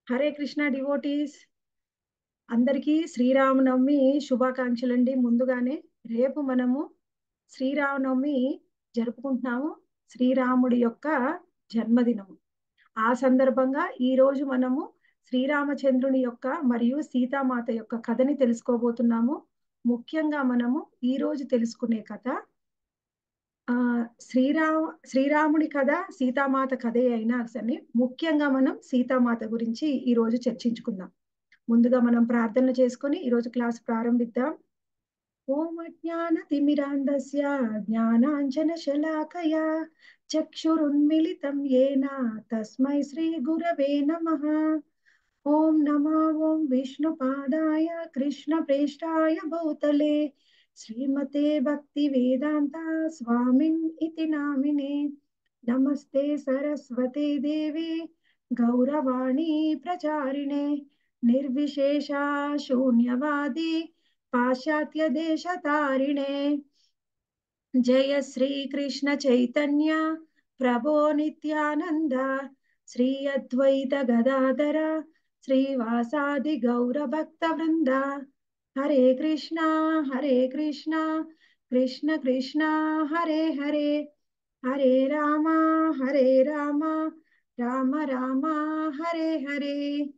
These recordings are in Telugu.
హరే కృష్ణ డివోటీస్ అందరికీ శ్రీరామనవమి శుభాకాంక్షలు అండి ముందుగానే రేపు మనము శ్రీరామనవమి జరుపుకుంటున్నాము శ్రీరాముడి యొక్క జన్మదినము ఆ సందర్భంగా ఈ రోజు మనము శ్రీరామచంద్రుని యొక్క మరియు సీతామాత యొక్క కథని తెలుసుకోబోతున్నాము ముఖ్యంగా మనము ఈ రోజు తెలుసుకునే కథ ఆ శ్రీరామ శ్రీరాముడి కథ సీతామాత కథే అయినా సరే ముఖ్యంగా మనం సీతామాత గురించి ఈ రోజు చర్చించుకుందాం ముందుగా మనం ప్రార్థన చేసుకొని ఈరోజు క్లాస్ ప్రారంభిద్దాం ఓం అజ్ఞాన తిమిరాంధస్య జ్ఞానాంజన శలాకయ చక్షురున్మిళితం ఏన తస్మై శ్రీ గురవే నమః ఓం నమో ఓం విష్ణుపాదాయ కృష్ణ ప్రేష్టాయ భూతలే శ్రీమతే భక్తి వేదాంత స్వామిన్ ఇతి నామినే నమస్తే సరస్వతే దేవి గౌరవాణి ప్రచారిణే నిర్విశేష శూన్యవాది పాశ్చాత్య దేశ తారిణే జయ శ్రీ కృష్ణ చైతన్య ప్రభో నిత్యానంద శ్రీ అద్వైత గదాధర శ్రీవాసాది గౌర భక్త వృంద హరే కృష్ణ హరే కృష్ణ కృష్ణ కృష్ణ హరే హరే హరే రామ హరే రామ రామ రామ హరే హరే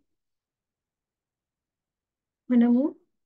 మనము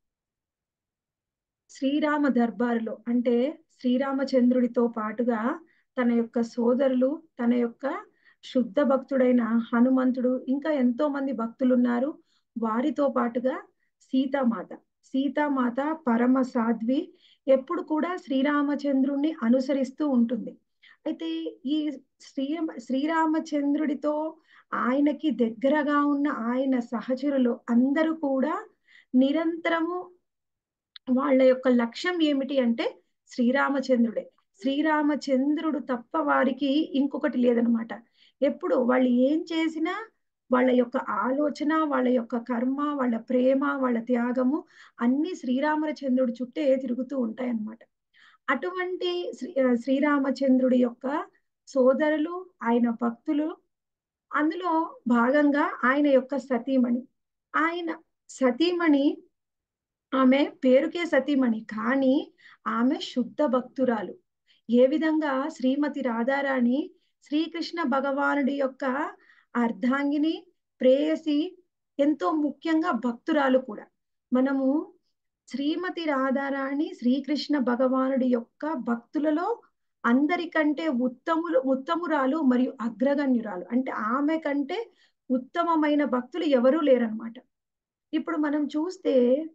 శ్రీరామ దర్బారులో అంటే శ్రీరామచంద్రుడితో పాటుగా తన యొక్క సోదరులు తన యొక్క శుద్ధ భక్తుడైన హనుమంతుడు ఇంకా ఎంతో మంది భక్తులు ఉన్నారు వారితో పాటుగా సీతామాత సీతామాత పరమ సాధ్వి ఎప్పుడు కూడా శ్రీరామచంద్రుణ్ణి అనుసరిస్తూ ఉంటుంది అయితే ఈ శ్రీ శ్రీరామచంద్రుడితో ఆయనకి దగ్గరగా ఉన్న ఆయన సహచరులు అందరూ కూడా నిరంతరము వాళ్ళ యొక్క లక్ష్యం ఏమిటి అంటే శ్రీరామచంద్రుడే శ్రీరామచంద్రుడు తప్ప వారికి ఇంకొకటి లేదనమాట ఎప్పుడు వాళ్ళు ఏం చేసినా వాళ్ళ యొక్క ఆలోచన వాళ్ళ యొక్క కర్మ వాళ్ళ ప్రేమ వాళ్ళ త్యాగము అన్ని శ్రీరామచంద్రుడి చుట్టే తిరుగుతూ ఉంటాయి అన్నమాట అటువంటి శ్రీ శ్రీరామచంద్రుడి యొక్క సోదరులు ఆయన భక్తులు అందులో భాగంగా ఆయన యొక్క సతీమణి ఆయన సతీమణి ఆమె పేరుకే సతీమణి కానీ ఆమె శుద్ధ భక్తురాలు ఏ విధంగా శ్రీమతి రాధారాణి శ్రీకృష్ణ భగవానుడి యొక్క అర్ధాంగిని ప్రేయసి ఎంతో ముఖ్యంగా భక్తురాలు కూడా మనము శ్రీమతి రాధారాణి శ్రీకృష్ణ భగవానుడి యొక్క భక్తులలో అందరికంటే ఉత్తములు ఉత్తమురాలు మరియు అగ్రగణ్యురాలు అంటే ఆమె కంటే ఉత్తమమైన భక్తులు ఎవరూ లేరనమాట ఇప్పుడు మనం చూస్తే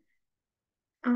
ఆ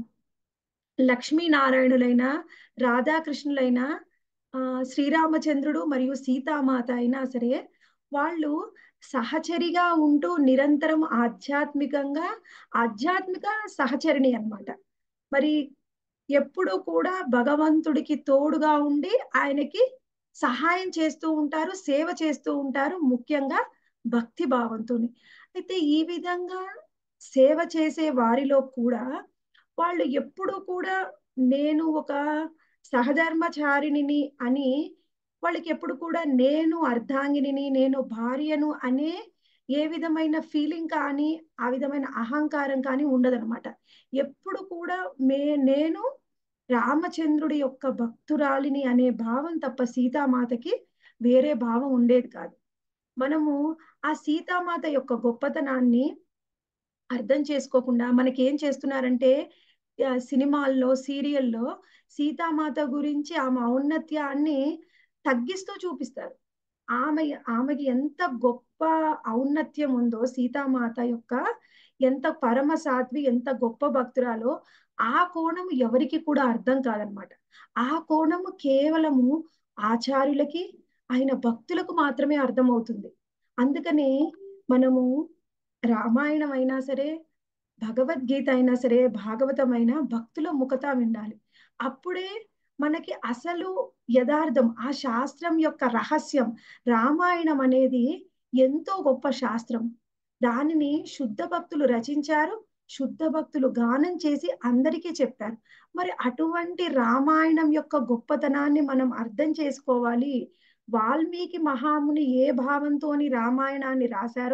లక్ష్మీనారాయణులైన రాధాకృష్ణులైన ఆ శ్రీరామచంద్రుడు మరియు సీతామాత అయినా సరే వాళ్ళు సహచరిగా ఉంటూ నిరంతరం ఆధ్యాత్మికంగా ఆధ్యాత్మిక సహచరిణి అనమాట మరి ఎప్పుడు కూడా భగవంతుడికి తోడుగా ఉండి ఆయనకి సహాయం చేస్తూ ఉంటారు సేవ చేస్తూ ఉంటారు ముఖ్యంగా భక్తి భావంతో అయితే ఈ విధంగా సేవ చేసే వారిలో కూడా వాళ్ళు ఎప్పుడు కూడా నేను ఒక సహధర్మచారిణిని అని వాళ్ళకి ఎప్పుడు కూడా నేను అర్ధాంగిని నేను భార్యను అనే ఏ విధమైన ఫీలింగ్ కానీ ఆ విధమైన అహంకారం కానీ ఉండదనమాట ఎప్పుడు కూడా మే నేను రామచంద్రుడి యొక్క భక్తురాలిని అనే భావం తప్ప సీతామాతకి వేరే భావం ఉండేది కాదు మనము ఆ సీతామాత యొక్క గొప్పతనాన్ని అర్థం చేసుకోకుండా మనకి ఏం చేస్తున్నారంటే సినిమాల్లో సీరియల్లో సీతామాత గురించి ఆమె ఔన్నత్యాన్ని తగ్గిస్తూ చూపిస్తారు ఆమె ఆమెకి ఎంత గొప్ప ఔన్నత్యం ఉందో సీతామాత యొక్క ఎంత పరమ సాధ్వి ఎంత గొప్ప భక్తురాలో ఆ కోణము ఎవరికి కూడా అర్థం కాదనమాట ఆ కోణము కేవలము ఆచార్యులకి ఆయన భక్తులకు మాత్రమే అర్థమవుతుంది అందుకనే మనము రామాయణం అయినా సరే భగవద్గీత అయినా సరే భాగవతం అయినా భక్తుల ముఖత వినాలి అప్పుడే మనకి అసలు యథార్థం ఆ శాస్త్రం యొక్క రహస్యం రామాయణం అనేది ఎంతో గొప్ప శాస్త్రం దానిని శుద్ధ భక్తులు రచించారు శుద్ధ భక్తులు గానం చేసి అందరికీ చెప్పారు మరి అటువంటి రామాయణం యొక్క గొప్పతనాన్ని మనం అర్థం చేసుకోవాలి వాల్మీకి మహాముని ఏ భావంతోని రామాయణాన్ని రాశారో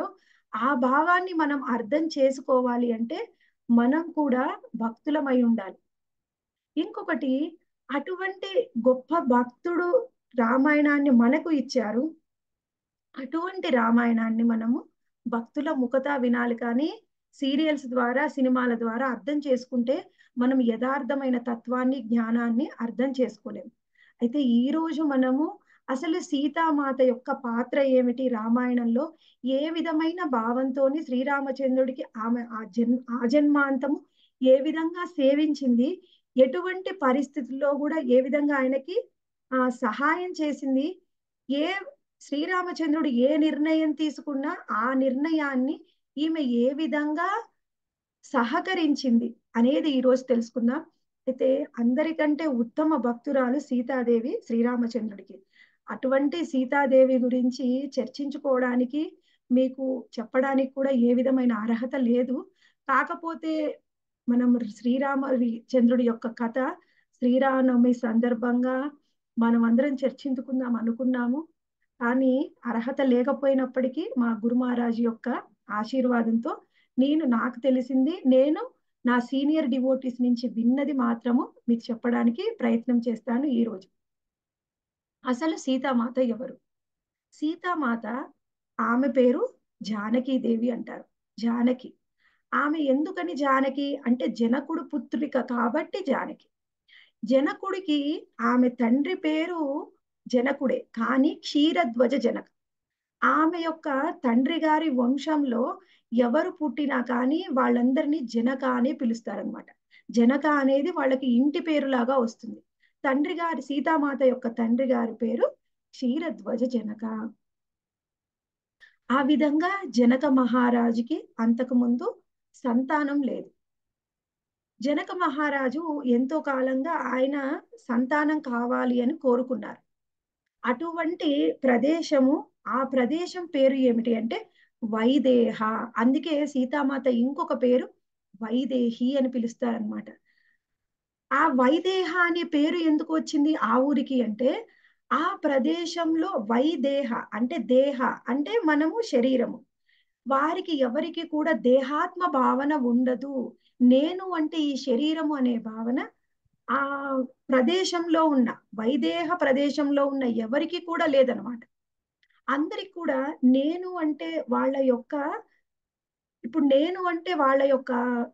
ఆ భావాన్ని మనం అర్థం చేసుకోవాలి అంటే మనం కూడా భక్తులమై ఉండాలి ఇంకొకటి అటువంటి గొప్ప భక్తుడు రామాయణాన్ని మనకు ఇచ్చారు అటువంటి రామాయణాన్ని మనము భక్తుల ముఖత వినాలి కానీ సీరియల్స్ ద్వారా సినిమాల ద్వారా అర్థం చేసుకుంటే మనం యథార్థమైన తత్వాన్ని జ్ఞానాన్ని అర్థం చేసుకోలేము అయితే ఈ రోజు మనము అసలు సీతామాత యొక్క పాత్ర ఏమిటి రామాయణంలో ఏ విధమైన భావంతోని శ్రీరామచంద్రుడికి ఆమె ఆ జన్ ఆ జన్మాంతము ఏ విధంగా సేవించింది ఎటువంటి పరిస్థితుల్లో కూడా ఏ విధంగా ఆయనకి ఆ సహాయం చేసింది ఏ శ్రీరామచంద్రుడు ఏ నిర్ణయం తీసుకున్నా ఆ నిర్ణయాన్ని ఈమె ఏ విధంగా సహకరించింది అనేది ఈరోజు తెలుసుకుందాం అయితే అందరికంటే ఉత్తమ భక్తురాలు సీతాదేవి శ్రీరామచంద్రుడికి అటువంటి సీతాదేవి గురించి చర్చించుకోవడానికి మీకు చెప్పడానికి కూడా ఏ విధమైన అర్హత లేదు కాకపోతే మనం శ్రీరామ చంద్రుడి యొక్క కథ శ్రీరామనవమి సందర్భంగా మనం అందరం చర్చించుకుందాం అనుకున్నాము కానీ అర్హత లేకపోయినప్పటికీ మా గురు మహారాజు యొక్క ఆశీర్వాదంతో నేను నాకు తెలిసింది నేను నా సీనియర్ డివోటీస్ నుంచి విన్నది మాత్రము మీకు చెప్పడానికి ప్రయత్నం చేస్తాను ఈ రోజు అసలు సీతామాత ఎవరు సీతామాత ఆమె పేరు జానకీదేవి అంటారు జానకి ఆమె ఎందుకని జానకి అంటే జనకుడు పుత్రిక కాబట్టి జానకి జనకుడికి ఆమె తండ్రి పేరు జనకుడే కానీ క్షీరధ్వజ జనక ఆమె యొక్క తండ్రి గారి వంశంలో ఎవరు పుట్టినా కానీ వాళ్ళందరినీ జనక అనే పిలుస్తారనమాట జనక అనేది వాళ్ళకి ఇంటి పేరులాగా వస్తుంది తండ్రి గారి సీతామాత యొక్క తండ్రి గారి పేరు క్షీరధ్వజ జనక ఆ విధంగా జనక మహారాజుకి అంతకు ముందు సంతానం లేదు జనక మహారాజు ఎంతో కాలంగా ఆయన సంతానం కావాలి అని కోరుకున్నారు అటువంటి ప్రదేశము ఆ ప్రదేశం పేరు ఏమిటి అంటే వైదేహ అందుకే సీతామాత ఇంకొక పేరు వైదేహి అని పిలుస్తారనమాట ఆ వైదేహ అనే పేరు ఎందుకు వచ్చింది ఆ ఊరికి అంటే ఆ ప్రదేశంలో వైదేహ అంటే దేహ అంటే మనము శరీరము వారికి ఎవరికి కూడా దేహాత్మ భావన ఉండదు నేను అంటే ఈ శరీరము అనే భావన ఆ ప్రదేశంలో ఉన్న వైదేహ ప్రదేశంలో ఉన్న ఎవరికి కూడా లేదనమాట అందరికి కూడా నేను అంటే వాళ్ళ యొక్క ఇప్పుడు నేను అంటే వాళ్ళ యొక్క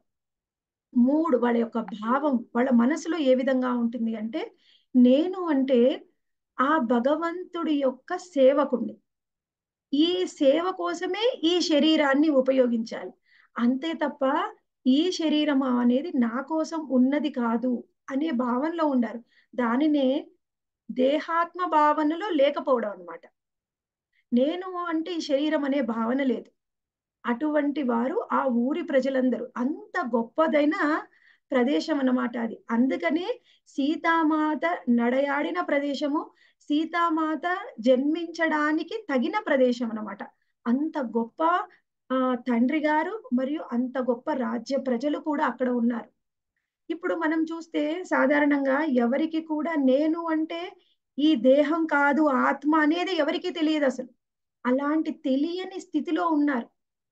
మూడ్ వాళ్ళ యొక్క భావం వాళ్ళ మనసులో ఏ విధంగా ఉంటుంది అంటే నేను అంటే ఆ భగవంతుడి యొక్క సేవకుణ్ణి ఈ సేవ కోసమే ఈ శరీరాన్ని ఉపయోగించాలి అంతే తప్ప ఈ శరీరం అనేది నా కోసం ఉన్నది కాదు అనే భావనలో ఉండారు దానినే దేహాత్మ భావనలో లేకపోవడం అనమాట నేను అంటే ఈ శరీరం అనే భావన లేదు అటువంటి వారు ఆ ఊరి ప్రజలందరూ అంత గొప్పదైన ప్రదేశం అన్నమాట అది అందుకనే సీతామాత నడయాడిన ప్రదేశము సీతామాత జన్మించడానికి తగిన ప్రదేశం అన్నమాట అంత గొప్ప ఆ తండ్రి గారు మరియు అంత గొప్ప రాజ్య ప్రజలు కూడా అక్కడ ఉన్నారు ఇప్పుడు మనం చూస్తే సాధారణంగా ఎవరికి కూడా నేను అంటే ఈ దేహం కాదు ఆత్మ అనేది ఎవరికి తెలియదు అసలు అలాంటి తెలియని స్థితిలో ఉన్నారు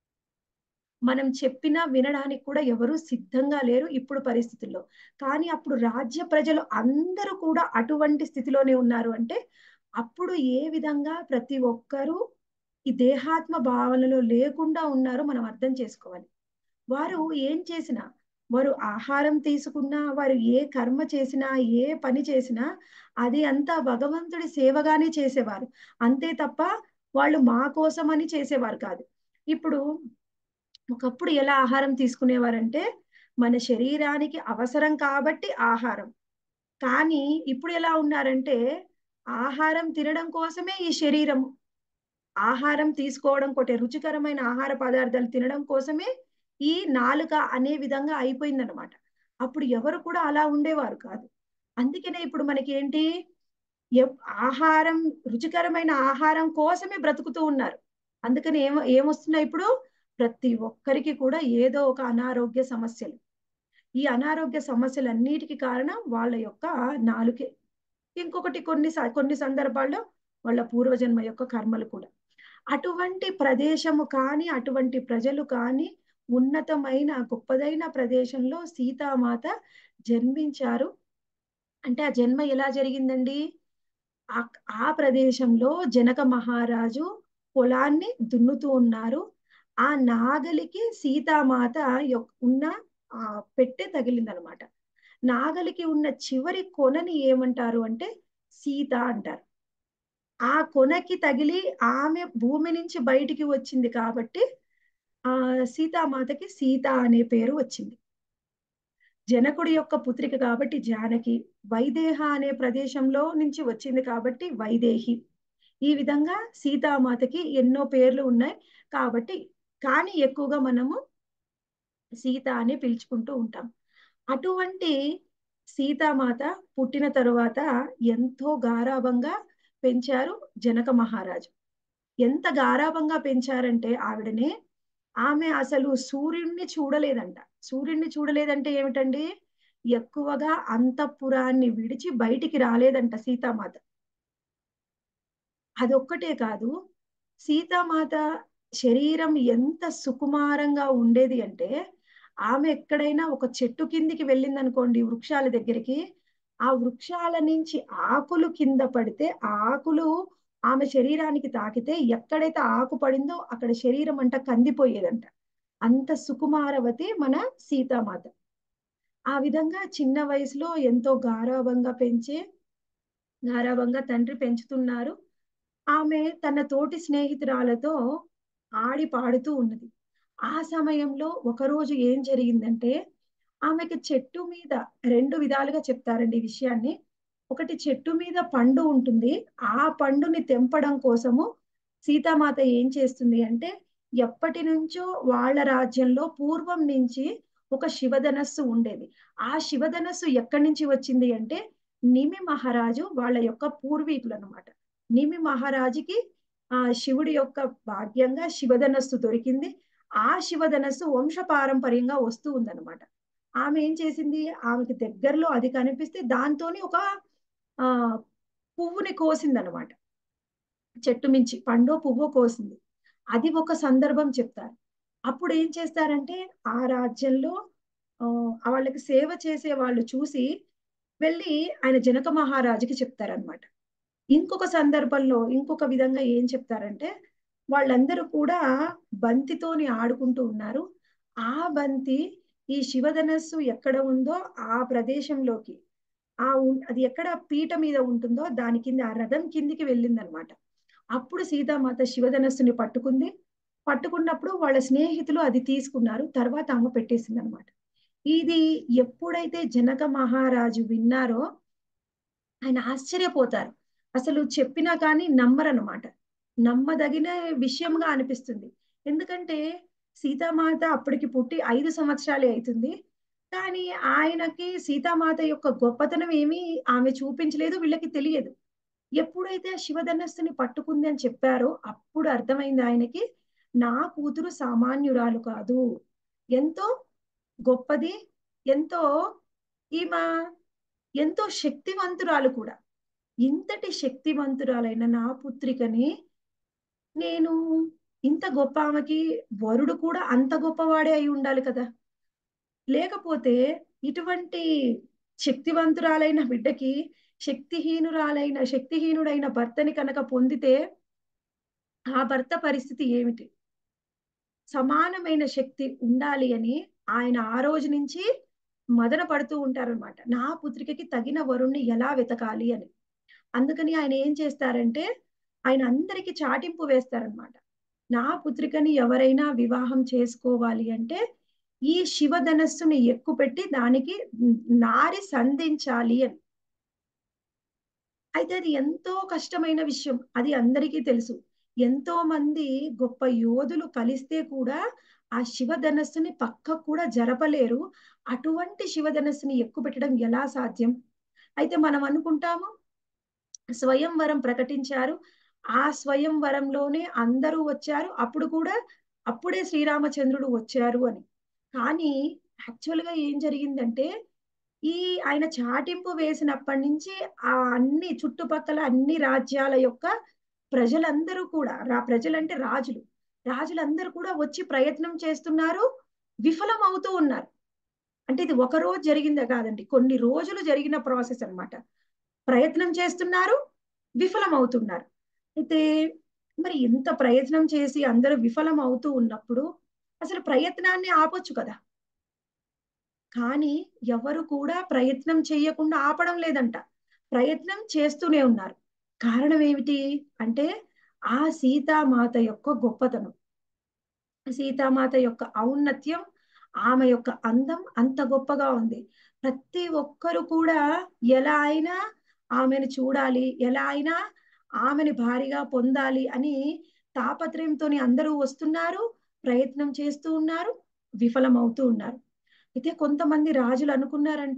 మనం చెప్పినా వినడానికి కూడా ఎవరు సిద్ధంగా లేరు ఇప్పుడు పరిస్థితుల్లో కానీ అప్పుడు రాజ్య ప్రజలు అందరూ కూడా అటువంటి స్థితిలోనే ఉన్నారు అంటే అప్పుడు ఏ విధంగా ప్రతి ఒక్కరూ ఈ దేహాత్మ భావనలో లేకుండా ఉన్నారో మనం అర్థం చేసుకోవాలి వారు ఏం చేసినా వారు ఆహారం తీసుకున్నా వారు ఏ కర్మ చేసినా ఏ పని చేసినా అది అంతా భగవంతుడి సేవగానే చేసేవారు అంతే తప్ప వాళ్ళు మా కోసమని చేసేవారు కాదు ఇప్పుడు ఒకప్పుడు ఎలా ఆహారం తీసుకునేవారంటే మన శరీరానికి అవసరం కాబట్టి ఆహారం కానీ ఇప్పుడు ఎలా ఉన్నారంటే ఆహారం తినడం కోసమే ఈ శరీరం ఆహారం తీసుకోవడం కొట్టే రుచికరమైన ఆహార పదార్థాలు తినడం కోసమే ఈ నాలుక అనే విధంగా అయిపోయిందనమాట అప్పుడు ఎవరు కూడా అలా ఉండేవారు కాదు అందుకనే ఇప్పుడు మనకి ఏంటి ఆహారం రుచికరమైన ఆహారం కోసమే బ్రతుకుతూ ఉన్నారు అందుకని ఏమ ఏమొస్తున్నాయి ఇప్పుడు ప్రతి ఒక్కరికి కూడా ఏదో ఒక అనారోగ్య సమస్యలు ఈ అనారోగ్య సమస్యలన్నిటికీ కారణం వాళ్ళ యొక్క నాలుకే ఇంకొకటి కొన్ని కొన్ని సందర్భాల్లో వాళ్ళ పూర్వజన్మ యొక్క కర్మలు కూడా అటువంటి ప్రదేశము కానీ అటువంటి ప్రజలు కానీ ఉన్నతమైన గొప్పదైన ప్రదేశంలో సీతామాత జన్మించారు అంటే ఆ జన్మ ఎలా జరిగిందండి ఆ ఆ ప్రదేశంలో జనక మహారాజు పొలాన్ని దున్నుతూ ఉన్నారు ఆ నాగలికి సీతామాత యొక్- ఉన్న ఆ పెట్టె తగిలిందనమాట నాగలికి ఉన్న చివరి కొనని ఏమంటారు అంటే సీత అంటారు ఆ కొనకి తగిలి ఆమె భూమి నుంచి బయటికి వచ్చింది కాబట్టి ఆ సీతామాతకి సీత అనే పేరు వచ్చింది జనకుడి యొక్క పుత్రిక కాబట్టి జానకి వైదేహ అనే ప్రదేశంలో నుంచి వచ్చింది కాబట్టి వైదేహి ఈ విధంగా సీతామాతకి ఎన్నో పేర్లు ఉన్నాయి కాబట్టి కానీ ఎక్కువగా మనము సీత అని పిలుచుకుంటూ ఉంటాం అటువంటి సీతామాత పుట్టిన తరువాత ఎంతో గారాబంగా పెంచారు జనక మహారాజు ఎంత గారాబంగా పెంచారంటే ఆవిడనే ఆమె అసలు సూర్యుడిని చూడలేదంట సూర్యుడిని చూడలేదంటే ఏమిటండి ఎక్కువగా అంతఃపురాన్ని విడిచి బయటికి రాలేదంట సీతామాత అదొక్కటే కాదు సీతామాత శరీరం ఎంత సుకుమారంగా ఉండేది అంటే ఆమె ఎక్కడైనా ఒక చెట్టు కిందికి వెళ్ళింది అనుకోండి వృక్షాల దగ్గరికి ఆ వృక్షాల నుంచి ఆకులు కింద పడితే ఆ ఆకులు ఆమె శరీరానికి తాకితే ఎక్కడైతే ఆకు పడిందో అక్కడ శరీరం అంట కందిపోయేదంట అంత సుకుమారవతి మన సీతామాత ఆ విధంగా చిన్న వయసులో ఎంతో గారాబంగా పెంచే గారాబంగా తండ్రి పెంచుతున్నారు ఆమె తన తోటి స్నేహితురాలతో ఆడి పాడుతూ ఉన్నది ఆ సమయంలో ఒకరోజు ఏం జరిగిందంటే ఆమెకి చెట్టు మీద రెండు విధాలుగా చెప్తారండి ఈ విషయాన్ని ఒకటి చెట్టు మీద పండు ఉంటుంది ఆ పండుని తెంపడం కోసము సీతామాత ఏం చేస్తుంది అంటే ఎప్పటి నుంచో వాళ్ళ రాజ్యంలో పూర్వం నుంచి ఒక శివధనస్సు ఉండేది ఆ శివధనస్సు ఎక్కడి నుంచి వచ్చింది అంటే నిమి మహారాజు వాళ్ళ యొక్క పూర్వీకులు అనమాట నిమి మహారాజుకి ఆ శివుడి యొక్క భాగ్యంగా శివధనస్సు దొరికింది ఆ శివధనస్సు వంశ పారంపర్యంగా వస్తూ ఉందన్నమాట ఆమె ఏం చేసింది ఆమెకి దగ్గరలో అది కనిపిస్తే దాంతోని ఒక ఆ పువ్వుని కోసిందనమాట చెట్టు మించి పండో పువ్వో కోసింది అది ఒక సందర్భం చెప్తారు అప్పుడు ఏం చేస్తారంటే ఆ రాజ్యంలో ఆ వాళ్ళకి సేవ చేసే వాళ్ళు చూసి వెళ్ళి ఆయన జనక మహారాజుకి చెప్తారనమాట ఇంకొక సందర్భంలో ఇంకొక విధంగా ఏం చెప్తారంటే వాళ్ళందరూ కూడా బంతితోని ఆడుకుంటూ ఉన్నారు ఆ బంతి ఈ శివధనస్సు ఎక్కడ ఉందో ఆ ప్రదేశంలోకి ఆ ఉన్- అది ఎక్కడ పీట మీద ఉంటుందో దాని కింద ఆ రథం కిందికి వెళ్ళిందనమాట అప్పుడు సీతామాత శివధనస్సుని పట్టుకుంది పట్టుకున్నప్పుడు వాళ్ళ స్నేహితులు అది తీసుకున్నారు తర్వాత ఆమె పెట్టేసింది అనమాట ఇది ఎప్పుడైతే జనక మహారాజు విన్నారో ఆయన ఆశ్చర్యపోతారు అసలు చెప్పినా కానీ నమ్మరనమాట నమ్మదగిన విషయంగా అనిపిస్తుంది ఎందుకంటే సీతామాత అప్పటికి పుట్టి ఐదు సంవత్సరాలే అవుతుంది కానీ ఆయనకి సీతామాత యొక్క గొప్పతనం ఏమీ ఆమె చూపించలేదు వీళ్ళకి తెలియదు ఎప్పుడైతే ఆ శివధనస్సుని పట్టుకుంది అని చెప్పారో అప్పుడు అర్థమైంది ఆయనకి నా కూతురు సామాన్యురాలు కాదు ఎంతో గొప్పది ఎంతో ఈమె ఎంతో శక్తివంతురాలు కూడా ఇంతటి శక్తివంతురాలైన నా పుత్రికని నేను ఇంత గొప్ప ఆమెకి వరుడు కూడా అంత గొప్పవాడే అయి ఉండాలి కదా లేకపోతే ఇటువంటి శక్తివంతురాలైన బిడ్డకి శక్తిహీనురాలైన శక్తిహీనుడైన భర్తని కనుక పొందితే ఆ భర్త పరిస్థితి ఏమిటి సమానమైన శక్తి ఉండాలి అని ఆయన ఆ రోజు నుంచి మదన పడుతూ ఉంటారనమాట నా పుత్రికకి తగిన వరుణ్ణి ఎలా వెతకాలి అని అందుకని ఆయన ఏం చేస్తారంటే ఆయన అందరికి చాటింపు వేస్తారనమాట నా పుత్రికని ఎవరైనా వివాహం చేసుకోవాలి అంటే ఈ శివధనస్సుని ఎక్కుపెట్టి దానికి నారి సంధించాలి అని అయితే అది ఎంతో కష్టమైన విషయం అది అందరికీ తెలుసు ఎంతో మంది గొప్ప యోధులు కలిస్తే కూడా ఆ శివధనస్సుని పక్కకు కూడా జరపలేరు అటువంటి శివధనస్సుని ఎక్కుపెట్టడం ఎలా సాధ్యం అయితే మనం అనుకుంటాము స్వయంవరం ప్రకటించారు ఆ స్వయంవరంలోనే అందరూ వచ్చారు అప్పుడు కూడా అప్పుడే శ్రీరామచంద్రుడు వచ్చారు అని కానీ యాక్చువల్ గా ఏం జరిగిందంటే ఈ ఆయన చాటింపు వేసినప్పటి నుంచి ఆ అన్ని చుట్టుపక్కల అన్ని రాజ్యాల యొక్క ప్రజలందరూ కూడా రా ప్రజలంటే రాజులు రాజులందరూ కూడా వచ్చి ప్రయత్నం చేస్తున్నారు విఫలం అవుతూ ఉన్నారు అంటే ఇది ఒక రోజు జరిగిందే కాదండి కొన్ని రోజులు జరిగిన ప్రాసెస్ అన్నమాట ప్రయత్నం చేస్తున్నారు విఫలం అవుతున్నారు అయితే మరి ఇంత ప్రయత్నం చేసి అందరూ విఫలం అవుతూ ఉన్నప్పుడు అసలు ప్రయత్నాన్ని ఆపొచ్చు కదా కానీ ఎవరు కూడా ప్రయత్నం చేయకుండా ఆపడం లేదంట ప్రయత్నం చేస్తూనే ఉన్నారు కారణం ఏమిటి అంటే ఆ సీతామాత యొక్క గొప్పతనం సీతామాత యొక్క ఔన్నత్యం ఆమె యొక్క అందం అంత గొప్పగా ఉంది ప్రతి ఒక్కరు కూడా ఎలా అయినా ఆమెను చూడాలి ఎలా అయినా ఆమెని భారీగా పొందాలి అని తాపత్రయంతో అందరూ వస్తున్నారు ప్రయత్నం చేస్తూ ఉన్నారు విఫలమవుతూ ఉన్నారు అయితే కొంతమంది రాజులు అనుకున్నారంట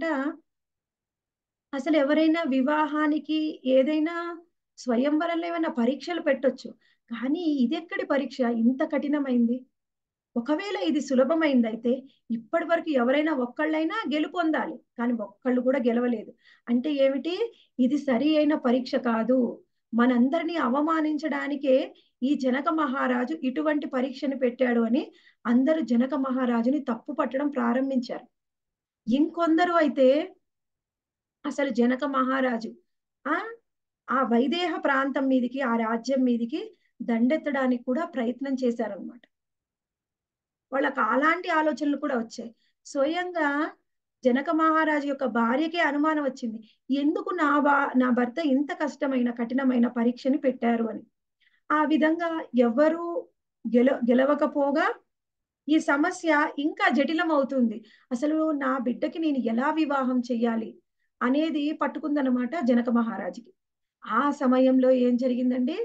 అసలు ఎవరైనా వివాహానికి ఏదైనా స్వయంవరంలో ఏమైనా పరీక్షలు పెట్టొచ్చు కానీ ఇదెక్కడి పరీక్ష ఇంత కఠినమైంది ఒకవేళ ఇది సులభమైంది అయితే ఇప్పటి వరకు ఎవరైనా ఒక్కళ్ళైనా గెలుపొందాలి కానీ ఒక్కళ్ళు కూడా గెలవలేదు అంటే ఏమిటి ఇది సరి అయిన పరీక్ష కాదు మనందరినీ అవమానించడానికే ఈ జనక మహారాజు ఇటువంటి పరీక్షను పెట్టాడు అని అందరూ జనక మహారాజుని తప్పు పట్టడం ప్రారంభించారు ఇంకొందరు అయితే అసలు జనక మహారాజు ఆ ఆ వైదేహ ప్రాంతం మీదికి ఆ రాజ్యం మీదికి దండెత్తడానికి కూడా ప్రయత్నం చేశారనమాట వాళ్ళకి అలాంటి ఆలోచనలు కూడా వచ్చాయి స్వయంగా జనక మహారాజు యొక్క భార్యకే అనుమానం వచ్చింది ఎందుకు నా బా నా భర్త ఇంత కష్టమైన కఠినమైన పరీక్షని పెట్టారు అని ఆ విధంగా ఎవరు గెల గెలవకపోగా ఈ సమస్య ఇంకా జటిలం అవుతుంది అసలు నా బిడ్డకి నేను ఎలా వివాహం చెయ్యాలి అనేది పట్టుకుందనమాట జనక మహారాజుకి ఆ సమయంలో ఏం జరిగిందండి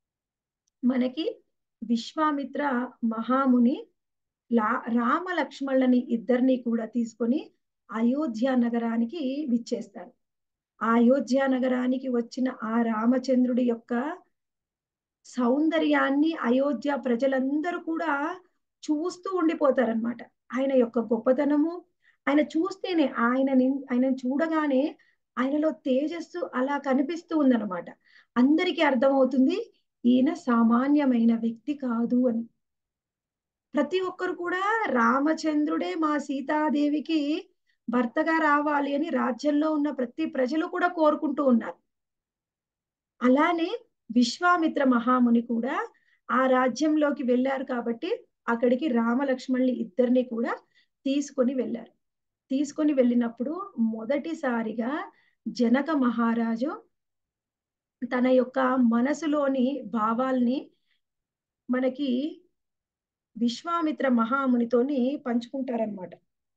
మనకి విశ్వామిత్ర మహాముని లా రామ లక్ష్మణులని ఇద్దరిని కూడా తీసుకొని అయోధ్య నగరానికి విచ్చేస్తారు ఆ అయోధ్య నగరానికి వచ్చిన ఆ రామచంద్రుడి యొక్క సౌందర్యాన్ని అయోధ్య ప్రజలందరూ కూడా చూస్తూ ఉండిపోతారనమాట ఆయన యొక్క గొప్పతనము ఆయన చూస్తేనే ఆయనని ఆయన చూడగానే ఆయనలో తేజస్సు అలా కనిపిస్తూ ఉందన్నమాట అందరికీ అర్థమవుతుంది ఈయన సామాన్యమైన వ్యక్తి కాదు అని ప్రతి ఒక్కరు కూడా రామచంద్రుడే మా సీతాదేవికి భర్తగా రావాలి అని రాజ్యంలో ఉన్న ప్రతి ప్రజలు కూడా కోరుకుంటూ ఉన్నారు అలానే విశ్వామిత్ర మహాముని కూడా ఆ రాజ్యంలోకి వెళ్ళారు కాబట్టి అక్కడికి రామలక్ష్మణుని ఇద్దరిని కూడా తీసుకొని వెళ్ళారు తీసుకొని వెళ్ళినప్పుడు మొదటిసారిగా జనక మహారాజు తన యొక్క మనసులోని భావాల్ని మనకి విశ్వామిత్ర మహామునితోని పంచుకుంటారనమాట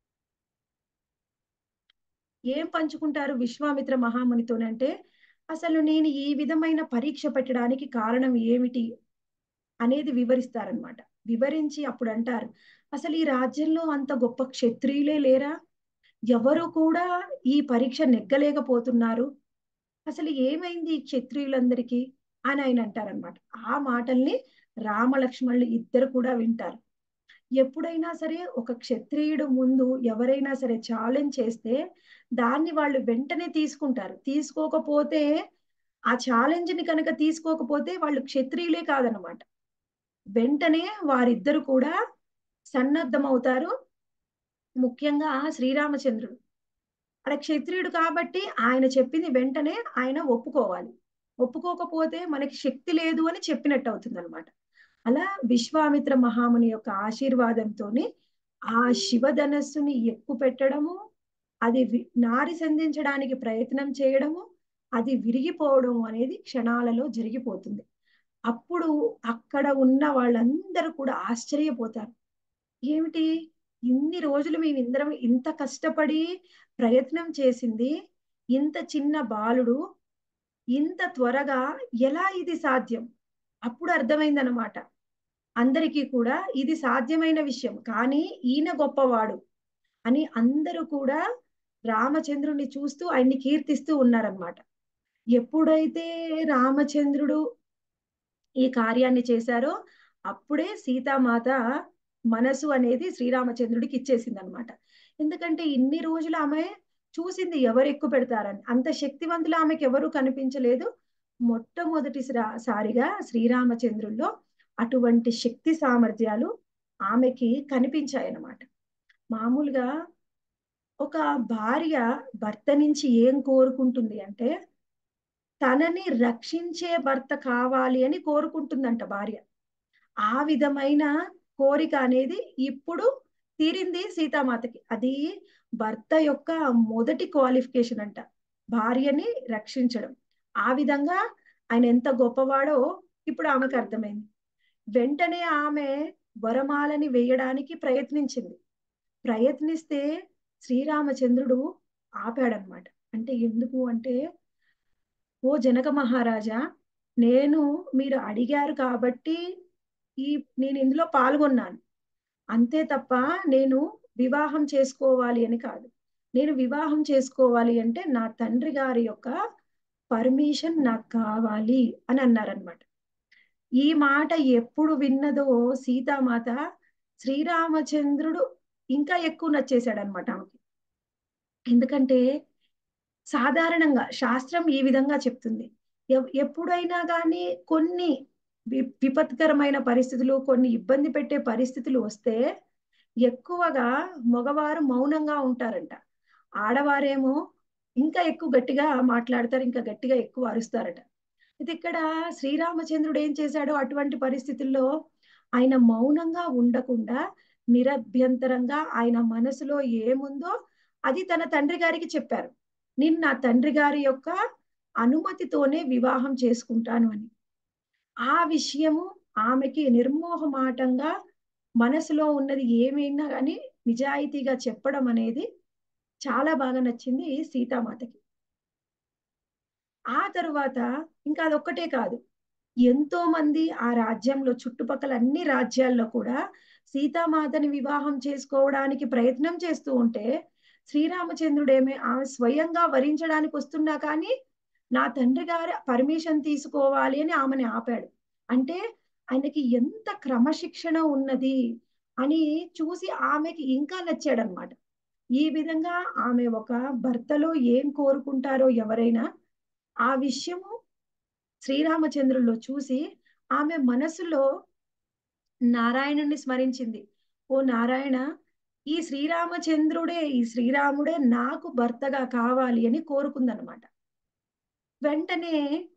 ఏం పంచుకుంటారు విశ్వామిత్ర మహామునితోని అంటే అసలు నేను ఈ విధమైన పరీక్ష పెట్టడానికి కారణం ఏమిటి అనేది వివరిస్తారనమాట వివరించి అప్పుడు అంటారు అసలు ఈ రాజ్యంలో అంత గొప్ప క్షత్రియులే లేరా ఎవరు కూడా ఈ పరీక్ష నెగ్గలేకపోతున్నారు అసలు ఏమైంది ఈ క్షత్రియులందరికీ అని ఆయన అంటారనమాట ఆ మాటల్ని రామలక్ష్మణులు ఇద్దరు కూడా వింటారు ఎప్పుడైనా సరే ఒక క్షత్రియుడు ముందు ఎవరైనా సరే ఛాలెంజ్ చేస్తే దాన్ని వాళ్ళు వెంటనే తీసుకుంటారు తీసుకోకపోతే ఆ ఛాలెంజ్ ని కనుక తీసుకోకపోతే వాళ్ళు క్షత్రియులే కాదనమాట వెంటనే వారిద్దరు కూడా సన్నద్ధమవుతారు ముఖ్యంగా శ్రీరామచంద్రుడు అక్కడ క్షత్రియుడు కాబట్టి ఆయన చెప్పింది వెంటనే ఆయన ఒప్పుకోవాలి ఒప్పుకోకపోతే మనకి శక్తి లేదు అని చెప్పినట్టు అవుతుంది అనమాట అలా విశ్వామిత్ర మహాముని యొక్క ఆశీర్వాదంతో ఆ శివధనస్సుని ఎక్కువ పెట్టడము అది నారి సంధించడానికి ప్రయత్నం చేయడము అది విరిగిపోవడం అనేది క్షణాలలో జరిగిపోతుంది అప్పుడు అక్కడ ఉన్న వాళ్ళందరూ కూడా ఆశ్చర్యపోతారు ఏమిటి ఇన్ని రోజులు మేమిందరం ఇంత కష్టపడి ప్రయత్నం చేసింది ఇంత చిన్న బాలుడు ఇంత త్వరగా ఎలా ఇది సాధ్యం అప్పుడు అర్థమైందనమాట అందరికీ కూడా ఇది సాధ్యమైన విషయం కానీ ఈయన గొప్పవాడు అని అందరూ కూడా రామచంద్రుని చూస్తూ ఆయన్ని కీర్తిస్తూ ఉన్నారనమాట ఎప్పుడైతే రామచంద్రుడు ఈ కార్యాన్ని చేశారో అప్పుడే సీతామాత మనసు అనేది శ్రీరామచంద్రుడికి ఇచ్చేసింది అనమాట ఎందుకంటే ఇన్ని రోజులు ఆమె చూసింది ఎవరు ఎక్కువ పెడతారని అంత శక్తివంతులు ఆమెకి ఎవరు కనిపించలేదు మొట్టమొదటి సారిగా శ్రీరామచంద్రుల్లో అటువంటి శక్తి సామర్థ్యాలు ఆమెకి కనిపించాయన్నమాట మామూలుగా ఒక భార్య భర్త నుంచి ఏం కోరుకుంటుంది అంటే తనని రక్షించే భర్త కావాలి అని కోరుకుంటుందంట భార్య ఆ విధమైన కోరిక అనేది ఇప్పుడు తీరింది సీతామాతకి అది భర్త యొక్క మొదటి క్వాలిఫికేషన్ అంట భార్యని రక్షించడం ఆ విధంగా ఆయన ఎంత గొప్పవాడో ఇప్పుడు ఆమెకు అర్థమైంది వెంటనే ఆమె వరమాలని వేయడానికి ప్రయత్నించింది ప్రయత్నిస్తే శ్రీరామచంద్రుడు ఆపాడనమాట అంటే ఎందుకు అంటే ఓ జనక మహారాజా నేను మీరు అడిగారు కాబట్టి ఈ నేను ఇందులో పాల్గొన్నాను అంతే తప్ప నేను వివాహం చేసుకోవాలి అని కాదు నేను వివాహం చేసుకోవాలి అంటే నా తండ్రి గారి యొక్క పర్మిషన్ నాకు కావాలి అని అన్నారనమాట ఈ మాట ఎప్పుడు విన్నదో సీతామాత శ్రీరామచంద్రుడు ఇంకా ఎక్కువ నచ్చేశాడు అనమాట ఆమెకి ఎందుకంటే సాధారణంగా శాస్త్రం ఈ విధంగా చెప్తుంది ఎప్పుడైనా కానీ కొన్ని విపత్కరమైన పరిస్థితులు కొన్ని ఇబ్బంది పెట్టే పరిస్థితులు వస్తే ఎక్కువగా మగవారు మౌనంగా ఉంటారంట ఆడవారేమో ఇంకా ఎక్కువ గట్టిగా మాట్లాడతారు ఇంకా గట్టిగా ఎక్కువ అరుస్తారట అయితే ఇక్కడ శ్రీరామచంద్రుడు ఏం చేశాడో అటువంటి పరిస్థితుల్లో ఆయన మౌనంగా ఉండకుండా నిరభ్యంతరంగా ఆయన మనసులో ఏముందో అది తన తండ్రి గారికి చెప్పారు నేను నా తండ్రి గారి యొక్క అనుమతితోనే వివాహం చేసుకుంటాను అని ఆ విషయము ఆమెకి నిర్మోహమాటంగా మనసులో ఉన్నది ఏమైనా కానీ నిజాయితీగా చెప్పడం అనేది చాలా బాగా నచ్చింది సీతామాతకి ఆ తరువాత ఇంకా అదొక్కటే కాదు ఎంతో మంది ఆ రాజ్యంలో చుట్టుపక్కల అన్ని రాజ్యాల్లో కూడా సీతామాతని వివాహం చేసుకోవడానికి ప్రయత్నం చేస్తూ ఉంటే శ్రీరామచంద్రుడేమే ఆమె స్వయంగా వరించడానికి వస్తున్నా కానీ నా తండ్రి గారి పర్మిషన్ తీసుకోవాలి అని ఆమెని ఆపాడు అంటే ఆయనకి ఎంత క్రమశిక్షణ ఉన్నది అని చూసి ఆమెకి ఇంకా నచ్చాడనమాట ఈ విధంగా ఆమె ఒక భర్తలో ఏం కోరుకుంటారో ఎవరైనా ఆ విషయము శ్రీరామచంద్రుల్లో చూసి ఆమె మనసులో నారాయణుని స్మరించింది ఓ నారాయణ ఈ శ్రీరామచంద్రుడే ఈ శ్రీరాముడే నాకు భర్తగా కావాలి అని కోరుకుందనమాట వెంటనే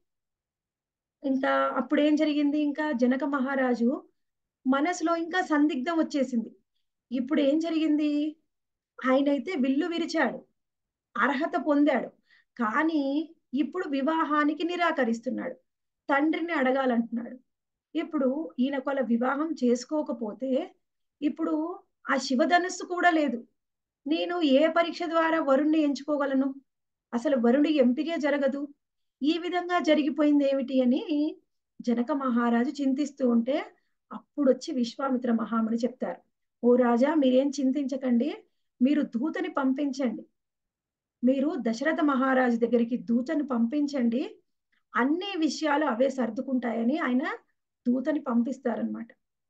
ఇంకా అప్పుడేం జరిగింది ఇంకా జనక మహారాజు మనసులో ఇంకా సందిగ్ధం వచ్చేసింది ఇప్పుడు ఏం జరిగింది ఆయనైతే విల్లు విరిచాడు అర్హత పొందాడు కానీ ఇప్పుడు వివాహానికి నిరాకరిస్తున్నాడు తండ్రిని అడగాలంటున్నాడు ఇప్పుడు ఈయన కొల వివాహం చేసుకోకపోతే ఇప్పుడు ఆ శివధనస్సు కూడా లేదు నేను ఏ పరీక్ష ద్వారా వరుణ్ణి ఎంచుకోగలను అసలు వరుడి ఎంపికే జరగదు ఈ విధంగా జరిగిపోయింది ఏమిటి అని జనక మహారాజు చింతిస్తూ ఉంటే అప్పుడు వచ్చి విశ్వామిత్ర మహాముని చెప్తారు ఓ రాజా మీరేం చింతించకండి మీరు దూతని పంపించండి మీరు దశరథ మహారాజు దగ్గరికి దూతని పంపించండి అన్ని విషయాలు అవే సర్దుకుంటాయని ఆయన దూతని పంపిస్తారనమాట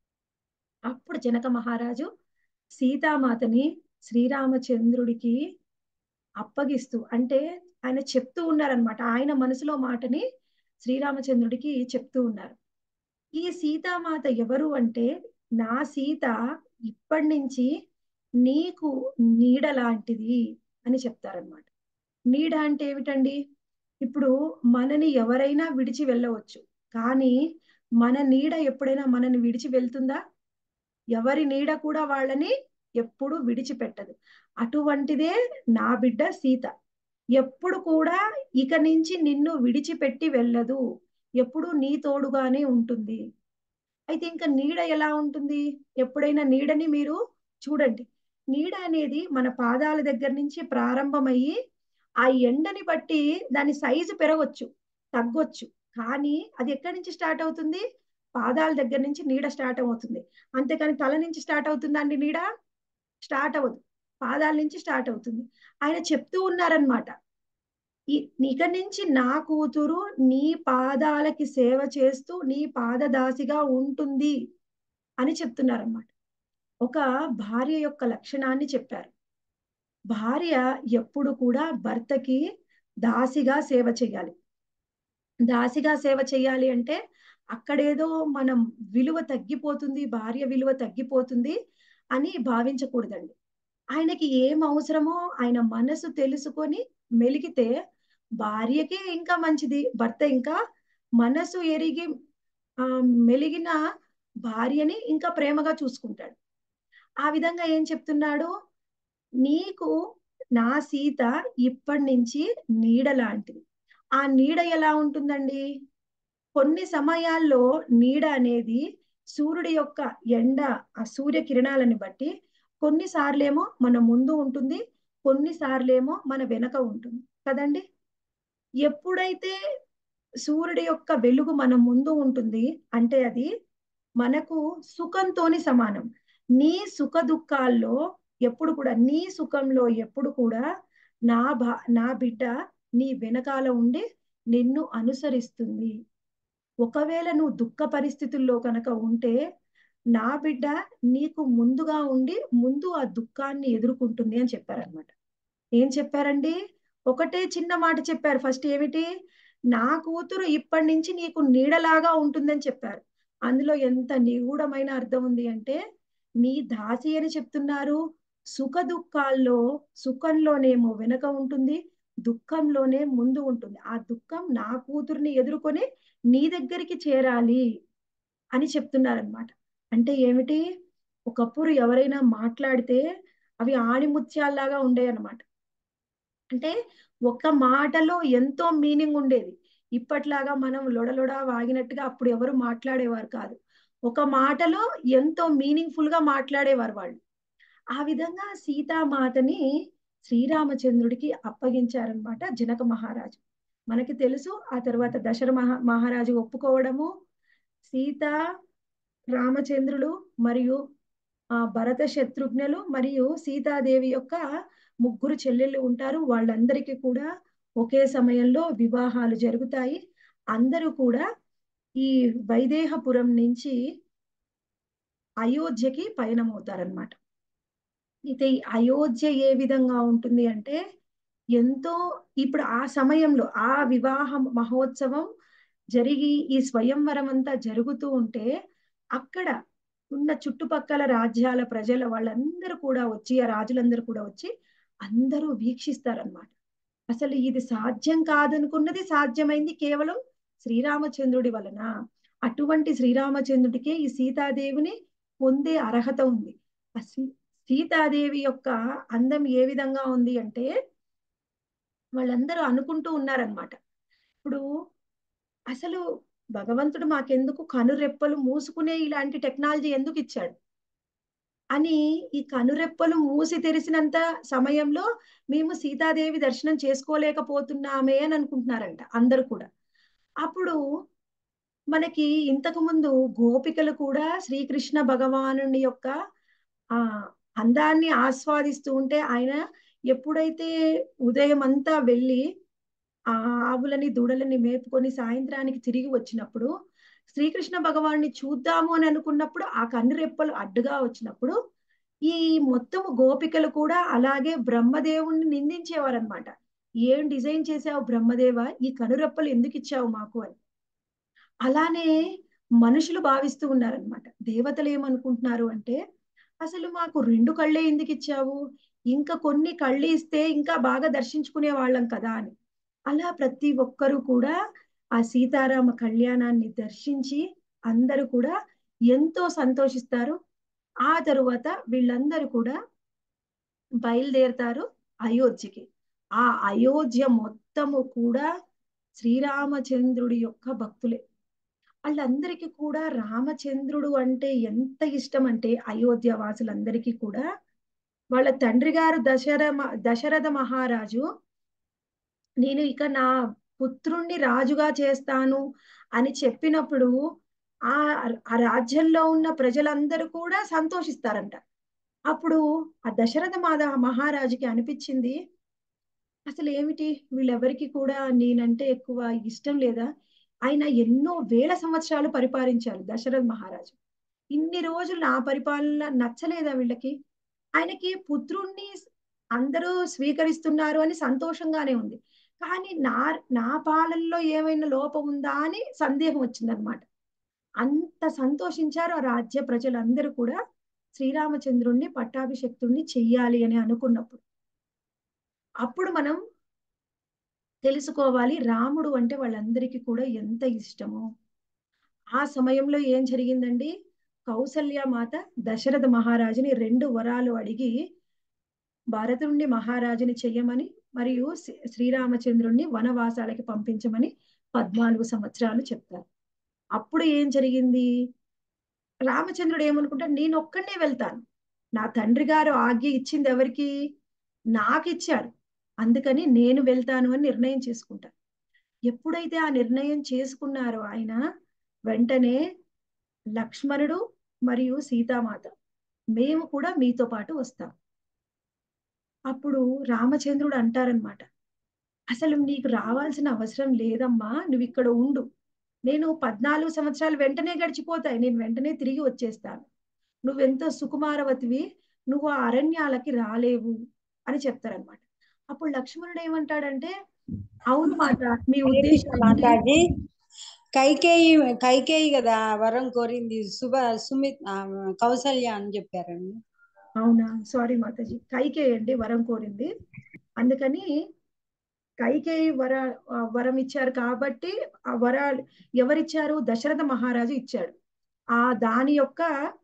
అప్పుడు జనక మహారాజు సీతామాతని శ్రీరామచంద్రుడికి అప్పగిస్తూ అంటే ఆయన చెప్తూ ఉన్నారనమాట ఆయన మనసులో మాటని శ్రీరామచంద్రుడికి చెప్తూ ఉన్నారు ఈ సీతామాత ఎవరు అంటే నా సీత ఇప్పటి నుంచి నీకు నీడ లాంటిది అని చెప్తారనమాట నీడ అంటే ఏమిటండి ఇప్పుడు మనని ఎవరైనా విడిచి వెళ్ళవచ్చు కానీ మన నీడ ఎప్పుడైనా మనని విడిచి వెళ్తుందా ఎవరి నీడ కూడా వాళ్ళని ఎప్పుడు విడిచిపెట్టదు అటువంటిదే నా బిడ్డ సీత ఎప్పుడు కూడా ఇక నుంచి నిన్ను విడిచిపెట్టి వెళ్ళదు ఎప్పుడు నీ తోడుగానే ఉంటుంది అయితే ఇంకా నీడ ఎలా ఉంటుంది ఎప్పుడైనా నీడని మీరు చూడండి నీడ అనేది మన పాదాల దగ్గర నుంచి ప్రారంభమయ్యి ఆ ఎండని బట్టి దాని సైజు పెరగొచ్చు తగ్గొచ్చు కానీ అది ఎక్కడి నుంచి స్టార్ట్ అవుతుంది పాదాల దగ్గర నుంచి నీడ స్టార్ట్ అవుతుంది అంతేకాని తల నుంచి స్టార్ట్ అవుతుందండి నీడ స్టార్ట్ అవ్వదు పాదాల నుంచి స్టార్ట్ అవుతుంది ఆయన చెప్తూ ఉన్నారనమాట ఈ ఇక నుంచి నా కూతురు నీ పాదాలకి సేవ చేస్తూ నీ పాదదాసిగా ఉంటుంది అని చెప్తున్నారన్నమాట ఒక భార్య యొక్క లక్షణాన్ని చెప్పారు భార్య ఎప్పుడు కూడా భర్తకి దాసిగా సేవ చేయాలి దాసిగా సేవ చేయాలి అంటే అక్కడేదో మనం విలువ తగ్గిపోతుంది భార్య విలువ తగ్గిపోతుంది అని భావించకూడదండి ఆయనకి ఏం అవసరమో ఆయన మనసు తెలుసుకొని మెలిగితే భార్యకే ఇంకా మంచిది భర్త ఇంకా మనసు ఎరిగి ఆ మెలిగిన భార్యని ఇంకా ప్రేమగా చూసుకుంటాడు ఆ విధంగా ఏం చెప్తున్నాడు నీకు నా సీత ఇప్పటి నుంచి నీడ లాంటిది ఆ నీడ ఎలా ఉంటుందండి కొన్ని సమయాల్లో నీడ అనేది సూర్యుడి యొక్క ఎండ ఆ సూర్య కిరణాలని బట్టి కొన్నిసార్లేమో మన ముందు ఉంటుంది కొన్నిసార్లేమో మన వెనక ఉంటుంది కదండి ఎప్పుడైతే సూర్యుడి యొక్క వెలుగు మన ముందు ఉంటుంది అంటే అది మనకు సుఖంతోని సమానం నీ సుఖ దుఃఖాల్లో ఎప్పుడు కూడా నీ సుఖంలో ఎప్పుడు కూడా నా భా నా బిడ్డ నీ వెనకాల ఉండి నిన్ను అనుసరిస్తుంది ఒకవేళ నువ్వు దుఃఖ పరిస్థితుల్లో కనుక ఉంటే నా బిడ్డ నీకు ముందుగా ఉండి ముందు ఆ దుఃఖాన్ని ఎదుర్కొంటుంది అని చెప్పారనమాట ఏం చెప్పారండి ఒకటే చిన్న మాట చెప్పారు ఫస్ట్ ఏమిటి నా కూతురు ఇప్పటి నుంచి నీకు నీడలాగా ఉంటుందని చెప్పారు అందులో ఎంత నిగూఢమైన అర్థం ఉంది అంటే నీ దాసి అని చెప్తున్నారు సుఖ దుఃఖాల్లో సుఖంలోనేమో వెనక ఉంటుంది దుఃఖంలోనే ముందు ఉంటుంది ఆ దుఃఖం నా కూతుర్ని ఎదుర్కొని నీ దగ్గరికి చేరాలి అని చెప్తున్నారనమాట అంటే ఏమిటి ఒకప్పుడు ఎవరైనా మాట్లాడితే అవి ఆణిముత్యాల్లాగా ఉండేవన్నమాట అంటే ఒక మాటలో ఎంతో మీనింగ్ ఉండేది ఇప్పట్లాగా మనం లొడలొడ వాగినట్టుగా అప్పుడు ఎవరు మాట్లాడేవారు కాదు ఒక మాటలో ఎంతో మీనింగ్ఫుల్ గా మాట్లాడేవారు వాళ్ళు ఆ విధంగా సీతామాతని శ్రీరామచంద్రుడికి అప్పగించారనమాట జనక మహారాజు మనకి తెలుసు ఆ తర్వాత దశర మహా మహారాజు ఒప్పుకోవడము సీత రామచంద్రుడు మరియు ఆ భరత శత్రుఘ్నులు మరియు సీతాదేవి యొక్క ముగ్గురు చెల్లెళ్ళు ఉంటారు వాళ్ళందరికీ కూడా ఒకే సమయంలో వివాహాలు జరుగుతాయి అందరూ కూడా ఈ వైదేహపురం నుంచి అయోధ్యకి పయనమవుతారనమాట అయితే ఈ అయోధ్య ఏ విధంగా ఉంటుంది అంటే ఎంతో ఇప్పుడు ఆ సమయంలో ఆ వివాహ మహోత్సవం జరిగి ఈ స్వయంవరం అంతా జరుగుతూ ఉంటే అక్కడ ఉన్న చుట్టుపక్కల రాజ్యాల ప్రజల వాళ్ళందరూ కూడా వచ్చి ఆ రాజులందరూ కూడా వచ్చి అందరూ వీక్షిస్తారనమాట అసలు ఇది సాధ్యం కాదనుకున్నది సాధ్యమైంది కేవలం శ్రీరామచంద్రుడి వలన అటువంటి శ్రీరామచంద్రుడికే ఈ సీతాదేవిని పొందే అర్హత ఉంది ఆ సీతాదేవి యొక్క అందం ఏ విధంగా ఉంది అంటే వాళ్ళందరూ అనుకుంటూ ఉన్నారనమాట ఇప్పుడు అసలు భగవంతుడు మాకెందుకు కనురెప్పలు మూసుకునే ఇలాంటి టెక్నాలజీ ఎందుకు ఇచ్చాడు అని ఈ కనురెప్పలు మూసి తెరిసినంత సమయంలో మేము సీతాదేవి దర్శనం చేసుకోలేకపోతున్నామే అని అనుకుంటున్నారంట అందరూ కూడా అప్పుడు మనకి ఇంతకు ముందు గోపికలు కూడా శ్రీకృష్ణ భగవానుని యొక్క ఆ అందాన్ని ఆస్వాదిస్తూ ఉంటే ఆయన ఎప్పుడైతే ఉదయం అంతా వెళ్ళి ఆ ఆవులని దూడలని మేపుకొని సాయంత్రానికి తిరిగి వచ్చినప్పుడు శ్రీకృష్ణ భగవాన్ని చూద్దాము అని అనుకున్నప్పుడు ఆ కన్నురెప్పలు అడ్డుగా వచ్చినప్పుడు ఈ మొత్తము గోపికలు కూడా అలాగే బ్రహ్మదేవుణ్ణి నిందించేవారనమాట ఏం డిజైన్ చేసావు బ్రహ్మదేవ ఈ కనురెప్పలు ఎందుకు ఇచ్చావు మాకు అని అలానే మనుషులు భావిస్తూ ఉన్నారనమాట దేవతలు ఏమనుకుంటున్నారు అంటే అసలు మాకు రెండు కళ్ళే ఎందుకు ఇచ్చావు ఇంకా కొన్ని కళ్ళు ఇస్తే ఇంకా బాగా దర్శించుకునే వాళ్ళం కదా అని అలా ప్రతి ఒక్కరూ కూడా ఆ సీతారామ కళ్యాణాన్ని దర్శించి అందరూ కూడా ఎంతో సంతోషిస్తారు ఆ తరువాత వీళ్ళందరూ కూడా బయలుదేరుతారు అయోధ్యకి ఆ అయోధ్య మొత్తము కూడా శ్రీరామచంద్రుడి యొక్క భక్తులే వాళ్ళందరికీ కూడా రామచంద్రుడు అంటే ఎంత ఇష్టం అంటే అయోధ్య వాసులందరికీ కూడా వాళ్ళ తండ్రి గారు దశర దశరథ మహారాజు నేను ఇక నా పుత్రుణ్ణి రాజుగా చేస్తాను అని చెప్పినప్పుడు ఆ ఆ రాజ్యంలో ఉన్న ప్రజలందరూ కూడా సంతోషిస్తారంట అప్పుడు ఆ దశరథ మాద మహారాజుకి అనిపించింది అసలు ఏమిటి వీళ్ళెవరికి కూడా నేనంటే ఎక్కువ ఇష్టం లేదా ఆయన ఎన్నో వేల సంవత్సరాలు పరిపాలించారు దశరథ మహారాజు ఇన్ని రోజులు నా పరిపాలన నచ్చలేదా వీళ్ళకి ఆయనకి పుత్రుణ్ణి అందరూ స్వీకరిస్తున్నారు అని సంతోషంగానే ఉంది కానీ నా నా పాలనలో ఏమైనా లోపం ఉందా అని సందేహం వచ్చిందనమాట అంత సంతోషించారు ఆ రాజ్య ప్రజలందరూ కూడా శ్రీరామచంద్రుణ్ణి పట్టాభిషక్తుణ్ణి చెయ్యాలి అని అనుకున్నప్పుడు అప్పుడు మనం తెలుసుకోవాలి రాముడు అంటే వాళ్ళందరికీ కూడా ఎంత ఇష్టమో ఆ సమయంలో ఏం జరిగిందండి కౌసల్య మాత దశరథ మహారాజుని రెండు వరాలు అడిగి భరతుణ్ణి మహారాజుని చెయ్యమని మరియు శ్రీ- శ్రీరామచంద్రుణ్ణి వనవాసాలకి పంపించమని పద్నాలుగు సంవత్సరాలు చెప్తారు అప్పుడు ఏం జరిగింది రామచంద్రుడు ఏమనుకుంటాడు నేను ఒక్కడే వెళ్తాను నా తండ్రి గారు ఆజ్ఞ ఇచ్చింది ఎవరికి నాకు ఇచ్చారు అందుకని నేను వెళ్తాను అని నిర్ణయం చేసుకుంటారు ఎప్పుడైతే ఆ నిర్ణయం చేసుకున్నారో ఆయన వెంటనే లక్ష్మణుడు మరియు సీతామాత మేము కూడా మీతో పాటు వస్తాం అప్పుడు రామచంద్రుడు అంటారనమాట అసలు నీకు రావాల్సిన అవసరం లేదమ్మా నువ్వు ఇక్కడ ఉండు నేను పద్నాలుగు సంవత్సరాలు వెంటనే గడిచిపోతాయి నేను వెంటనే తిరిగి వచ్చేస్తాను నువ్వెంతో సుకుమారవతివి నువ్వు ఆ అరణ్యాలకి రాలేవు అని చెప్తారనమాట అప్పుడు లక్ష్మణుడు ఏమంటాడంటే అవును మాట మీ ఉద్దేశం ఏంటి? మాతాజీ కైకేయి కైకేయి కదా వరం కోరింది శుభ సుమిత్ ఆ, కౌసల్య అని చెప్పారండి అవునా సారీ మాతాజీ కైకేయండి వరం కోరింది అందుకని కైకేయి వర ఆ వరం ఇచ్చారు కాబట్టి ఆ వరాలు ఎవరిచ్చారు దశరథ మహారాజు ఇచ్చాడు ఆ దాని యొక్క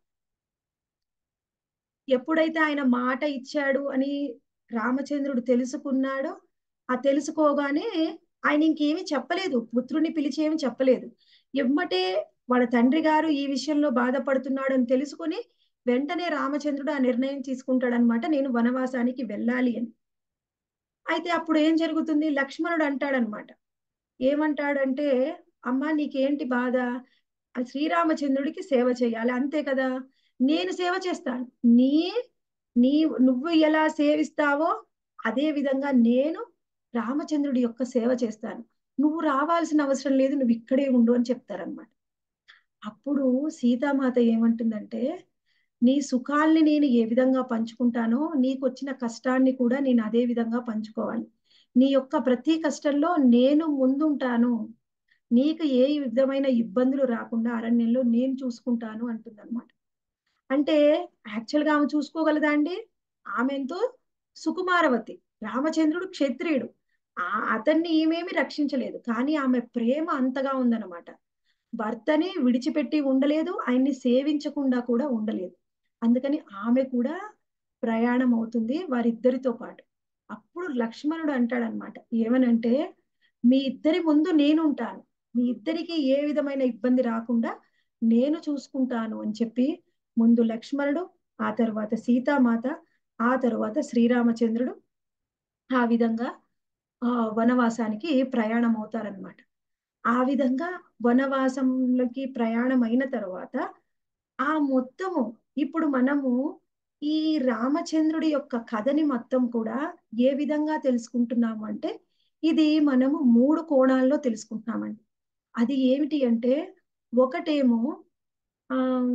ఎప్పుడైతే ఆయన మాట ఇచ్చాడు అని రామచంద్రుడు తెలుసుకున్నాడో ఆ తెలుసుకోగానే ఆయన ఇంకేమీ చెప్పలేదు పుత్రుని పిలిచి ఏమి చెప్పలేదు ఎమ్మటే వాళ్ళ తండ్రి గారు ఈ విషయంలో బాధపడుతున్నాడు అని తెలుసుకొని వెంటనే రామచంద్రుడు ఆ నిర్ణయం తీసుకుంటాడనమాట నేను వనవాసానికి వెళ్ళాలి అని అయితే అప్పుడు ఏం జరుగుతుంది లక్ష్మణుడు అంటాడనమాట ఏమంటాడంటే అమ్మా నీకేంటి బాధ ఆ శ్రీరామచంద్రుడికి సేవ చేయాలి అంతే కదా నేను సేవ చేస్తాను నీ నీ నువ్వు ఎలా సేవిస్తావో అదే విధంగా నేను రామచంద్రుడి యొక్క సేవ చేస్తాను నువ్వు రావాల్సిన అవసరం లేదు నువ్వు ఇక్కడే ఉండు అని చెప్తారనమాట అప్పుడు సీతామాత ఏమంటుందంటే నీ సుఖాల్ని నేను ఏ విధంగా పంచుకుంటానో నీకు వచ్చిన కష్టాన్ని కూడా నేను అదే విధంగా పంచుకోవాలి నీ యొక్క ప్రతి కష్టంలో నేను ముందుంటాను నీకు ఏ విధమైన ఇబ్బందులు రాకుండా అరణ్యంలో నేను చూసుకుంటాను అంటుందన్నమాట అంటే యాక్చువల్ గా ఆమె చూసుకోగలదా అండి ఆమె ఎంతో సుకుమారవతి రామచంద్రుడు క్షత్రియుడు ఆ అతన్ని ఈమెమి రక్షించలేదు కానీ ఆమె ప్రేమ అంతగా ఉందన్నమాట భర్తని విడిచిపెట్టి ఉండలేదు ఆయన్ని సేవించకుండా కూడా ఉండలేదు అందుకని ఆమె కూడా ప్రయాణం అవుతుంది వారిద్దరితో పాటు అప్పుడు లక్ష్మణుడు అంటాడనమాట ఏమనంటే మీ ఇద్దరి ముందు నేను ఉంటాను మీ ఇద్దరికి ఏ విధమైన ఇబ్బంది రాకుండా నేను చూసుకుంటాను అని చెప్పి ముందు లక్ష్మణుడు ఆ తర్వాత సీతామాత ఆ తర్వాత శ్రీరామచంద్రుడు ఆ విధంగా ఆ వనవాసానికి ప్రయాణం అవుతారనమాట ఆ విధంగా వనవాసంలోకి ప్రయాణం అయిన తర్వాత ఆ మొత్తము ఇప్పుడు మనము ఈ రామచంద్రుడి యొక్క కథని మొత్తం కూడా ఏ విధంగా తెలుసుకుంటున్నాము అంటే ఇది మనము మూడు కోణాల్లో తెలుసుకుంటున్నామండి అది ఏమిటి అంటే ఒకటేమో ఆ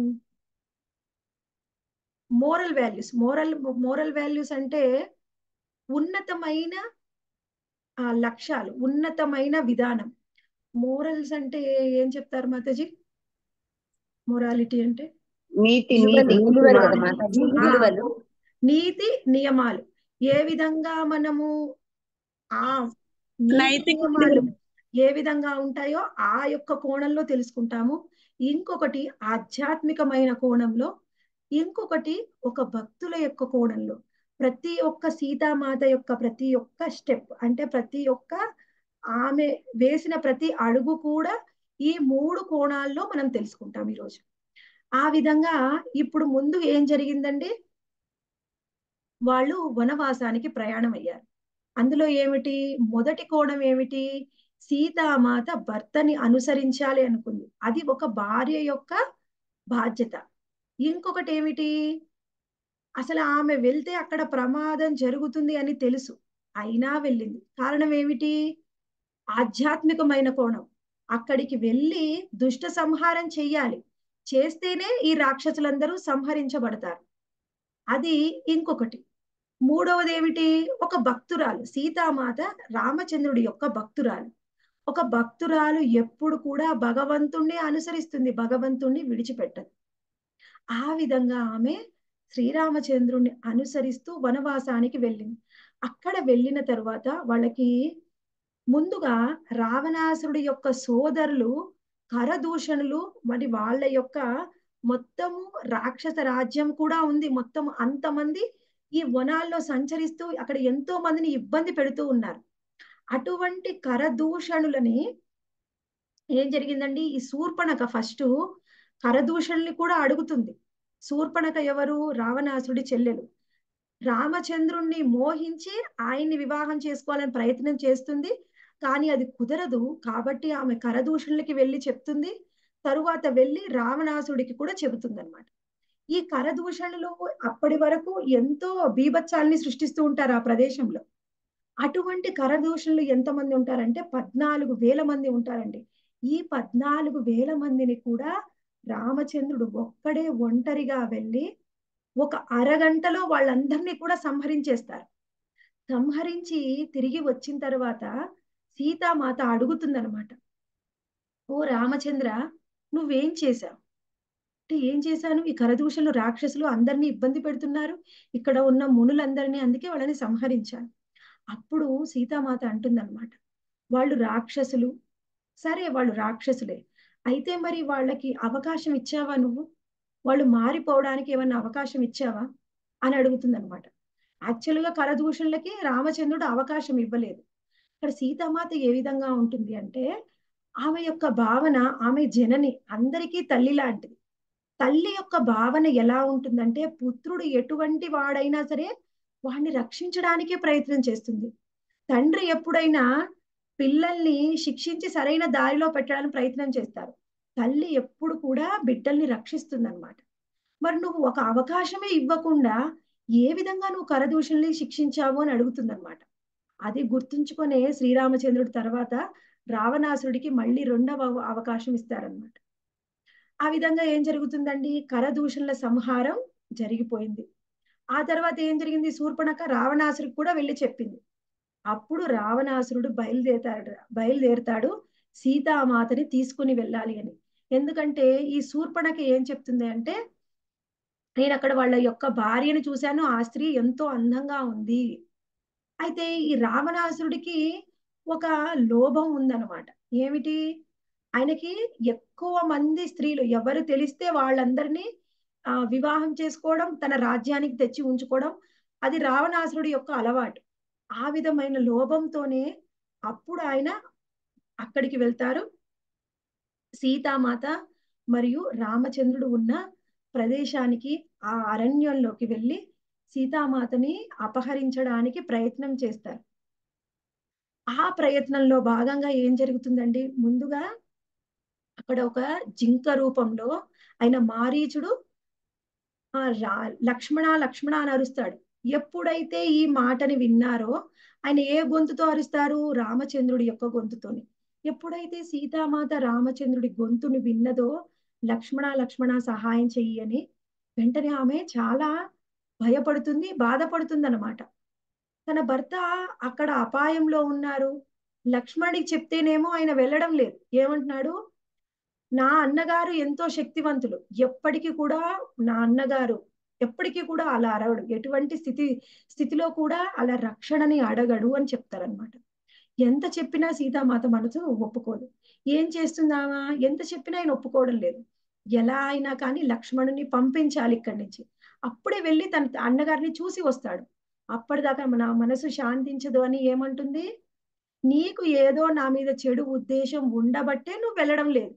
moral values moral moral values అంటే ఉన్నతమైన ఆ లక్ష్యాలు ఉన్నతమైన విధానం మోరల్స్ అంటే ఏం చెప్తారు మాతాజీ మొరాలిటీ అంటే నీతి విలువలు నీతి విలువలు కదా ఆ, మాతాజీ ఆ, విలువలు నీతి నియమాలు ఏ విధంగా మనము ఆ నీతి నైతిక నియమాలు ఏ విధంగా ఉంటాయో ఆ యొక్క కోణంలో తెలుసుకుంటాము ఇంకొకటి ఆధ్యాత్మికమైన కోణంలో ఇంకొకటి ఒక భక్తుల యొక్క కోణంలో ప్రతి ఒక్క సీతామాత యొక్క ప్రతి ఒక్క స్టెప్ అంటే ప్రతి ఒక్క ఆమె వేసిన ప్రతి అడుగు కూడా ఈ మూడు కోణాల్లో మనం తెలుసుకుంటాం ఈరోజు ఆ విధంగా ఇప్పుడు ముందు ఏం జరిగిందండి వాళ్ళు వనవాసానికి ప్రయాణం అయ్యారు అందులో ఏమిటి మొదటి కోణం ఏమిటి సీతామాత భర్తని అనుసరించాలి అనుకుంది అది ఒక భార్య యొక్క బాధ్యత ఇంకొకటి ఏమిటి అసలు ఆమె వెళ్తే అక్కడ ప్రమాదం జరుగుతుంది అని తెలుసు అయినా వెళ్ళింది కారణం ఏమిటి ఆధ్యాత్మికమైన కోణం అక్కడికి వెళ్ళి దుష్ట సంహారం చెయ్యాలి చేస్తేనే ఈ రాక్షసులందరూ సంహరించబడతారు అది ఇంకొకటి మూడవది ఏమిటి ఒక భక్తురాలు సీతామాత రామచంద్రుడి యొక్క భక్తురాలు ఒక భక్తురాలు ఎప్పుడు కూడా భగవంతుణ్ణి అనుసరిస్తుంది భగవంతుణ్ణి విడిచిపెట్టదు ఆ విధంగా ఆమె శ్రీరామచంద్రుణ్ణి అనుసరిస్తూ వనవాసానికి వెళ్ళింది అక్కడ వెళ్ళిన తరువాత వాళ్ళకి ముందుగా రావణాసురుడి యొక్క సోదరులు కరదూషణులు మరి వాళ్ళ యొక్క మొత్తము రాక్షస రాజ్యం కూడా ఉంది మొత్తం అంతమంది ఈ వనాల్లో సంచరిస్తూ అక్కడ ఎంతో మందిని ఇబ్బంది పెడుతూ ఉన్నారు అటువంటి కరదూషణులని ఏం జరిగిందండి ఈ శూర్పణక ఫస్ట్ కరదూషణుల్ని కూడా అడుగుతుంది శూర్పణక ఎవరు రావణాసుడి చెల్లెలు రామచంద్రుణ్ణి మోహించి ఆయన్ని వివాహం చేసుకోవాలని ప్రయత్నం చేస్తుంది కానీ అది కుదరదు కాబట్టి ఆమె కరదూషణులకి వెళ్ళి చెప్తుంది తరువాత వెళ్ళి రావణాసుడికి కూడా చెబుతుంది అనమాట ఈ కరదూషణలు అప్పటి వరకు ఎంతో బీభత్సాల్ని సృష్టిస్తూ ఉంటారు ఆ ప్రదేశంలో అటువంటి కరదూషణలు ఎంతమంది ఉంటారంటే పద్నాలుగు వేల మంది ఉంటారండి ఈ పద్నాలుగు వేల మందిని కూడా రామచంద్రుడు ఒక్కడే ఒంటరిగా వెళ్ళి ఒక అరగంటలో వాళ్ళందరినీ కూడా సంహరించేస్తారు సంహరించి తిరిగి వచ్చిన తర్వాత సీతామాత అడుగుతుందనమాట ఓ రామచంద్ర నువ్వేం చేశావు అంటే ఏం చేశాను ఈ కరదూషణలు రాక్షసులు అందరినీ ఇబ్బంది పెడుతున్నారు ఇక్కడ ఉన్న మునులందరినీ అందుకే వాళ్ళని సంహరించాను అప్పుడు సీతామాత అంటుందన్నమాట వాళ్ళు రాక్షసులు సరే వాళ్ళు రాక్షసులే అయితే మరి వాళ్ళకి అవకాశం ఇచ్చావా నువ్వు వాళ్ళు మారిపోవడానికి ఏమన్నా అవకాశం ఇచ్చావా అని అడుగుతుంది అనమాట యాక్చువల్గా కరదూషణలకి రామచంద్రుడు అవకాశం ఇవ్వలేదు ఇక్కడ సీతామాత ఏ విధంగా ఉంటుంది అంటే ఆమె యొక్క భావన ఆమె జనని అందరికీ తల్లి లాంటిది తల్లి యొక్క భావన ఎలా ఉంటుందంటే పుత్రుడు ఎటువంటి వాడైనా సరే వాడిని రక్షించడానికే ప్రయత్నం చేస్తుంది తండ్రి ఎప్పుడైనా పిల్లల్ని శిక్షించి సరైన దారిలో పెట్టడానికి ప్రయత్నం చేస్తారు తల్లి ఎప్పుడు కూడా బిడ్డల్ని రక్షిస్తుంది అనమాట మరి నువ్వు ఒక అవకాశమే ఇవ్వకుండా ఏ విధంగా నువ్వు కరదూషణని శిక్షించావు అని అడుగుతుందన్నమాట అది గుర్తుంచుకునే శ్రీరామచంద్రుడి తర్వాత రావణాసురుడికి మళ్ళీ రెండవ అవకాశం ఇస్తారనమాట ఆ విధంగా ఏం జరుగుతుందండి కరదూషణల సంహారం జరిగిపోయింది ఆ తర్వాత ఏం జరిగింది శూర్పణక రావణాసురికి కూడా వెళ్ళి చెప్పింది అప్పుడు రావణాసురుడు బయలుదేరుతాడు బయలుదేరుతాడు సీతామాతని తీసుకుని వెళ్ళాలి అని ఎందుకంటే ఈ శూర్పణకి ఏం చెప్తుంది అంటే నేను అక్కడ వాళ్ళ యొక్క భార్యని చూశాను ఆ స్త్రీ ఎంతో అందంగా ఉంది అయితే ఈ రావణాసురుడికి ఒక లోభం ఉందన్నమాట ఏమిటి ఆయనకి ఎక్కువ మంది స్త్రీలు ఎవరు తెలిస్తే వాళ్ళందరినీ ఆ వివాహం చేసుకోవడం తన రాజ్యానికి తెచ్చి ఉంచుకోవడం అది రావణాసురుడి యొక్క అలవాటు ఆ విధమైన లోభంతోనే అప్పుడు ఆయన అక్కడికి వెళ్తారు సీతామాత మరియు రామచంద్రుడు ఉన్న ప్రదేశానికి ఆ అరణ్యంలోకి వెళ్ళి సీతామాతని అపహరించడానికి ప్రయత్నం చేస్తారు ఆ ప్రయత్నంలో భాగంగా ఏం జరుగుతుందండి ముందుగా అక్కడ ఒక జింక రూపంలో ఆయన మారీచుడు ఆ రా లక్ష్మణ లక్ష్మణ అని అరుస్తాడు ఎప్పుడైతే ఈ మాటని విన్నారో ఆయన ఏ గొంతుతో అరుస్తారు రామచంద్రుడి యొక్క గొంతుతోని ఎప్పుడైతే సీతామాత రామచంద్రుడి గొంతుని విన్నదో లక్ష్మణ లక్ష్మణ సహాయం చెయ్యి అని వెంటనే ఆమె చాలా భయపడుతుంది బాధపడుతుంది అనమాట తన భర్త అక్కడ అపాయంలో ఉన్నారు లక్ష్మణుడికి చెప్తేనేమో ఆయన వెళ్ళడం లేదు ఏమంటున్నాడు నా అన్నగారు ఎంతో శక్తివంతులు ఎప్పటికీ కూడా నా అన్నగారు ఎప్పటికీ కూడా అలా అరవడు ఎటువంటి స్థితి స్థితిలో కూడా అలా రక్షణని అడగడు అని చెప్తారనమాట ఎంత చెప్పినా సీతామాత మనసు ఒప్పుకోదు ఏం చేస్తుందామా ఎంత చెప్పినా ఆయన ఒప్పుకోవడం లేదు ఎలా అయినా కానీ లక్ష్మణుని పంపించాలి ఇక్కడి నుంచి అప్పుడే వెళ్ళి తన అన్నగారిని చూసి వస్తాడు అప్పటిదాకా మన మనసు శాంతించదు అని ఏమంటుంది నీకు ఏదో నా మీద చెడు ఉద్దేశం ఉండబట్టే నువ్వు వెళ్ళడం లేదు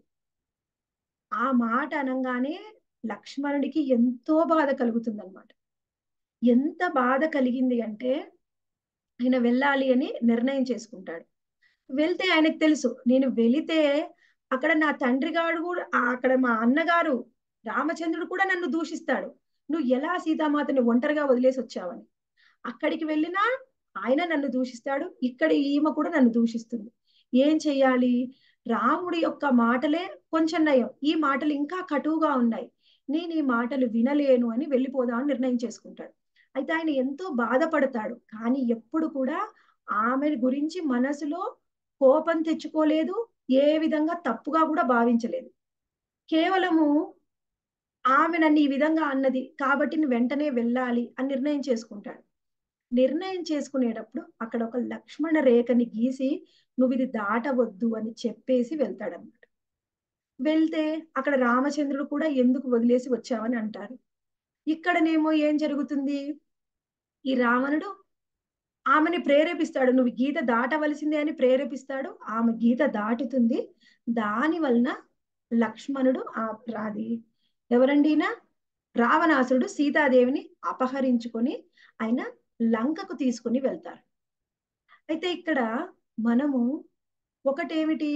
ఆ మాట అనగానే లక్ష్మణుడికి ఎంతో బాధ కలుగుతుంది అనమాట ఎంత బాధ కలిగింది అంటే ఆయన వెళ్ళాలి అని నిర్ణయం చేసుకుంటాడు వెళ్తే ఆయనకు తెలుసు నేను వెళితే అక్కడ నా తండ్రి గారు కూడా అక్కడ మా అన్నగారు రామచంద్రుడు కూడా నన్ను దూషిస్తాడు నువ్వు ఎలా సీతామాతని ఒంటరిగా వదిలేసి వచ్చావని అక్కడికి వెళ్ళినా ఆయన నన్ను దూషిస్తాడు ఇక్కడ ఈమె కూడా నన్ను దూషిస్తుంది ఏం చెయ్యాలి రాముడి యొక్క మాటలే కొంచెం నయం ఈ మాటలు ఇంకా కటువుగా ఉన్నాయి నేను ఈ మాటలు వినలేను అని వెళ్ళిపోదామని నిర్ణయం చేసుకుంటాడు అయితే ఆయన ఎంతో బాధపడతాడు కానీ ఎప్పుడు కూడా ఆమె గురించి మనసులో కోపం తెచ్చుకోలేదు ఏ విధంగా తప్పుగా కూడా భావించలేదు కేవలము ఆమె నన్ను ఈ విధంగా అన్నది కాబట్టి నేను వెంటనే వెళ్ళాలి అని నిర్ణయం చేసుకుంటాడు నిర్ణయం చేసుకునేటప్పుడు అక్కడ ఒక లక్ష్మణ రేఖని గీసి నువ్వు ఇది దాటవద్దు అని చెప్పేసి వెళ్తాడన్నమాట వెళ్తే అక్కడ రామచంద్రుడు కూడా ఎందుకు వదిలేసి వచ్చావని అంటారు ఇక్కడనేమో ఏం జరుగుతుంది ఈ రావణుడు ఆమెని ప్రేరేపిస్తాడు నువ్వు గీత దాటవలసిందే అని ప్రేరేపిస్తాడు ఆమె గీత దాటుతుంది దాని వలన లక్ష్మణుడు ఆ రాది ఎవరండి ఈయన రావణాసురుడు సీతాదేవిని అపహరించుకొని ఆయన లంకకు తీసుకుని వెళ్తారు అయితే ఇక్కడ మనము ఒకటేమిటి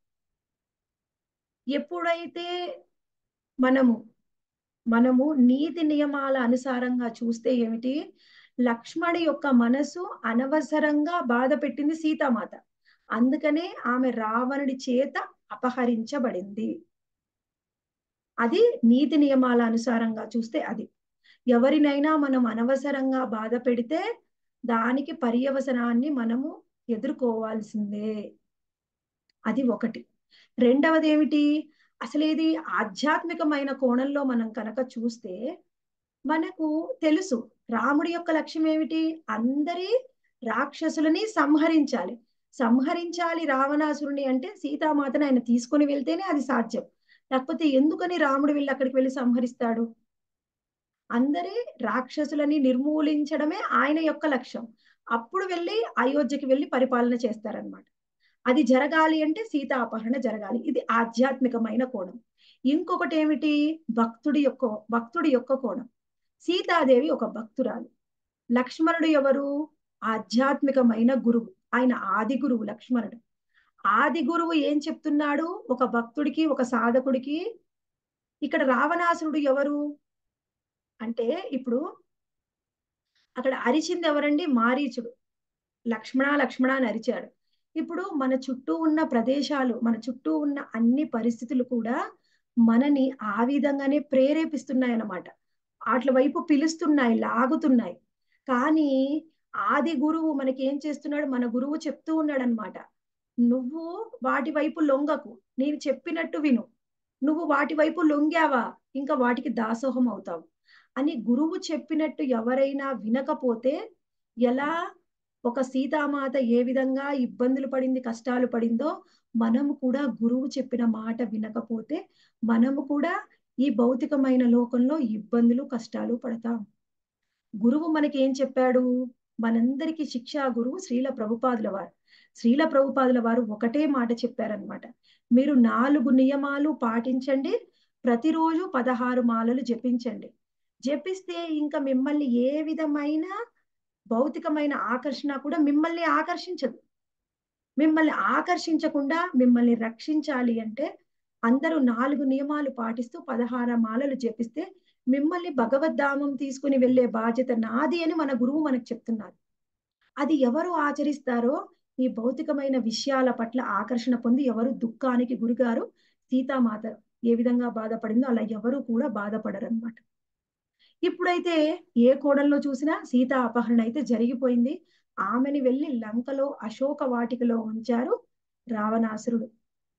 ఎప్పుడైతే మనము మనము నీతి నియమాల అనుసారంగా చూస్తే ఏమిటి లక్ష్మణి యొక్క మనసు అనవసరంగా బాధ పెట్టింది సీతామాత అందుకనే ఆమె రావణుడి చేత అపహరించబడింది అది నీతి నియమాల అనుసారంగా చూస్తే అది ఎవరినైనా మనం అనవసరంగా బాధ పెడితే దానికి పర్యవసనాన్ని మనము ఎదుర్కోవాల్సిందే అది ఒకటి రెండవది ఏమిటి అసలు ఇది ఆధ్యాత్మికమైన కోణంలో మనం కనుక చూస్తే మనకు తెలుసు రాముడి యొక్క లక్ష్యం ఏమిటి అందరి రాక్షసులని సంహరించాలి సంహరించాలి రావణాసురుని అంటే సీతామాతను ఆయన తీసుకుని వెళ్తేనే అది సాధ్యం లేకపోతే ఎందుకని రాముడు వెళ్ళి అక్కడికి వెళ్ళి సంహరిస్తాడు అందరి రాక్షసులని నిర్మూలించడమే ఆయన యొక్క లక్ష్యం అప్పుడు వెళ్ళి అయోధ్యకి వెళ్ళి పరిపాలన చేస్తారనమాట అది జరగాలి అంటే సీతా అపహరణ జరగాలి ఇది ఆధ్యాత్మికమైన కోణం ఇంకొకటి ఏమిటి భక్తుడి యొక్క భక్తుడి యొక్క కోణం సీతాదేవి ఒక భక్తురాలు లక్ష్మణుడు ఎవరు ఆధ్యాత్మికమైన గురువు ఆయన ఆది గురువు లక్ష్మణుడు ఆది గురువు ఏం చెప్తున్నాడు ఒక భక్తుడికి ఒక సాధకుడికి ఇక్కడ రావణాసురుడు ఎవరు అంటే ఇప్పుడు అక్కడ అరిచింది ఎవరండి మారీచుడు లక్ష్మణ లక్ష్మణ అని అరిచాడు ఇప్పుడు మన చుట్టూ ఉన్న ప్రదేశాలు మన చుట్టూ ఉన్న అన్ని పరిస్థితులు కూడా మనని ఆ విధంగానే ప్రేరేపిస్తున్నాయి అన్నమాట వాటి వైపు పిలుస్తున్నాయి లాగుతున్నాయి కానీ ఆది గురువు మనకి ఏం చేస్తున్నాడు మన గురువు చెప్తూ ఉన్నాడు అనమాట నువ్వు వాటి వైపు లొంగకు నేను చెప్పినట్టు విను నువ్వు వాటి వైపు లొంగావా ఇంకా వాటికి దాసోహం అవుతావు అని గురువు చెప్పినట్టు ఎవరైనా వినకపోతే ఎలా ఒక సీతామాత ఏ విధంగా ఇబ్బందులు పడింది కష్టాలు పడిందో మనము కూడా గురువు చెప్పిన మాట వినకపోతే మనము కూడా ఈ భౌతికమైన లోకంలో ఇబ్బందులు కష్టాలు పడతాం గురువు మనకి ఏం చెప్పాడు మనందరికీ శిక్షా గురువు శ్రీల ప్రభుపాదుల వారు శ్రీల ప్రభుపాదుల వారు ఒకటే మాట చెప్పారనమాట మీరు నాలుగు నియమాలు పాటించండి ప్రతిరోజు పదహారు మాలలు జపించండి జపిస్తే ఇంకా మిమ్మల్ని ఏ విధమైన భౌతికమైన ఆకర్షణ కూడా మిమ్మల్ని ఆకర్షించదు మిమ్మల్ని ఆకర్షించకుండా మిమ్మల్ని రక్షించాలి అంటే అందరూ నాలుగు నియమాలు పాటిస్తూ పదహార మాలలు జపిస్తే మిమ్మల్ని భగవద్ధామం తీసుకుని వెళ్లే బాధ్యత నాది అని మన గురువు మనకు చెప్తున్నారు అది ఎవరు ఆచరిస్తారో ఈ భౌతికమైన విషయాల పట్ల ఆకర్షణ పొంది ఎవరు దుఃఖానికి గురిగారు సీతామాత ఏ విధంగా బాధపడిందో అలా ఎవరు కూడా బాధపడరు అనమాట ఇప్పుడైతే ఏ కోణంలో చూసినా సీతా అపహరణ అయితే జరిగిపోయింది ఆమెని వెళ్ళి లంకలో అశోక వాటికలో ఉంచారు రావణాసురుడు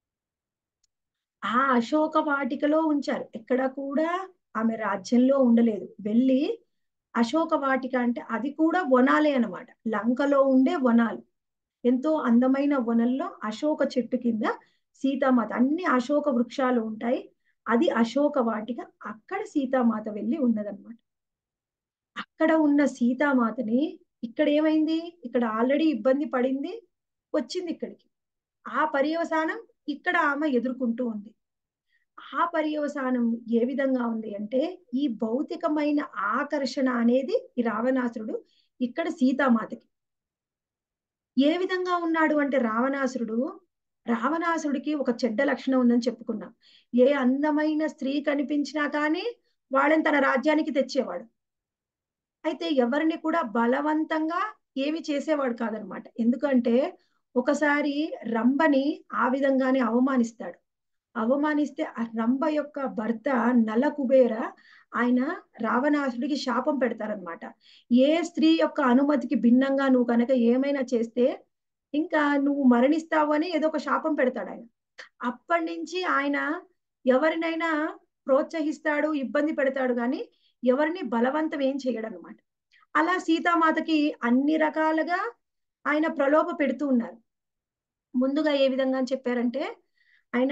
ఆ అశోక వాటికలో ఉంచారు ఎక్కడ కూడా ఆమె రాజ్యంలో ఉండలేదు వెళ్ళి అశోక వాటిక అంటే అది కూడా వనాలే అనమాట లంకలో ఉండే వనాలు ఎంతో అందమైన వనంలో అశోక చెట్టు కింద సీతామాత అన్ని అశోక వృక్షాలు ఉంటాయి అది అశోక వాటిక అక్కడ సీతామాత వెళ్ళి ఉన్నదన్నమాట అక్కడ ఉన్న సీతామాతని ఇక్కడ ఏమైంది ఇక్కడ ఆల్రెడీ ఇబ్బంది పడింది వచ్చింది ఇక్కడికి ఆ పర్యవసానం ఇక్కడ ఆమె ఎదుర్కొంటూ ఉంది ఆ పర్యవసానం ఏ విధంగా ఉంది అంటే ఈ భౌతికమైన ఆకర్షణ అనేది ఈ రావణాసురుడు ఇక్కడ సీతామాతకి ఏ విధంగా ఉన్నాడు అంటే రావణాసురుడు రావణాసురుడికి ఒక చెడ్డ లక్షణం ఉందని చెప్పుకున్నాం ఏ అందమైన స్త్రీ కనిపించినా కానీ వాళ్ళని తన రాజ్యానికి తెచ్చేవాడు అయితే ఎవరిని కూడా బలవంతంగా ఏమి చేసేవాడు కాదనమాట ఎందుకంటే ఒకసారి రంభని ఆ విధంగానే అవమానిస్తాడు అవమానిస్తే ఆ రంభ యొక్క భర్త నల కుబేర ఆయన రావణాసుడికి శాపం పెడతారనమాట ఏ స్త్రీ యొక్క అనుమతికి భిన్నంగా నువ్వు కనుక ఏమైనా చేస్తే ఇంకా నువ్వు మరణిస్తావు అని ఏదో ఒక శాపం పెడతాడు ఆయన అప్పటి నుంచి ఆయన ఎవరినైనా ప్రోత్సహిస్తాడు ఇబ్బంది పెడతాడు కానీ ఎవరిని బలవంతం ఏం చేయడు అనమాట అలా సీతామాతకి అన్ని రకాలుగా ఆయన ప్రలోభ పెడుతూ ఉన్నారు ముందుగా ఏ విధంగా అని చెప్పారంటే ఆయన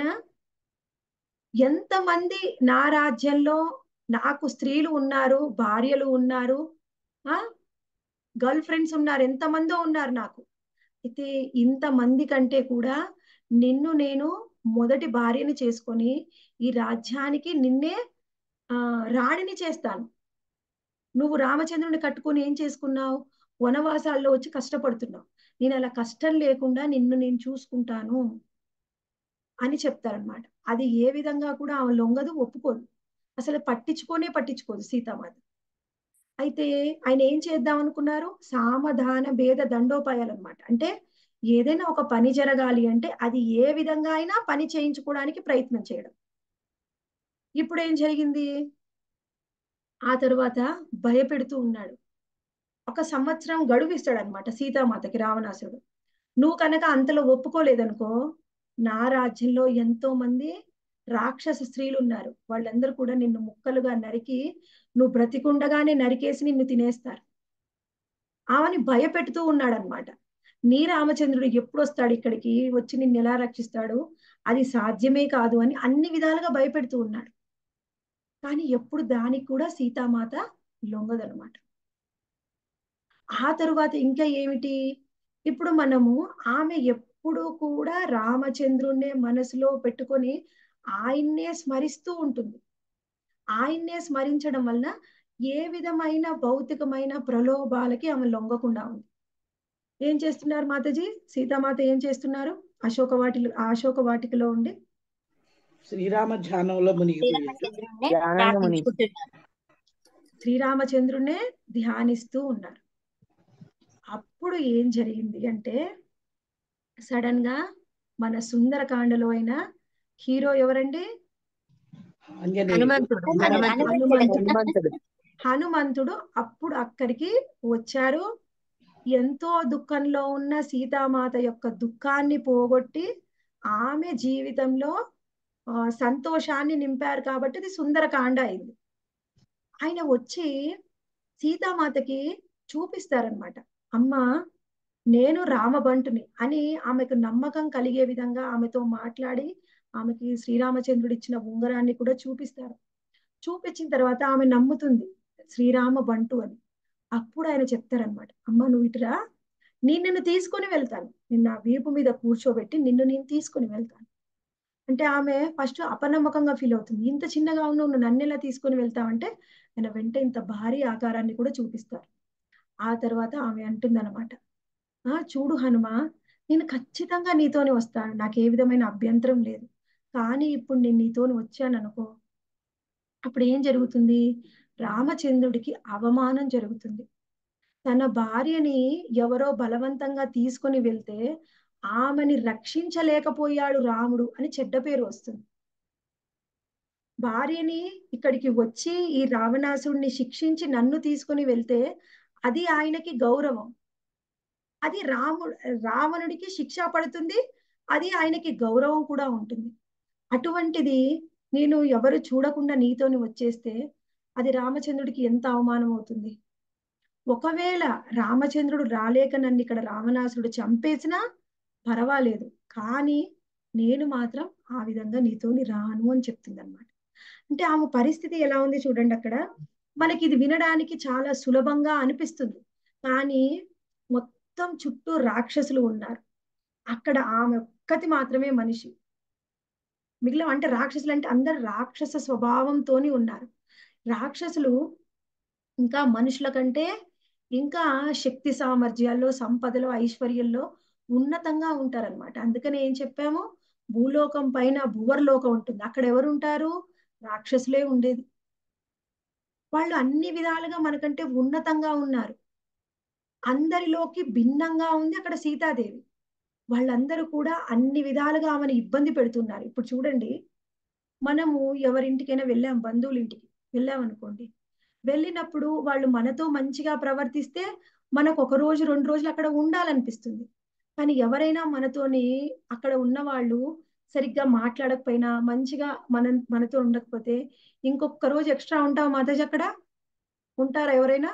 ఎంతమంది నా రాజ్యంలో నాకు స్త్రీలు ఉన్నారు భార్యలు ఉన్నారు ఆ గర్ల్ ఫ్రెండ్స్ ఉన్నారు ఎంతమందో ఉన్నారు నాకు అయితే ఇంతమంది కంటే కూడా నిన్ను నేను మొదటి భార్యని చేసుకొని ఈ రాజ్యానికి నిన్నే ఆ రాణిని చేస్తాను నువ్వు రామచంద్రుని కట్టుకొని ఏం చేసుకున్నావు వనవాసాల్లో వచ్చి కష్టపడుతున్నావు నేను అలా కష్టం లేకుండా నిన్ను నేను చూసుకుంటాను అని చెప్తారనమాట అది ఏ విధంగా కూడా ఆమె లొంగదు ఒప్పుకోదు అసలు పట్టించుకోనే పట్టించుకోదు సీతామాత అయితే ఆయన ఏం చేద్దాం అనుకున్నారు సామధాన భేద దండోపాయాలు అనమాట అంటే ఏదైనా ఒక పని జరగాలి అంటే అది ఏ విధంగా అయినా పని చేయించుకోవడానికి ప్రయత్నం చేయడం ఇప్పుడు ఏం జరిగింది ఆ తరువాత భయపెడుతూ ఉన్నాడు ఒక సంవత్సరం గడువు ఇస్తాడు అనమాట సీతామాతకి రావణాసుడు నువ్వు కనుక అంతలో ఒప్పుకోలేదనుకో నా రాజ్యంలో ఎంతో మంది రాక్షస స్త్రీలు ఉన్నారు వాళ్ళందరూ కూడా నిన్ను ముక్కలుగా నరికి నువ్వు బ్రతికుండగానే నరికేసి నిన్ను తినేస్తారు ఆమెని భయపెడుతూ ఉన్నాడనమాట నీ రామచంద్రుడు ఎప్పుడు వస్తాడు ఇక్కడికి వచ్చి నిన్ను ఎలా రక్షిస్తాడు అది సాధ్యమే కాదు అని అన్ని విధాలుగా భయపెడుతూ ఉన్నాడు కానీ ఎప్పుడు దానికి కూడా సీతామాత లొంగదనమాట ఆ తరువాత ఇంకా ఏమిటి ఇప్పుడు మనము ఆమె ఎప్పుడు కూడా రామచంద్రుణ్ణే మనసులో పెట్టుకొని ఆయన్నే స్మరిస్తూ ఉంటుంది ఆయన్నే స్మరించడం వలన ఏ విధమైన భౌతికమైన ప్రలోభాలకి ఆమె లొంగకుండా ఉంది ఏం చేస్తున్నారు మాతాజీ సీతామాత ఏం చేస్తున్నారు అశోక వాటిలో అశోక వాటికలో ఉండి శ్రీరామ ధ్యానంలో మునిగిపోయాడు శ్రీరామచంద్రుణ్ణి ధ్యానంలో మునిగి- ప్రార్థించుకుంటున్నారు శ్రీరామచంద్రునే ధ్యానిస్తూ ఉన్నారు అప్పుడు ఏం జరిగింది అంటే సడన్ గా మన సుందరకాండలో అయిన హీరో ఎవరండి ఆంజనేయుడు హనుమంతుడు హనుమంతుడు హనుమంతుడు హనుమంతుడు హనుమంతుడు అప్పుడు అక్కడికి వచ్చారు ఎంతో దుఃఖంలో ఉన్న సీతామాత యొక్క దుఃఖాన్ని పోగొట్టి ఆమె జీవితంలో ఆ, సంతోషాన్ని నింపారు కాబట్టి ఇది సుందరకాండ అయింది ఆయన వచ్చి సీతామాతకి చూపిస్తారనమాట అమ్మ నేను రామబంటుని అని ఆమెకు నమ్మకం కలిగే విధంగా ఆమెతో మాట్లాడి ఆమెకి శ్రీరామచంద్రుడు ఇచ్చిన ఉంగరాన్ని కూడా చూపిస్తారు చూపించిన తర్వాత ఆమె నమ్ముతుంది శ్రీరామ బంటు అని అప్పుడు ఆయన చెప్తారనమాట అమ్మ నువ్వు ఇటురా నేను నిన్ను తీసుకొని వెళ్తాను నిన్న వీపు మీద కూర్చోబెట్టి నిన్ను నేను తీసుకొని వెళ్తాను అంటే ఆమె ఫస్ట్ అపనమ్మకంగా ఫీల్ అవుతుంది ఇంత చిన్నగా ఉన్న నువ్వు నన్ను ఎలా తీసుకొని వెళ్తావంటే ఆయన వెంట ఇంత భారీ ఆకారాన్ని కూడా చూపిస్తారు ఆ తర్వాత ఆమె అంటుందన్నమాట ఆ చూడు హనుమ నేను ఖచ్చితంగా నీతోనే వస్తాను నాకు ఏ విధమైన అభ్యంతరం లేదు కానీ ఇప్పుడు నేను నీతోని వచ్చాను అనుకో అప్పుడు ఏం జరుగుతుంది రామచంద్రుడికి అవమానం జరుగుతుంది తన భార్యని ఎవరో బలవంతంగా తీసుకొని వెళ్తే ఆమెని రక్షించలేకపోయాడు రాముడు అని చెడ్డ పేరు వస్తుంది భార్యని ఇక్కడికి వచ్చి ఈ రావణాసుడిని శిక్షించి నన్ను తీసుకొని వెళ్తే అది ఆయనకి గౌరవం అది రాముడు రావణుడికి శిక్ష పడుతుంది అది ఆయనకి గౌరవం కూడా ఉంటుంది అటువంటిది నేను ఎవరు చూడకుండా నీతోని వచ్చేస్తే అది రామచంద్రుడికి ఎంత అవమానం అవుతుంది ఒకవేళ రామచంద్రుడు రాలేక నన్ను ఇక్కడ రావణాసుడు చంపేసినా పర్వాలేదు కానీ నేను మాత్రం ఆ విధంగా నీతోని రాను అని చెప్తుంది అనమాట అంటే ఆమె పరిస్థితి ఎలా ఉంది చూడండి అక్కడ మనకి ఇది వినడానికి చాలా సులభంగా అనిపిస్తుంది కానీ మొత్తం చుట్టూ రాక్షసులు ఉన్నారు అక్కడ ఆమె ఒక్కతి మాత్రమే మనిషి మిగిలిన అంటే రాక్షసులు అంటే అందరు రాక్షస స్వభావంతోని ఉన్నారు రాక్షసులు ఇంకా మనుషుల కంటే ఇంకా శక్తి సామర్థ్యాల్లో సంపదలో ఐశ్వర్యంలో ఉన్నతంగా ఉంటారనమాట అందుకని ఏం చెప్పాము భూలోకం పైన భువర్లోకం ఉంటుంది అక్కడ ఎవరు ఉంటారు రాక్షసులే ఉండేది వాళ్ళు అన్ని విధాలుగా మనకంటే ఉన్నతంగా ఉన్నారు అందరిలోకి భిన్నంగా ఉంది అక్కడ సీతాదేవి వాళ్ళందరూ కూడా అన్ని విధాలుగా ఆమెను ఇబ్బంది పెడుతున్నారు ఇప్పుడు చూడండి మనము ఎవరింటికైనా వెళ్ళాం బంధువుల ఇంటికి వెళ్ళామనుకోండి వెళ్ళినప్పుడు వాళ్ళు మనతో మంచిగా ప్రవర్తిస్తే మనకు ఒక రోజు రెండు రోజులు అక్కడ ఉండాలనిపిస్తుంది కానీ ఎవరైనా మనతోని అక్కడ ఉన్న వాళ్ళు సరిగ్గా మాట్లాడకపోయినా మంచిగా మన మనతో ఉండకపోతే ఇంకొక రోజు ఎక్స్ట్రా ఉంటాం మాతాజీ అక్కడ ఉంటారా ఎవరైనా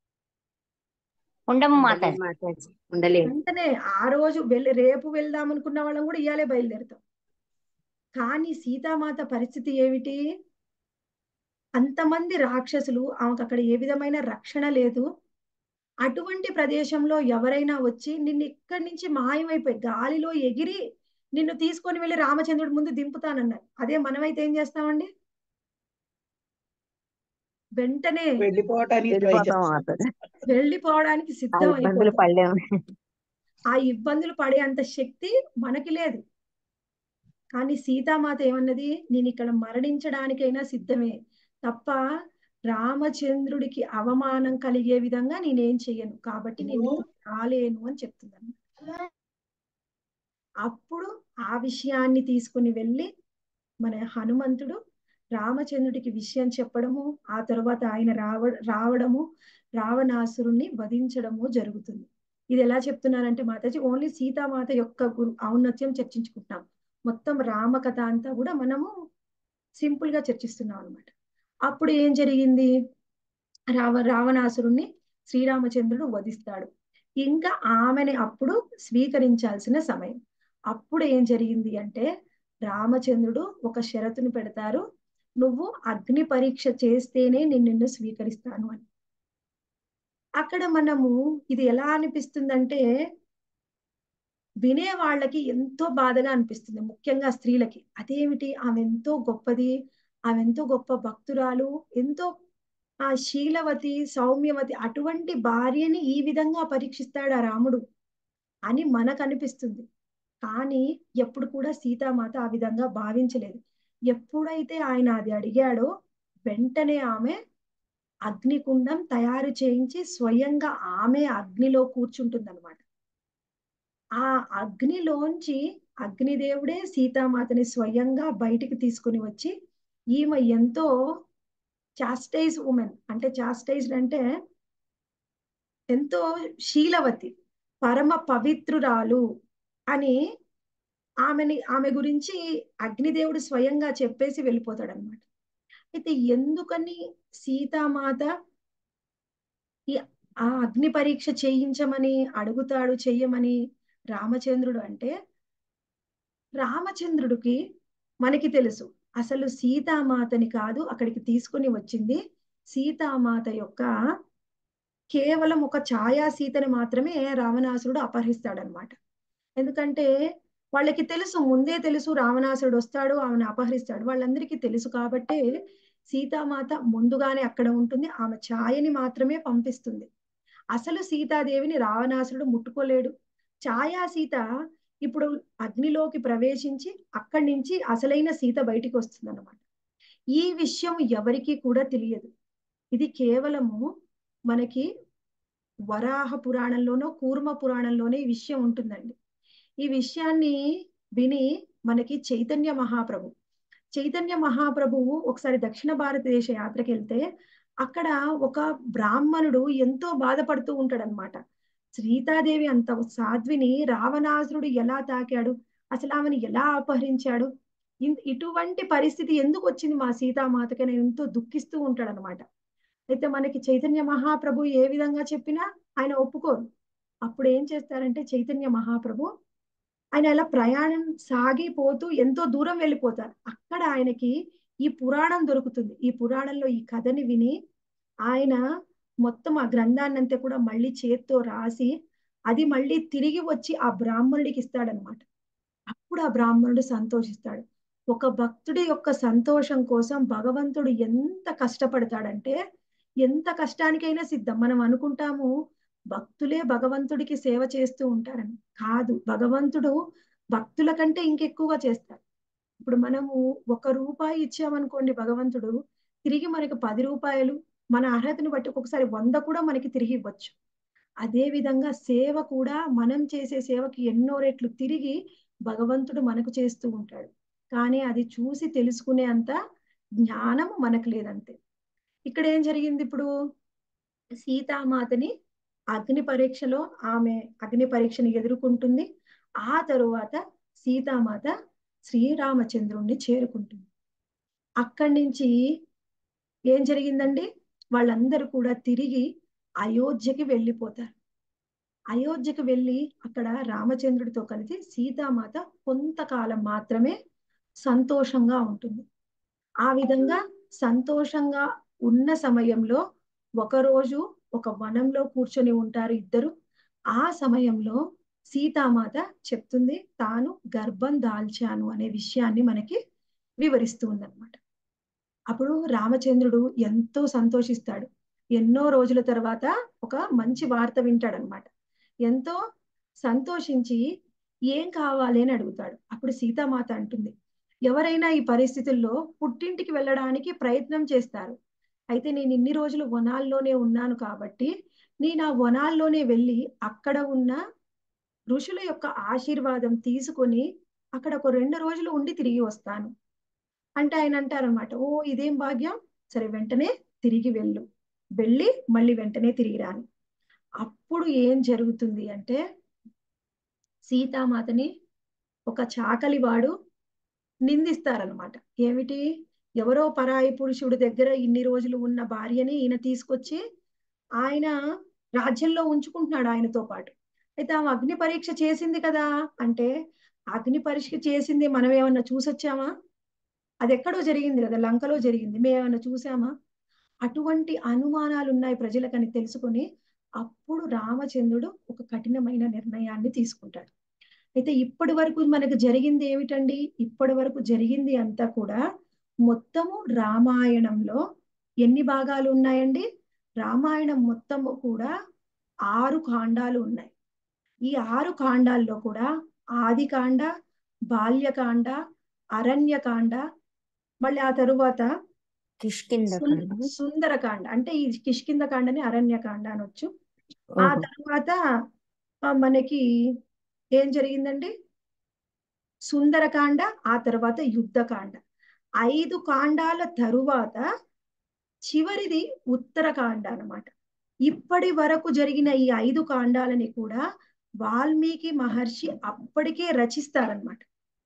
ఉండము ఉండలేం మాతాజీ మాతాజీ ఉండలేం వెంటనే ఆ రోజు వెళ్ళి రేపు వెళ్దాం అనుకున్న వాళ్ళం కూడా ఇయాలే బయలుదేరుతాం కానీ సీతామాత పరిస్థితి ఏమిటి అంతమంది రాక్షసులు ఆమెకు అక్కడ ఏ విధమైన రక్షణ లేదు అటువంటి ప్రదేశంలో ఎవరైనా వచ్చి నిన్ను ఇక్కడి నుంచి మాయమైపోయి గాలిలో ఎగిరి నిన్ను తీసుకొని వెళ్ళి రామచంద్రుడి ముందు దింపుతానన్నారు అదే మనమైతే ఏం చేస్తామండి వెంటనే వెళ్ళిపోవటానికి ట్రై వెళ్ళిపోతాం చేస్తాం మాతాజీ వెళ్ళిపోవడానికి ఆ సిద్ధం ఇబ్బందులు అయిపోతాం పడలేము ఆ ఇబ్బందులు పడే అంత శక్తి మనకి లేదు కానీ సీతామాత ఏమన్నది నేను ఇక్కడ మరణించడానికైనా సిద్ధమే తప్ప రామచంద్రుడికి అవమానం కలిగే విధంగా నేనేం చెయ్యను కాబట్టి నేను ఇక్కడికి రాలేను అని చెప్తున్నాను అప్పుడు ఆ విషయాన్ని తీసుకుని వెళ్ళి మన హనుమంతుడు రామచంద్రుడికి విషయం చెప్పడము ఆ తర్వాత ఆయన రావ రావడము రావణాసురుణ్ణి వధించడము జరుగుతుంది ఇది ఎలా చెప్తున్నారంటే మాతాజీ ఓన్లీ సీతామాత యొక్క గురు ఔన్నత్యం చర్చించుకుంటున్నాం మొత్తం రామకథ అంతా కూడా మనము సింపుల్ గా చర్చిస్తున్నాం అనమాట అప్పుడు ఏం జరిగింది రావ రావణాసురుణ్ణి శ్రీరామచంద్రుడు వధిస్తాడు ఇంకా ఆమెని అప్పుడు స్వీకరించాల్సిన సమయం అప్పుడు ఏం జరిగింది అంటే రామచంద్రుడు ఒక షరతుని పెడతారు నువ్వు అగ్ని పరీక్ష చేస్తేనే నేను నిన్ను స్వీకరిస్తాను అని అక్కడ మనము ఇది ఎలా అనిపిస్తుందంటే వినే వాళ్ళకి ఎంతో బాధగా అనిపిస్తుంది ముఖ్యంగా స్త్రీలకి అదేమిటి ఆమె ఎంతో గొప్పది ఆమె ఎంతో గొప్ప భక్తురాలు ఎంతో ఆ శీలవతి సౌమ్యవతి అటువంటి భార్యని ఈ విధంగా పరీక్షిస్తాడు ఆ రాముడు అని మనకు అనిపిస్తుంది కానీ ఎప్పుడు కూడా సీతామాత ఆ విధంగా భావించలేదు ఎప్పుడైతే ఆయన అది అడిగాడో వెంటనే ఆమె అగ్నికుండం తయారు చేయించి స్వయంగా ఆమె అగ్నిలో కూర్చుంటుందన్నమాట ఆ అగ్నిలోంచి అగ్నిదేవుడే సీతామాతని స్వయంగా బయటికి తీసుకుని వచ్చి ఈమె ఎంతో చాస్టైజ్ ఉమెన్ అంటే చాస్టైజ్డ్ అంటే ఎంతో శీలవతి పరమ పవిత్రురాలు అని ఆమెని ఆమె గురించి అగ్నిదేవుడు స్వయంగా చెప్పేసి వెళ్ళిపోతాడు అనమాట అయితే ఎందుకని సీతామాత ఈ ఆ అగ్ని పరీక్ష చేయించమని అడుగుతాడు చెయ్యమని రామచంద్రుడు అంటే రామచంద్రుడికి మనకి తెలుసు అసలు సీతామాతని కాదు అక్కడికి తీసుకుని వచ్చింది సీతామాత యొక్క కేవలం ఒక ఛాయా సీతని మాత్రమే రావణాసురుడు అపహరిస్తాడనమాట ఎందుకంటే వాళ్ళకి తెలుసు ముందే తెలుసు రావణాసురుడు వస్తాడు ఆమెను అపహరిస్తాడు వాళ్ళందరికీ తెలుసు కాబట్టి సీతామాత ముందుగానే అక్కడ ఉంటుంది ఆమె ఛాయని మాత్రమే పంపిస్తుంది అసలు సీతాదేవిని రావణాసురుడు ముట్టుకోలేడు ఛాయా సీత ఇప్పుడు అగ్నిలోకి ప్రవేశించి అక్కడి నుంచి అసలైన సీత బయటికి వస్తుంది అనమాట ఈ విషయం ఎవరికీ కూడా తెలియదు ఇది కేవలము మనకి వరాహ పురాణంలోనో కూర్మ పురాణంలోనే ఈ విషయం ఉంటుందండి ఈ విషయాన్ని విని మనకి చైతన్య మహాప్రభు చైతన్య మహాప్రభువు ఒకసారి దక్షిణ భారతదేశ యాత్రకి వెళ్తే అక్కడ ఒక బ్రాహ్మణుడు ఎంతో బాధపడుతూ ఉంటాడనమాట సీతాదేవి అంత సాధ్విని రావణాసురుడు ఎలా తాకాడు అసలు ఆమెను ఎలా అపహరించాడు ఇన్- ఇటువంటి పరిస్థితి ఎందుకు వచ్చింది మా సీతామాతకి నేను ఎంతో దుఃఖిస్తూ ఉంటాడనమాట అయితే మనకి చైతన్య మహాప్రభు ఏ విధంగా చెప్పినా ఆయన ఒప్పుకోరు అప్పుడు ఏం చేస్తారంటే చైతన్య మహాప్రభు ఆయన అలా ప్రయాణం సాగిపోతూ ఎంతో దూరం వెళ్ళిపోతారు అక్కడ ఆయనకి ఈ పురాణం దొరుకుతుంది ఈ పురాణంలో ఈ కథని విని ఆయన మొత్తం ఆ గ్రంథాన్ని అంతా కూడా మళ్ళీ చేత్తో రాసి అది మళ్ళీ తిరిగి వచ్చి ఆ బ్రాహ్మణుడికి ఇస్తాడనమాట అప్పుడు ఆ బ్రాహ్మణుడు సంతోషిస్తాడు ఒక భక్తుడి యొక్క సంతోషం కోసం భగవంతుడు ఎంత కష్టపడతాడంటే ఎంత కష్టానికైనా సిద్ధం మనం అనుకుంటాము భక్తులే భగవంతుడికి సేవ చేస్తూ ఉంటారని కాదు భగవంతుడు భక్తుల కంటే ఇంకెక్కువగా చేస్తారు ఇప్పుడు మనము ఒక రూపాయి ఇచ్చామనుకోండి భగవంతుడు తిరిగి మనకి పది రూపాయలు మన అర్హతను బట్టి ఒక్కొక్కసారి వంద కూడా మనకి తిరిగి ఇవ్వచ్చు అదే విధంగా సేవ కూడా మనం చేసే సేవకి ఎన్నో రెట్లు తిరిగి భగవంతుడు మనకు చేస్తూ ఉంటాడు కానీ అది చూసి తెలుసుకునే అంత జ్ఞానం మనకు లేదంతే ఇక్కడ ఏం జరిగింది ఇప్పుడు సీతామాతని అగ్ని పరీక్షలో ఆమె అగ్ని పరీక్షని ఎదుర్కొంటుంది ఆ తరువాత సీతామాత శ్రీరామచంద్రుణ్ణి చేరుకుంటుంది అక్కడి నుంచి ఏం జరిగిందండి వాళ్ళందరూ కూడా తిరిగి అయోధ్యకి వెళ్ళిపోతారు అయోధ్యకి వెళ్ళి అక్కడ రామచంద్రుడితో కలిసి సీతామాత కొంతకాలం మాత్రమే సంతోషంగా ఉంటుంది ఆ విధంగా సంతోషంగా ఉన్న సమయంలో ఒకరోజు ఒక వనంలో కూర్చొని ఉంటారు ఇద్దరు ఆ సమయంలో సీతామాత చెప్తుంది తాను గర్భం దాల్చాను అనే విషయాన్ని మనకి వివరిస్తూ ఉందన్నమాట అప్పుడు రామచంద్రుడు ఎంతో సంతోషిస్తాడు ఎన్నో రోజుల తర్వాత ఒక మంచి వార్త వింటాడనమాట ఎంతో సంతోషించి ఏం కావాలి అని అడుగుతాడు అప్పుడు సీతామాత అంటుంది ఎవరైనా ఈ పరిస్థితుల్లో పుట్టింటికి వెళ్ళడానికి ప్రయత్నం చేస్తారు అయితే నేను ఇన్ని రోజులు వనాల్లోనే ఉన్నాను కాబట్టి నేను ఆ వనాల్లోనే వెళ్ళి అక్కడ ఉన్న ఋషుల యొక్క ఆశీర్వాదం తీసుకొని అక్కడ ఒక రెండు రోజులు ఉండి తిరిగి వస్తాను అంటే ఆయన అంటారనమాట ఓ ఇదేం భాగ్యం సరే వెంటనే తిరిగి వెళ్ళు వెళ్ళి మళ్ళీ వెంటనే తిరిగి రాని అప్పుడు ఏం జరుగుతుంది అంటే సీతామాతని ఒక చాకలి వాడు నిందిస్తారనమాట ఏమిటి ఎవరో పరాయి పురుషుడి దగ్గర ఇన్ని రోజులు ఉన్న భార్యని ఈయన తీసుకొచ్చి ఆయన రాజ్యంలో ఉంచుకుంటున్నాడు ఆయనతో పాటు అయితే ఆమె అగ్ని పరీక్ష చేసింది కదా అంటే అగ్ని పరీక్ష చేసింది మనం ఏమన్నా చూసొచ్చామా అది ఎక్కడో జరిగింది కదా లంకలో జరిగింది మేము ఏమన్నా చూసామా అటువంటి అనుమానాలు ఉన్నాయి ప్రజలకని తెలుసుకొని అప్పుడు రామచంద్రుడు ఒక కఠినమైన నిర్ణయాన్ని తీసుకుంటాడు అయితే ఇప్పటి వరకు మనకు జరిగింది ఏమిటండి ఇప్పటి వరకు జరిగింది అంతా కూడా మొత్తము రామాయణంలో ఎన్ని భాగాలు ఉన్నాయండి రామాయణం మొత్తము కూడా ఆరు కాండాలు ఉన్నాయి ఈ ఆరు కాండాల్లో కూడా ఆదికాండ బాల్యకాండ అరణ్యకాండ మళ్ళీ ఆ తరువాత కిష్కింద సుం- సుందరకాండ అంటే ఈ కిష్కిందకాండని అరణ్యకాండ అనొచ్చు ఆ తర్వాత ఆ, మనకి ఏం జరిగిందండి సుందరకాండ ఆ తర్వాత యుద్ధకాండ ఐదు కాండాల తరువాత చివరిది ఉత్తరకాండ అన్నమాట ఇప్పటి వరకు జరిగిన ఈ ఐదు కాండాలని కూడా వాల్మీకి మహర్షి అప్పటికే రచిస్తారనమాట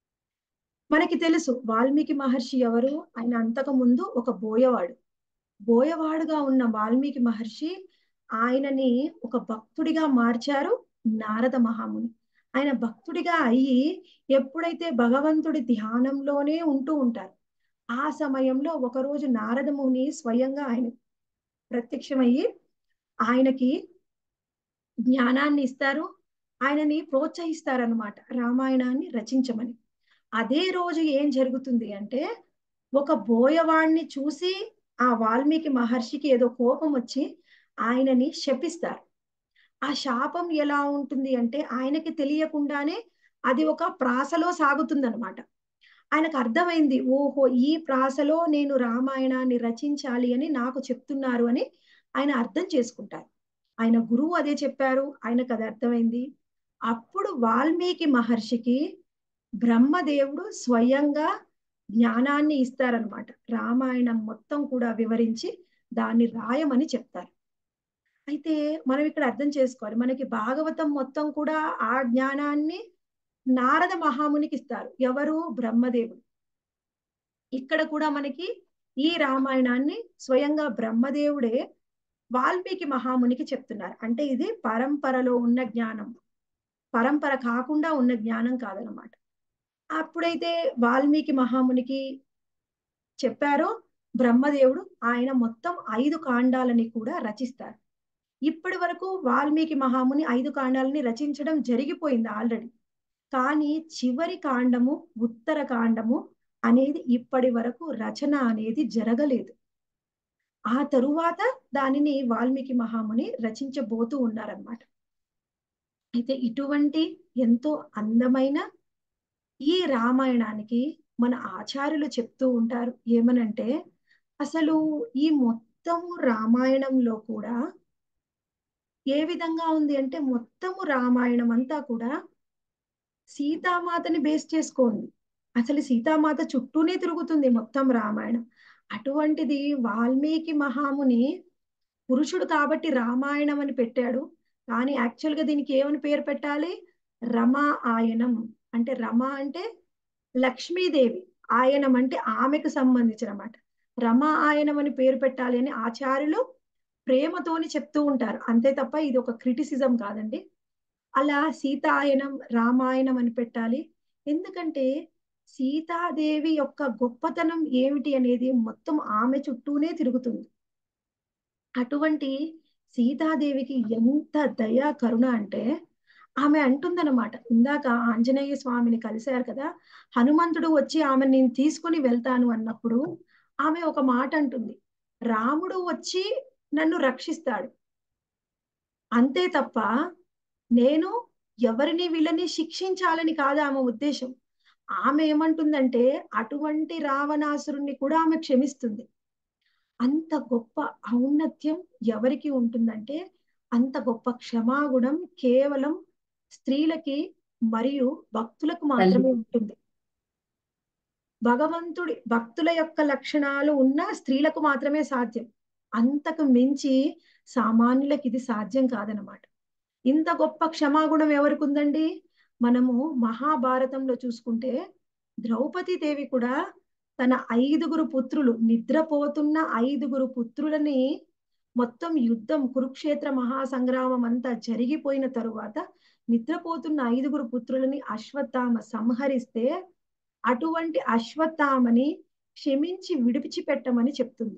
మనకి తెలుసు వాల్మీకి మహర్షి ఎవరు ఆయన అంతకు ముందు ఒక బోయవాడు బోయవాడుగా ఉన్న వాల్మీకి మహర్షి ఆయనని ఒక భక్తుడిగా మార్చారు నారద మహాముని ఆయన భక్తుడిగా అయ్యి ఎప్పుడైతే భగవంతుడి ధ్యానంలోనే ఉంటూ ఉంటారు ఆ సమయంలో ఒకరోజు నారద ముని స్వయంగా ఆయన ప్రత్యక్షమయ్యి ఆయనకి జ్ఞానాన్ని ఇస్తారు ఆయనని ప్రోత్సహిస్తారనమాట రామాయణాన్ని రచించమని అదే రోజు ఏం జరుగుతుంది అంటే ఒక బోయవాణ్ణి చూసి ఆ వాల్మీకి మహర్షికి ఏదో కోపం వచ్చి ఆయనని శపిస్తారు ఆ శాపం ఎలా ఉంటుంది అంటే ఆయనకి తెలియకుండానే అది ఒక ప్రాసలో సాగుతుందన్నమాట ఆయనకు అర్థమైంది ఓహో ఈ ప్రాసలో నేను రామాయణాన్ని రచించాలి అని నాకు చెప్తున్నారు అని ఆయన అర్థం చేసుకుంటారు ఆయన గురువు అదే చెప్పారు ఆయనకు అది అర్థమైంది అప్పుడు వాల్మీకి మహర్షికి బ్రహ్మదేవుడు స్వయంగా జ్ఞానాన్ని ఇస్తారనమాట రామాయణం మొత్తం కూడా వివరించి దాన్ని రాయమని చెప్తారు అయితే మనం ఇక్కడ అర్థం చేసుకోవాలి మనకి భాగవతం మొత్తం కూడా ఆ జ్ఞానాన్ని నారద మహామునికి ఇస్తారు ఎవరు బ్రహ్మదేవుడు ఇక్కడ కూడా మనకి ఈ రామాయణాన్ని స్వయంగా బ్రహ్మదేవుడే వాల్మీకి మహామునికి చెప్తున్నారు అంటే ఇది పరంపరలో ఉన్న జ్ఞానం పరంపర కాకుండా ఉన్న జ్ఞానం కాదనమాట అప్పుడైతే వాల్మీకి మహామునికి చెప్పారో బ్రహ్మదేవుడు ఆయన మొత్తం ఐదు కాండాలని కూడా రచిస్తారు ఇప్పటి వరకు వాల్మీకి మహాముని ఐదు కాండాలని రచించడం జరిగిపోయింది ఆల్రెడీ కానీ చివరి కాండము ఉత్తర కాండము అనేది ఇప్పటి వరకు రచన అనేది జరగలేదు ఆ తరువాత దానిని వాల్మీకి మహాముని రచించబోతూ ఉన్నారనమాట అయితే ఇటువంటి ఎంతో అందమైన ఈ రామాయణానికి మన ఆచార్యులు చెప్తూ ఉంటారు ఏమనంటే అసలు ఈ మొత్తము రామాయణంలో కూడా ఏ విధంగా ఉంది అంటే మొత్తము రామాయణం అంతా కూడా సీతామాతని బేస్ చేసుకోండి అసలు సీతామాత చుట్టూనే తిరుగుతుంది మొత్తం రామాయణం అటువంటిది వాల్మీకి మహాముని పురుషుడు కాబట్టి రామాయణం అని పెట్టాడు కానీ యాక్చువల్ గా దీనికి ఏమని పేరు పెట్టాలి రమా ఆయనం అంటే రమ అంటే లక్ష్మీదేవి ఆయనం అంటే ఆమెకు సంబంధించిన మాట రమా ఆయనం అని పేరు పెట్టాలి అని ఆచార్యులు ప్రేమతోని చెప్తూ ఉంటారు అంతే తప్ప ఇది ఒక క్రిటిసిజం కాదండి అలా సీతాయనం రామాయణం అని పెట్టాలి ఎందుకంటే సీతాదేవి యొక్క గొప్పతనం ఏమిటి అనేది మొత్తం ఆమె చుట్టూనే తిరుగుతుంది అటువంటి సీతాదేవికి ఎంత దయా కరుణ అంటే ఆమె అంటుందన్నమాట ఇందాక ఆంజనేయ స్వామిని కలిశారు కదా హనుమంతుడు వచ్చి ఆమె నేను తీసుకుని వెళ్తాను అన్నప్పుడు ఆమె ఒక మాట అంటుంది రాముడు వచ్చి నన్ను రక్షిస్తాడు అంతే తప్ప నేను ఎవరిని వీళ్ళని శిక్షించాలని కాదు ఆమె ఉద్దేశం ఆమె ఏమంటుందంటే అటువంటి రావణాసురుణ్ణి కూడా ఆమె క్షమిస్తుంది అంత గొప్ప ఔన్నత్యం ఎవరికి ఉంటుందంటే అంత గొప్ప క్షమాగుణం కేవలం స్త్రీలకి మరియు భక్తులకు మాత్రమే ఉంటుంది భగవంతుడి భక్తుల యొక్క లక్షణాలు ఉన్న స్త్రీలకు మాత్రమే సాధ్యం అంతకు మించి సామాన్యులకు ఇది సాధ్యం కాదనమాట ఇంత గొప్ప క్షమాగుణం ఎవరికి ఉందండి మనము మహాభారతంలో చూసుకుంటే ద్రౌపది దేవి కూడా తన ఐదుగురు పుత్రులు నిద్రపోతున్న ఐదుగురు పుత్రులని మొత్తం యుద్ధం కురుక్షేత్ర మహాసంగ్రామం అంతా జరిగిపోయిన తరువాత నిద్రపోతున్న ఐదుగురు పుత్రులని అశ్వత్థామ సంహరిస్తే అటువంటి అశ్వత్థామని క్షమించి విడిపిచి పెట్టమని చెప్తుంది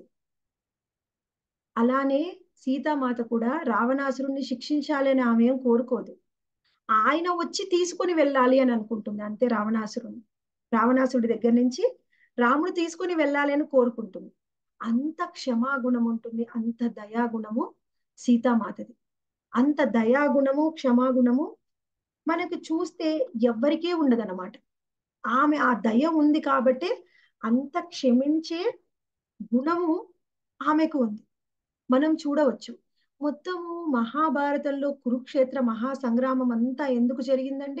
అలానే సీతామాత కూడా రావణాసురుణ్ణి శిక్షించాలని ఆమె ఏం కోరుకోదు ఆయన వచ్చి తీసుకుని వెళ్ళాలి అని అనుకుంటుంది అంతే రావణాసురుని రావణాసురుడి దగ్గర నుంచి రాముడు తీసుకుని వెళ్ళాలి అని కోరుకుంటుంది అంత క్షమాగుణం ఉంటుంది అంత దయాగుణము సీతామాతది అంత దయాగుణము క్షమాగుణము మనకు చూస్తే ఎవ్వరికీ ఉండదన్నమాట ఆమె ఆ దయ ఉంది కాబట్టి అంత క్షమించే గుణము ఆమెకు ఉంది మనం చూడవచ్చు మొత్తము మహాభారతంలో కురుక్షేత్ర మహాసంగ్రామం అంతా ఎందుకు జరిగిందండి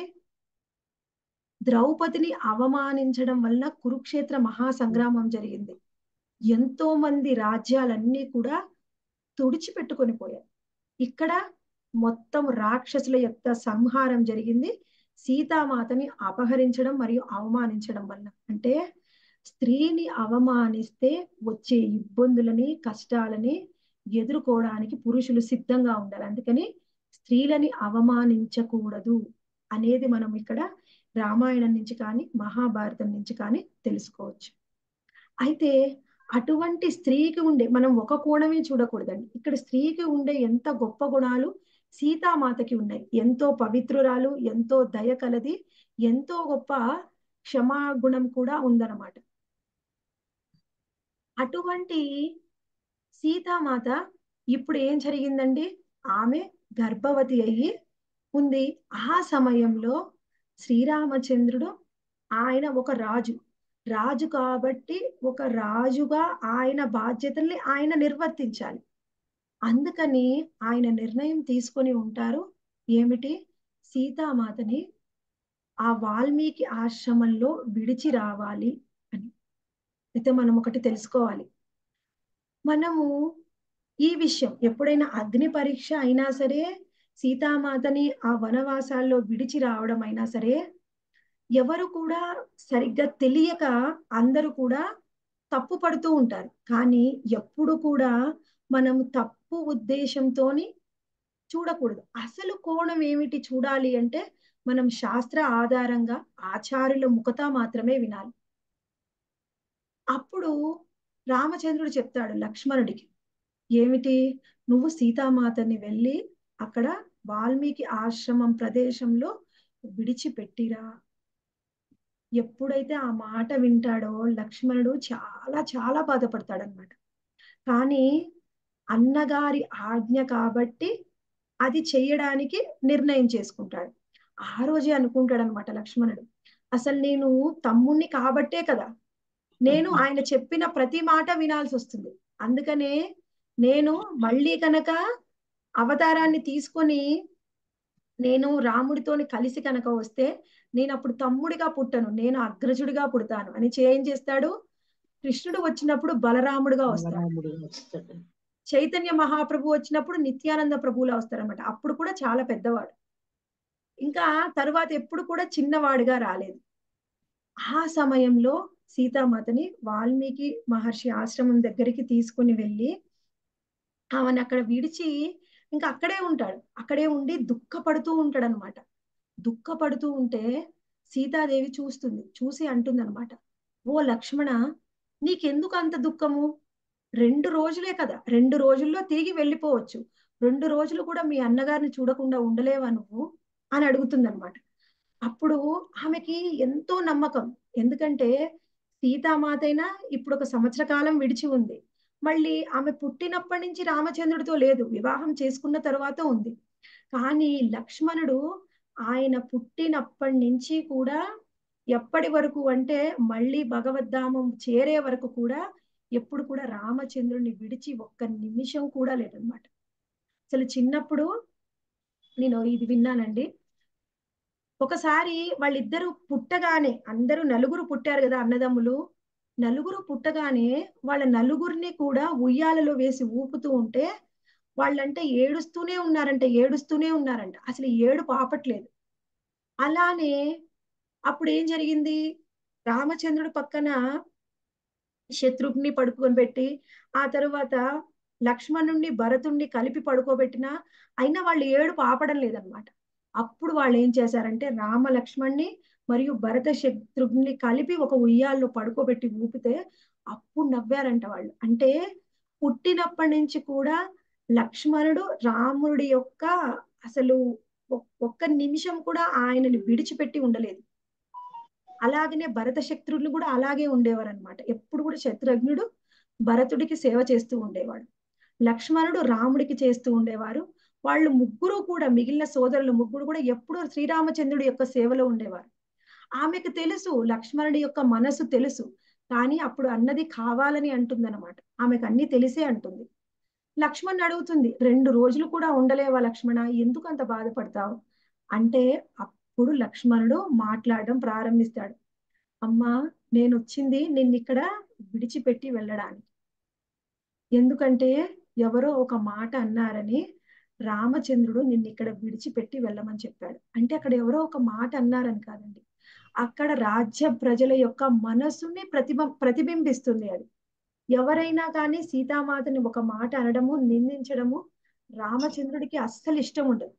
ద్రౌపదిని అవమానించడం వలన కురుక్షేత్ర మహాసంగ్రామం జరిగింది ఎంతో మంది రాజ్యాలన్నీ కూడా తుడిచిపెట్టుకొని పోయారు ఇక్కడ మొత్తం రాక్షసుల యొక్క సంహారం జరిగింది సీతామాతని అపహరించడం మరియు అవమానించడం వల్ల అంటే స్త్రీని అవమానిస్తే వచ్చే ఇబ్బందులని కష్టాలని ఎదుర్కోవడానికి పురుషులు సిద్ధంగా ఉండాలి అందుకని స్త్రీలని అవమానించకూడదు అనేది మనం ఇక్కడ రామాయణం నుంచి కానీ మహాభారతం నుంచి కానీ తెలుసుకోవచ్చు అయితే అటువంటి స్త్రీకి ఉండే మనం ఒక కోణమే చూడకూడదండి ఇక్కడ స్త్రీకి ఉండే ఎంత గొప్ప గుణాలు సీతామాతకి ఉన్నాయి ఎంతో పవిత్రురాలు ఎంతో దయ కలది ఎంతో గొప్ప క్షమాగుణం కూడా ఉందన్నమాట అటువంటి సీతామాత ఇప్పుడు ఏం జరిగిందండి ఆమె గర్భవతి అయ్యి ఉంది ఆ సమయంలో శ్రీరామచంద్రుడు ఆయన ఒక రాజు రాజు కాబట్టి ఒక రాజుగా ఆయన బాధ్యతల్ని ఆయన నిర్వర్తించాలి అందుకని ఆయన నిర్ణయం తీసుకొని ఉంటారు ఏమిటి సీతామాతని ఆ వాల్మీకి ఆశ్రమంలో విడిచి రావాలి అని అయితే మనం ఒకటి తెలుసుకోవాలి మనము ఈ విషయం ఎప్పుడైనా అగ్ని పరీక్ష అయినా సరే సీతామాతని ఆ వనవాసాల్లో విడిచి రావడం అయినా సరే ఎవరు కూడా సరిగ్గా తెలియక అందరూ కూడా తప్పు పడుతూ ఉంటారు కానీ ఎప్పుడు కూడా మనం తప్పు ఉద్దేశంతోని చూడకూడదు అసలు కోణం ఏమిటి చూడాలి అంటే మనం శాస్త్ర ఆధారంగా ఆచార్యుల ముఖత మాత్రమే వినాలి అప్పుడు రామచంద్రుడు చెప్తాడు లక్ష్మణుడికి ఏమిటి నువ్వు సీతామాతని వెళ్ళి అక్కడ వాల్మీకి ఆశ్రమం ప్రదేశంలో విడిచిపెట్టిరా ఎప్పుడైతే ఆ మాట వింటాడో లక్ష్మణుడు చాలా చాలా బాధపడతాడనమాట కానీ అన్నగారి ఆజ్ఞ కాబట్టి అది చెయ్యడానికి నిర్ణయం చేసుకుంటాడు ఆ రోజే అనుకుంటాడు అనమాట లక్ష్మణుడు అసలు నేను తమ్ముణ్ణి కాబట్టే కదా నేను ఆయన చెప్పిన ప్రతి మాట వినాల్సి వస్తుంది అందుకనే నేను మళ్ళీ కనుక అవతారాన్ని తీసుకొని నేను రాముడితోని కలిసి కనుక వస్తే నేను అప్పుడు తమ్ముడిగా పుట్టను నేను అగ్రజుడిగా పుడతాను అని ఏం చేస్తాడు కృష్ణుడు వచ్చినప్పుడు బలరాముడుగా వస్తాడు బలరాముడు వస్తాడు చైతన్య మహాప్రభు వచ్చినప్పుడు నిత్యానంద ప్రభువులా వస్తారన్నమాట అప్పుడు కూడా చాలా పెద్దవాడు ఇంకా తరువాత ఎప్పుడు కూడా చిన్నవాడిగా రాలేదు ఆ సమయంలో సీతామాతని వాల్మీకి మహర్షి ఆశ్రమం దగ్గరికి తీసుకుని వెళ్ళి ఆమెను అక్కడ విడిచి ఇంకా అక్కడే ఉంటాడు అక్కడే ఉండి దుఃఖపడుతూ ఉంటాడు అనమాట దుఃఖపడుతూ ఉంటే సీతాదేవి చూస్తుంది చూసి అంటుందన్నమాట ఓ లక్ష్మణ నీకెందుకు అంత దుఃఖము రెండు రోజులే కదా రెండు రోజుల్లో తిరిగి వెళ్ళిపోవచ్చు రెండు రోజులు కూడా మీ అన్నగారిని చూడకుండా ఉండలేవా నువ్వు అని అడుగుతుందన్నమాట అప్పుడు ఆమెకి ఎంతో నమ్మకం ఎందుకంటే సీతామాత అయినా ఇప్పుడు ఒక సంవత్సర కాలం విడిచి ఉంది మళ్ళీ ఆమె పుట్టినప్పటి నుంచి రామచంద్రుడితో లేదు వివాహం చేసుకున్న తర్వాత ఉంది కానీ లక్ష్మణుడు ఆయన పుట్టినప్పటి నుంచి కూడా ఎప్పటి వరకు అంటే మళ్ళీ భగవద్ధామం చేరే వరకు కూడా ఎప్పుడు కూడా రామచంద్రుడిని విడిచి ఒక్క నిమిషం కూడా లేదనమాట అసలు చిన్నప్పుడు నేను ఇది విన్నానండి ఒకసారి వాళ్ళిద్దరూ పుట్టగానే అందరూ నలుగురు పుట్టారు కదా అన్నదమ్ములు నలుగురు పుట్టగానే వాళ్ళ నలుగురిని కూడా ఉయ్యాలలో వేసి ఊపుతూ ఉంటే వాళ్ళంటే ఏడుస్తూనే ఉన్నారంట ఏడుస్తూనే ఉన్నారంట అసలు ఏడు పాపట్లేదు అలానే అప్పుడు ఏం జరిగింది రామచంద్రుడు పక్కన శత్రుఘ్ని పడుకొని పెట్టి ఆ తరువాత లక్ష్మణుణ్ణి భరతుణ్ణి కలిపి పడుకోబెట్టినా అయినా వాళ్ళు ఏడు పాపడం లేదనమాట అప్పుడు వాళ్ళు ఏం చేశారంటే రామ లక్ష్మణ్ణి మరియు భరత శత్రుఘ్ని కలిపి ఒక ఉయ్యాల్లో పడుకోబెట్టి ఊపితే అప్పుడు నవ్వారంట వాళ్ళు అంటే పుట్టినప్పటి నుంచి కూడా లక్ష్మణుడు రాముడి యొక్క అసలు ఒక్క నిమిషం కూడా ఆయనని విడిచిపెట్టి ఉండలేదు అలాగనే భరత శత్రుఘ్నులు కూడా అలాగే ఉండేవారు అనమాట ఎప్పుడు కూడా శత్రుఘ్నుడు భరతుడికి సేవ చేస్తూ ఉండేవాడు లక్ష్మణుడు రాముడికి చేస్తూ ఉండేవారు వాళ్ళు ముగ్గురు కూడా మిగిలిన సోదరులు ముగ్గురు కూడా ఎప్పుడూ శ్రీరామచంద్రుడి యొక్క సేవలో ఉండేవారు ఆమెకు తెలుసు లక్ష్మణుడి యొక్క మనసు తెలుసు కానీ అప్పుడు అన్నది కావాలని అంటుందన్నమాట ఆమెకు అన్ని తెలిసే అంటుంది లక్ష్మణ్ అడుగుతుంది రెండు రోజులు కూడా ఉండలేవా లక్ష్మణ ఎందుకు అంత బాధపడతావు అంటే అప్పుడు లక్ష్మణుడు మాట్లాడడం ప్రారంభిస్తాడు అమ్మా నేను వచ్చింది నిన్ను ఇక్కడ విడిచిపెట్టి వెళ్ళడానికి ఎందుకంటే ఎవరో ఒక మాట అన్నారని రామచంద్రుడు నిన్ను ఇక్కడ విడిచిపెట్టి వెళ్ళమని చెప్పాడు అంటే అక్కడ ఎవరో ఒక మాట అన్నారని కాదండి అక్కడ రాజ్య ప్రజల యొక్క మనస్సుని ప్రతిబ ప్రతిబింబిస్తుంది అది ఎవరైనా కానీ సీతామాతని ఒక మాట అనడము నిందించడము రామచంద్రుడికి అస్సలు ఇష్టం ఉండదు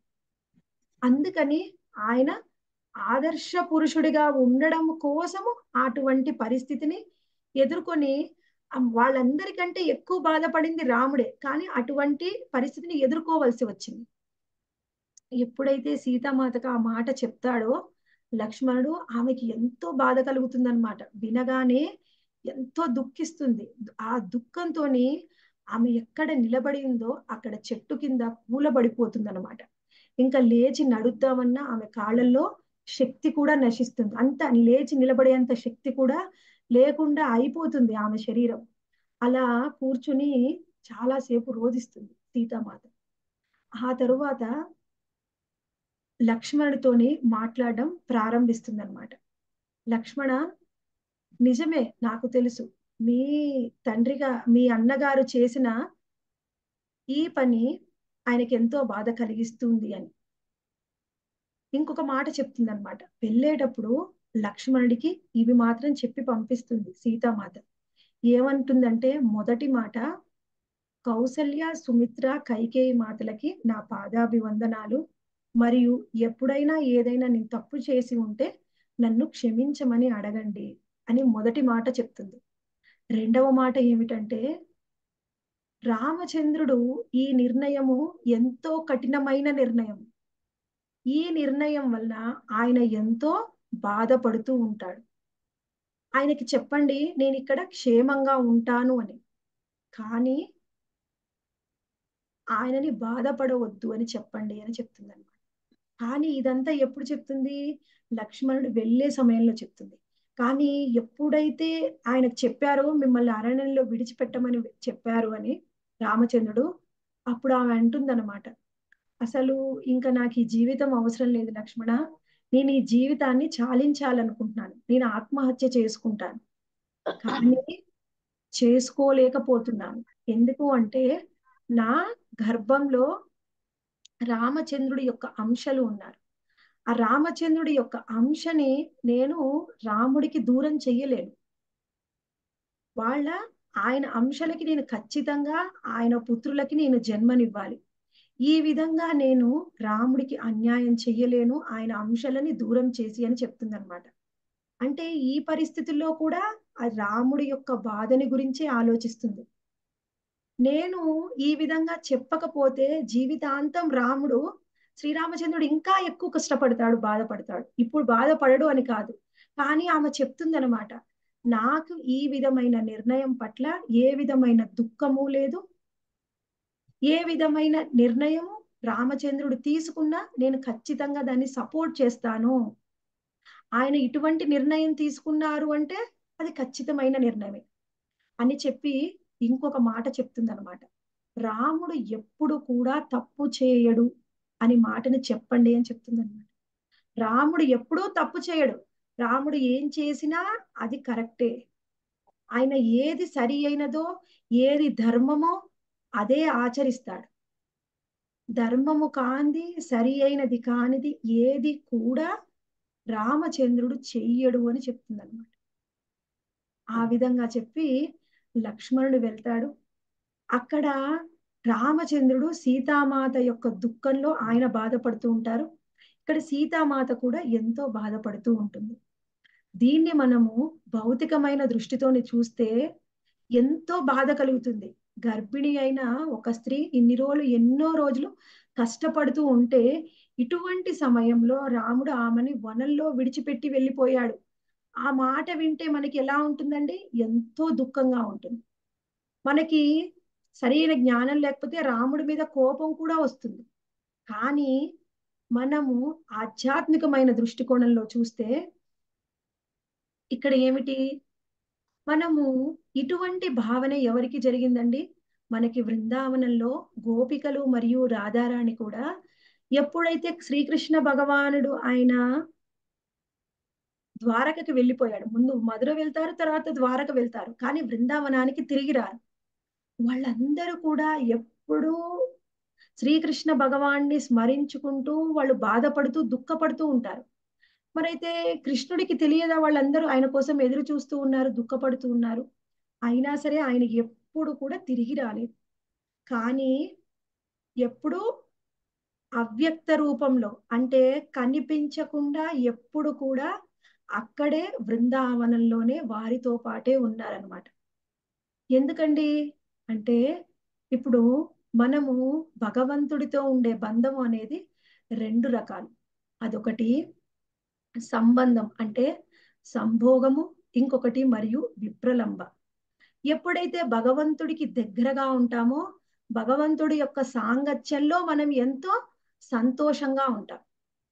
అందుకని ఆయన ఆదర్శ పురుషుడిగా ఉండడం కోసము అటువంటి పరిస్థితిని ఎదుర్కొని వాళ్ళందరికంటే ఎక్కువ బాధపడింది రాముడే కానీ అటువంటి పరిస్థితిని ఎదుర్కోవలసి వచ్చింది ఎప్పుడైతే సీతామాతకు ఆ మాట చెప్తాడో లక్ష్మణుడు ఆమెకి ఎంతో బాధ కలుగుతుందన్నమాట వినగానే ఎంతో దుఃఖిస్తుంది ఆ దుఃఖంతో ఆమె ఎక్కడ నిలబడి ఉందో అక్కడ చెట్టు కింద కూలబడిపోతుంది అనమాట ఇంకా లేచి నడుద్దామన్నా ఆమె కాళ్ళల్లో శక్తి కూడా నశిస్తుంది అంత లేచి నిలబడేంత శక్తి కూడా లేకుండా అయిపోతుంది ఆమె శరీరం అలా కూర్చుని చాలాసేపు రోధిస్తుంది సీతామాత ఆ తరువాత లక్ష్మణుడితోని మాట్లాడడం ప్రారంభిస్తుంది అనమాట లక్ష్మణ నిజమే నాకు తెలుసు మీ తండ్రిగా మీ అన్నగారు చేసిన ఈ పని ఆయనకి ఎంతో బాధ కలిగిస్తుంది అని ఇంకొక మాట చెప్తుంది అనమాట వెళ్ళేటప్పుడు లక్ష్మణుడికి ఇవి మాత్రం చెప్పి పంపిస్తుంది సీతామాత ఏమంటుందంటే మొదటి మాట కౌసల్య సుమిత్ర కైకేయి మాతలకి నా పాదాభివందనాలు మరియు ఎప్పుడైనా ఏదైనా నేను తప్పు చేసి ఉంటే నన్ను క్షమించమని అడగండి అని మొదటి మాట చెప్తుంది రెండవ మాట ఏమిటంటే రామచంద్రుడు ఈ నిర్ణయము ఎంతో కఠినమైన నిర్ణయం ఈ నిర్ణయం వల్ల ఆయన ఎంతో బాధపడుతూ ఉంటాడు ఆయనకి చెప్పండి నేను ఇక్కడ క్షేమంగా ఉంటాను అని కానీ ఆయనని బాధపడవద్దు అని చెప్పండి అని చెప్తుంది అనమాట కానీ ఇదంతా ఎప్పుడు చెప్తుంది లక్ష్మణుడు వెళ్ళే సమయంలో చెప్తుంది కానీ ఎప్పుడైతే ఆయనకు చెప్పారో మిమ్మల్ని అరణ్యంలో విడిచిపెట్టమని చెప్పారు అని రామచంద్రుడు అప్పుడు ఆమె అంటుందన్నమాట అసలు ఇంకా నాకు ఈ జీవితం అవసరం లేదు లక్ష్మణ నేను ఈ జీవితాన్ని చాలించాలనుకుంటున్నాను నేను ఆత్మహత్య చేసుకుంటాను కానీ చేసుకోలేకపోతున్నాను ఎందుకు అంటే నా గర్భంలో రామచంద్రుడి యొక్క అంశలు ఉన్నారు ఆ రామచంద్రుడి యొక్క అంశని నేను రాముడికి దూరం చెయ్యలేను వాళ్ళ ఆయన అంశలకి నేను ఖచ్చితంగా ఆయన పుత్రులకి నేను జన్మనివ్వాలి ఈ విధంగా నేను రాముడికి అన్యాయం చెయ్యలేను ఆయన అంశలని దూరం చేసి అని చెప్తుందన్నమాట అంటే ఈ పరిస్థితుల్లో కూడా ఆ రాముడి యొక్క బాధని గురించే ఆలోచిస్తుంది నేను ఈ విధంగా చెప్పకపోతే జీవితాంతం రాముడు శ్రీరామచంద్రుడు ఇంకా ఎక్కువ కష్టపడతాడు బాధపడతాడు ఇప్పుడు బాధపడడు అని కాదు కానీ ఆమె చెప్తుందనమాట నాకు ఈ విధమైన నిర్ణయం పట్ల ఏ విధమైన దుఃఖము లేదు ఏ విధమైన నిర్ణయము రామచంద్రుడు తీసుకున్నా నేను ఖచ్చితంగా దాన్ని సపోర్ట్ చేస్తాను ఆయన ఇటువంటి నిర్ణయం తీసుకున్నారు అంటే అది ఖచ్చితమైన నిర్ణయమే అని చెప్పి ఇంకొక మాట చెప్తుందనమాట రాముడు ఎప్పుడు కూడా తప్పు చేయడు అని మాటని చెప్పండి అని చెప్తుందన్నమాట రాముడు ఎప్పుడూ తప్పు చేయడు రాముడు ఏం చేసినా అది కరెక్టే ఆయన ఏది సరి అయినదో ఏది ధర్మమో అదే ఆచరిస్తాడు ధర్మము కాంది సరి అయినది కానిది ఏది కూడా రామచంద్రుడు చెయ్యడు అని చెప్తుందన్నమాట ఆ విధంగా చెప్పి లక్ష్మణుడు వెళ్తాడు అక్కడ రామచంద్రుడు సీతామాత యొక్క దుఃఖంలో ఆయన బాధపడుతూ ఉంటారు ఇక్కడ సీతామాత కూడా ఎంతో బాధపడుతూ ఉంటుంది దీన్ని మనము భౌతికమైన దృష్టితోని చూస్తే ఎంతో బాధ కలుగుతుంది గర్భిణి అయిన ఒక స్త్రీ ఇన్ని రోజులు ఎన్నో రోజులు కష్టపడుతూ ఉంటే ఇటువంటి సమయంలో రాముడు ఆమెని వనంలో విడిచిపెట్టి వెళ్ళిపోయాడు ఆ మాట వింటే మనకి ఎలా ఉంటుందండి ఎంతో దుఃఖంగా ఉంటుంది మనకి సరైన జ్ఞానం లేకపోతే రాముడి మీద కోపం కూడా వస్తుంది కానీ మనము ఆధ్యాత్మికమైన దృష్టికోణంలో చూస్తే ఇక్కడ ఏమిటి మనము ఇటువంటి భావన ఎవరికి జరిగిందండి మనకి బృందావనంలో గోపికలు మరియు రాధారాణి కూడా ఎప్పుడైతే శ్రీకృష్ణ భగవానుడు ఆయన ద్వారకకి వెళ్ళిపోయాడు ముందు మధుర వెళ్తారు తర్వాత ద్వారక వెళ్తారు కానీ బృందావనానికి తిరిగి రారు వాళ్ళందరూ కూడా ఎప్పుడూ శ్రీకృష్ణ భగవాన్ని స్మరించుకుంటూ వాళ్ళు బాధపడుతూ దుఃఖపడుతూ ఉంటారు మరైతే కృష్ణుడికి తెలియదా వాళ్ళందరూ ఆయన కోసం ఎదురు చూస్తూ ఉన్నారు దుఃఖపడుతూ ఉన్నారు అయినా సరే ఆయన ఎప్పుడు కూడా తిరిగి రాలేదు కానీ ఎప్పుడు అవ్యక్త రూపంలో అంటే కనిపించకుండా ఎప్పుడు కూడా అక్కడే బృందావనంలోనే వారితో పాటే ఉన్నారనమాట ఎందుకండి అంటే ఇప్పుడు మనము భగవంతుడితో ఉండే బంధం అనేది రెండు రకాలు అదొకటి సంబంధం అంటే సంభోగము ఇంకొకటి మరియు విప్రలంబ ఎప్పుడైతే భగవంతుడికి దగ్గరగా ఉంటామో భగవంతుడి యొక్క సాంగత్యంలో మనం ఎంతో సంతోషంగా ఉంటాం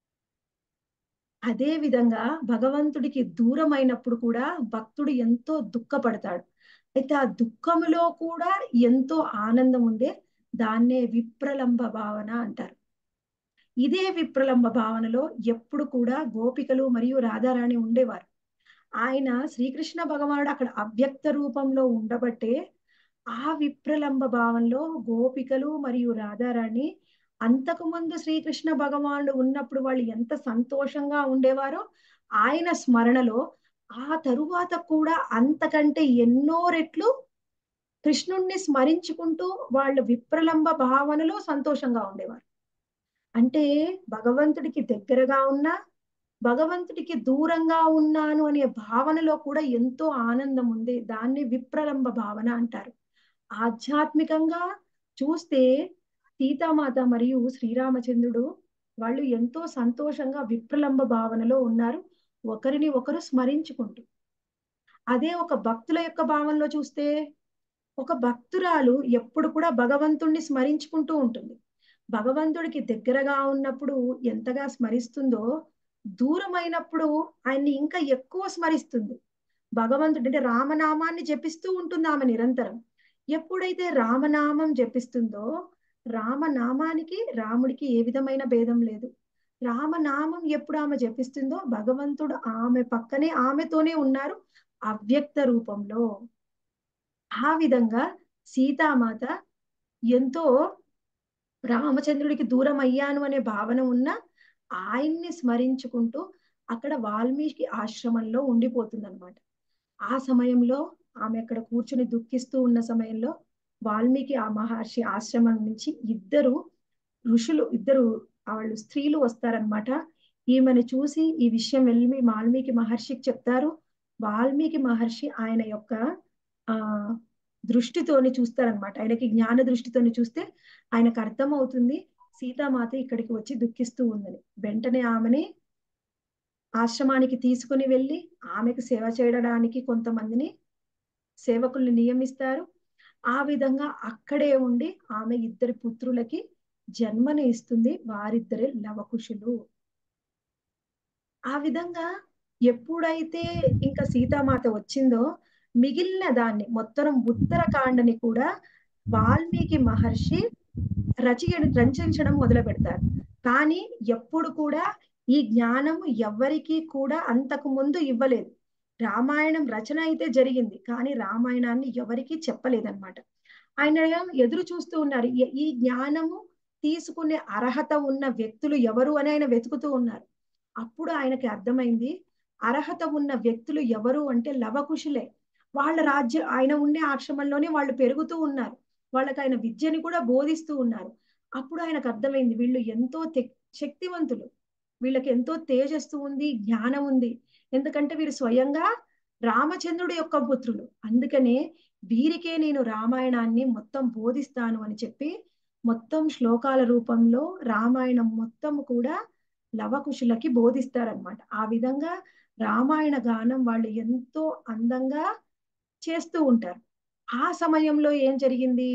అదే విధంగా భగవంతుడికి దూరమైనప్పుడు కూడా భక్తుడు ఎంతో దుఃఖపడతాడు అయితే ఆ దుఃఖములో కూడా ఎంతో ఆనందం ఉందే దాన్నే విప్రలంబ భావన అంటారు ఇదే విప్రలంబ భావనలో ఎప్పుడు కూడా గోపికలు మరియు రాధారాణి ఉండేవారు ఆయన శ్రీకృష్ణ భగవానుడు అక్కడ అవ్యక్త రూపంలో ఉండబట్టే ఆ విప్రలంబ భావంలో గోపికలు మరియు రాధారాణి అంతకుముందు శ్రీకృష్ణ భగవానుడు ఉన్నప్పుడు వాళ్ళు ఎంత సంతోషంగా ఉండేవారో ఆయన స్మరణలో ఆ తరువాత కూడా అంతకంటే ఎన్నో రెట్లు కృష్ణుణ్ణి స్మరించుకుంటూ వాళ్ళు విప్రలంబ భావనలో సంతోషంగా ఉండేవారు అంటే భగవంతుడికి దగ్గరగా ఉన్నా భగవంతుడికి దూరంగా ఉన్నాను అనే భావనలో కూడా ఎంతో ఆనందం ఉంది దాన్ని విప్రలంబ భావన అంటారు ఆధ్యాత్మికంగా చూస్తే సీతామాత మరియు శ్రీరామచంద్రుడు వాళ్ళు ఎంతో సంతోషంగా విప్రలంబ భావనలో ఉన్నారు ఒకరిని ఒకరు స్మరించుకుంటూ అదే ఒక భక్తుల యొక్క భావనలో చూస్తే ఒక భక్తురాలు ఎప్పుడు కూడా భగవంతుణ్ణి స్మరించుకుంటూ ఉంటుంది భగవంతుడికి దగ్గరగా ఉన్నప్పుడు ఎంతగా స్మరిస్తుందో దూరమైనప్పుడు ఆయన్ని ఇంకా ఎక్కువ స్మరిస్తుంది భగవంతుడు అంటే రామనామాన్ని జపిస్తూ ఉంటుంది ఆమె నిరంతరం ఎప్పుడైతే రామనామం జపిస్తుందో రామనామానికి రాముడికి ఏ విధమైన భేదం లేదు రామనామం ఎప్పుడు ఆమె జపిస్తుందో భగవంతుడు ఆమె పక్కనే ఆమెతోనే ఉన్నారు అవ్యక్త రూపంలో ఆ విధంగా సీతామాత ఎంతో రామచంద్రుడికి దూరం అయ్యాను అనే భావన ఉన్న ఆయన్ని స్మరించుకుంటూ అక్కడ వాల్మీకి ఆశ్రమంలో ఉండిపోతుందన్నమాట ఆ సమయంలో ఆమె అక్కడ కూర్చుని దుఃఖిస్తూ ఉన్న సమయంలో వాల్మీకి ఆ మహర్షి ఆశ్రమం నుంచి ఇద్దరు ఋషులు ఇద్దరు వాళ్ళు స్త్రీలు వస్తారనమాట ఈమెను చూసి ఈ విషయం వెళ్ళి వాల్మీకి మహర్షికి చెప్తారు వాల్మీకి మహర్షి ఆయన యొక్క ఆ దృష్టితోని చూస్తారనమాట ఆయనకి జ్ఞాన దృష్టితోని చూస్తే ఆయనకు అర్థం అవుతుంది సీతామాత ఇక్కడికి వచ్చి దుఃఖిస్తూ ఉందని వెంటనే ఆమెని ఆశ్రమానికి తీసుకుని వెళ్ళి ఆమెకు సేవ చేయడానికి కొంతమందిని సేవకుల్ని నియమిస్తారు ఆ విధంగా అక్కడే ఉండి ఆమె ఇద్దరి పుత్రులకి జన్మని ఇస్తుంది వారిద్దరే లవకుశులు ఆ విధంగా ఎప్పుడైతే ఇంకా సీతామాత వచ్చిందో మిగిలిన దాన్ని మొత్తం ఉత్తరకాండని కూడా వాల్మీకి మహర్షి రచయ రచించడం మొదలు పెడతారు కానీ ఎప్పుడు కూడా ఈ జ్ఞానం ఎవ్వరికీ కూడా అంతకు ముందు ఇవ్వలేదు రామాయణం రచన అయితే జరిగింది కానీ రామాయణాన్ని ఎవరికీ చెప్పలేదన్నమాట ఆయన ఎదురు చూస్తూ ఉన్నారు ఈ- ఈ జ్ఞానము తీసుకునే అర్హత ఉన్న వ్యక్తులు ఎవరు అని ఆయన వెతుకుతూ ఉన్నారు అప్పుడు ఆయనకి అర్థమైంది అర్హత ఉన్న వ్యక్తులు ఎవరు అంటే లవకుశులే వాళ్ళ రాజ్య ఆయన ఉండే ఆశ్రమంలోనే వాళ్ళు పెరుగుతూ ఉన్నారు వాళ్ళకి ఆయన విద్యని కూడా బోధిస్తూ ఉన్నారు అప్పుడు ఆయనకు అర్థమైంది వీళ్ళు ఎంతో తె- శక్తివంతులు వీళ్ళకి ఎంతో తేజస్సు ఉంది జ్ఞానం ఉంది ఎందుకంటే వీరు స్వయంగా రామచంద్రుడి యొక్క పుత్రులు అందుకనే వీరికే నేను రామాయణాన్ని మొత్తం బోధిస్తాను అని చెప్పి మొత్తం శ్లోకాల రూపంలో రామాయణం మొత్తం కూడా లవకుశులకి బోధిస్తారనమాట ఆ విధంగా రామాయణ గానం వాళ్ళు ఎంతో అందంగా చేస్తూ ఉంటారు ఆ సమయంలో ఏం జరిగింది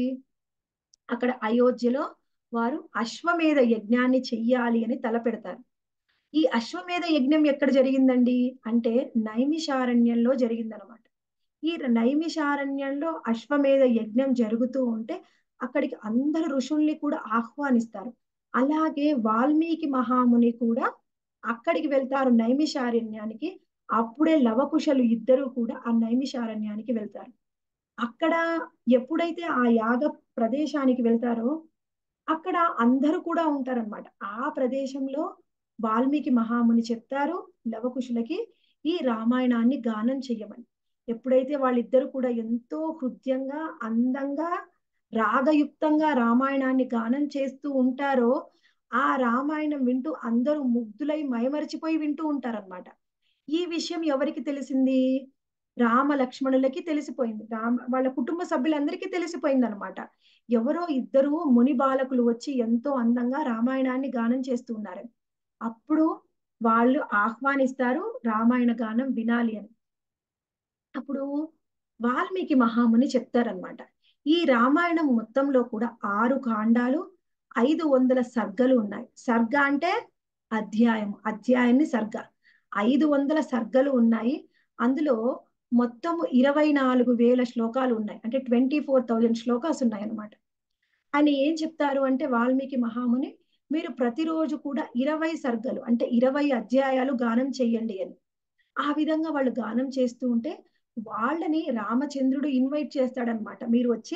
అక్కడ అయోధ్యలో వారు అశ్వమేధ యజ్ఞాన్ని చెయ్యాలి అని తలపెడతారు ఈ అశ్వమేధ యజ్ఞం ఎక్కడ జరిగిందండి అంటే నైమిషారణ్యంలో జరిగిందనమాట ఈ నైమిషారణ్యంలో అశ్వమేధ యజ్ఞం జరుగుతూ ఉంటే అక్కడికి అందరు ఋషుల్ని కూడా ఆహ్వానిస్తారు అలాగే వాల్మీకి మహాముని కూడా అక్కడికి వెళ్తారు నైమిషారణ్యానికి అప్పుడే లవకుశలు ఇద్దరు కూడా ఆ నైమిషారణ్యానికి వెళ్తారు అక్కడ ఎప్పుడైతే ఆ యాగ ప్రదేశానికి వెళ్తారో అక్కడ అందరూ కూడా ఉంటారన్నమాట ఆ ప్రదేశంలో వాల్మీకి మహాముని చెప్తారు లవకుశులకి ఈ రామాయణాన్ని గానం చెయ్యమని ఎప్పుడైతే వాళ్ళిద్దరు కూడా ఎంతో హృదయంగా అందంగా రాగయుక్తంగా రామాయణాన్ని గానం చేస్తూ ఉంటారో ఆ రామాయణం వింటూ అందరూ ముగ్ధులై మైమరిచిపోయి వింటూ ఉంటారన్నమాట ఈ విషయం ఎవరికి తెలిసింది రామ లక్ష్మణులకి తెలిసిపోయింది రామ వాళ్ళ కుటుంబ సభ్యులందరికీ తెలిసిపోయింది అనమాట ఎవరో ఇద్దరు ముని బాలకులు వచ్చి ఎంతో అందంగా రామాయణాన్ని గానం చేస్తూ ఉన్నారు అప్పుడు వాళ్ళు ఆహ్వానిస్తారు రామాయణ గానం వినాలి అని అప్పుడు వాల్మీకి మహాముని చెప్తారనమాట ఈ రామాయణం మొత్తంలో కూడా ఆరు కాండాలు ఐదు వందల సర్గలు ఉన్నాయి సర్గ అంటే అధ్యాయం అధ్యాయాన్ని సర్గ ఐదు వందల సర్గలు ఉన్నాయి అందులో మొత్తం ఇరవై నాలుగు వేల శ్లోకాలు ఉన్నాయి అంటే ట్వంటీ ఫోర్ థౌజండ్ శ్లోకాస్ ఉన్నాయి అన్నమాట ఆయన ఏం చెప్తారు అంటే వాల్మీకి మహాముని మీరు ప్రతిరోజు కూడా ఇరవై సర్గలు అంటే ఇరవై అధ్యాయాలు గానం చెయ్యండి అని ఆ విధంగా వాళ్ళు గానం చేస్తూ ఉంటే వాళ్ళని రామచంద్రుడు ఇన్వైట్ చేస్తాడనమాట మీరు వచ్చి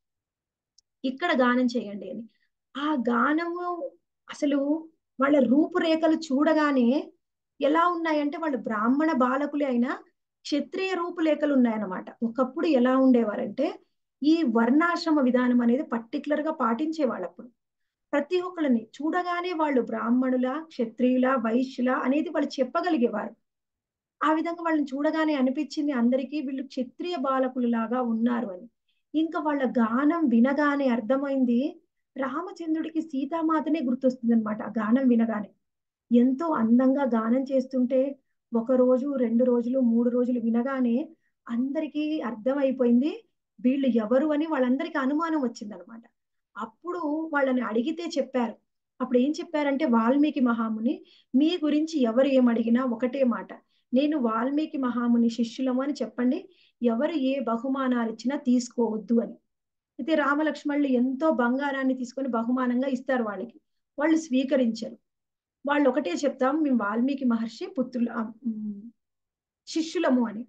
ఇక్కడ గానం చేయండి అని ఆ గానము అసలు వాళ్ళ రూపురేఖలు చూడగానే ఎలా ఉన్నాయంటే వాళ్ళు బ్రాహ్మణ బాలకులే అయినా క్షత్రియ రూపురేఖలు ఉన్నాయన్నమాట ఒకప్పుడు ఎలా ఉండేవారంటే ఈ వర్ణాశ్రమ విధానం అనేది పర్టికులర్ గా పాటించేవాళ్ళు అప్పుడు ప్రతి ఒక్కరిని చూడగానే వాళ్ళు బ్రాహ్మణుల క్షత్రియుల వైశ్యుల అనేది వాళ్ళు చెప్పగలిగేవారు ఆ విధంగా వాళ్ళని చూడగానే అనిపించింది అందరికీ వీళ్ళు క్షత్రియ బాలకులు లాగా ఉన్నారు అని ఇంకా వాళ్ళ గానం వినగానే అర్థమైంది రామచంద్రుడికి సీతామాతనే గుర్తొస్తుంది అనమాట ఆ గానం వినగానే ఎంతో అందంగా గానం చేస్తుంటే ఒక రోజు రెండు రోజులు మూడు రోజులు వినగానే అందరికీ అర్థమైపోయింది వీళ్ళు ఎవరు అని వాళ్ళందరికీ అనుమానం వచ్చిందనమాట అప్పుడు వాళ్ళని అడిగితే చెప్పారు అప్పుడు ఏం చెప్పారంటే వాల్మీకి మహాముని మీ గురించి ఎవరు ఏం అడిగినా ఒకటే మాట నేను వాల్మీకి మహాముని శిష్యులము అని చెప్పండి ఎవరు ఏ బహుమానాలు ఇచ్చినా తీసుకోవద్దు అని అయితే రామలక్ష్మణులు ఎంతో బంగారాన్ని తీసుకొని బహుమానంగా ఇస్తారు వాళ్ళకి వాళ్ళు స్వీకరించరు వాళ్ళు ఒకటే చెప్తాం మేము వాల్మీకి మహర్షి పుత్రులు శిష్యులము అని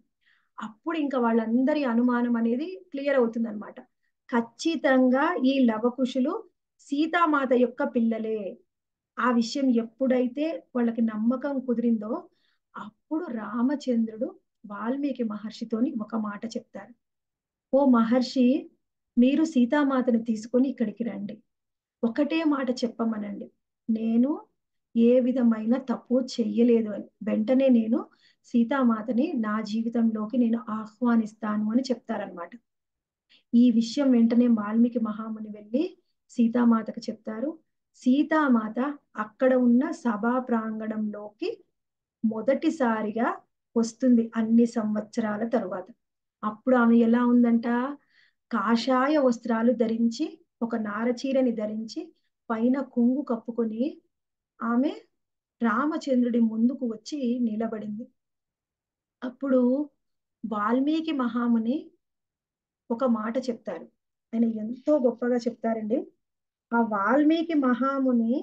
అప్పుడు ఇంకా వాళ్ళందరి అనుమానం అనేది క్లియర్ అవుతుంది అనమాట ఖచ్చితంగా ఈ లవకుశులు సీతామాత యొక్క పిల్లలే ఆ విషయం ఎప్పుడైతే వాళ్ళకి నమ్మకం కుదిరిందో అప్పుడు రామచంద్రుడు వాల్మీకి మహర్షితోని ఒక మాట చెప్తారు ఓ మహర్షి మీరు సీతామాతను తీసుకొని ఇక్కడికి రండి ఒకటే మాట చెప్పమనండి నేను ఏ విధమైన తప్పు చెయ్యలేదు అని వెంటనే నేను సీతామాతని నా జీవితంలోకి నేను ఆహ్వానిస్తాను అని చెప్తారనమాట ఈ విషయం వెంటనే వాల్మీకి మహాముని వెళ్ళి సీతామాతకు చెప్తారు సీతామాత అక్కడ ఉన్న సభా ప్రాంగణంలోకి మొదటిసారిగా వస్తుంది అన్ని సంవత్సరాల తరువాత అప్పుడు ఆమె ఎలా ఉందంట కాషాయ వస్త్రాలు ధరించి ఒక నారచీరని ధరించి పైన కొంగు కప్పుకొని ఆమె రామచంద్రుడి ముందుకు వచ్చి నిలబడింది అప్పుడు వాల్మీకి మహాముని ఒక మాట చెప్తారు ఆయన ఎంతో గొప్పగా చెప్తారండి ఆ వాల్మీకి మహాముని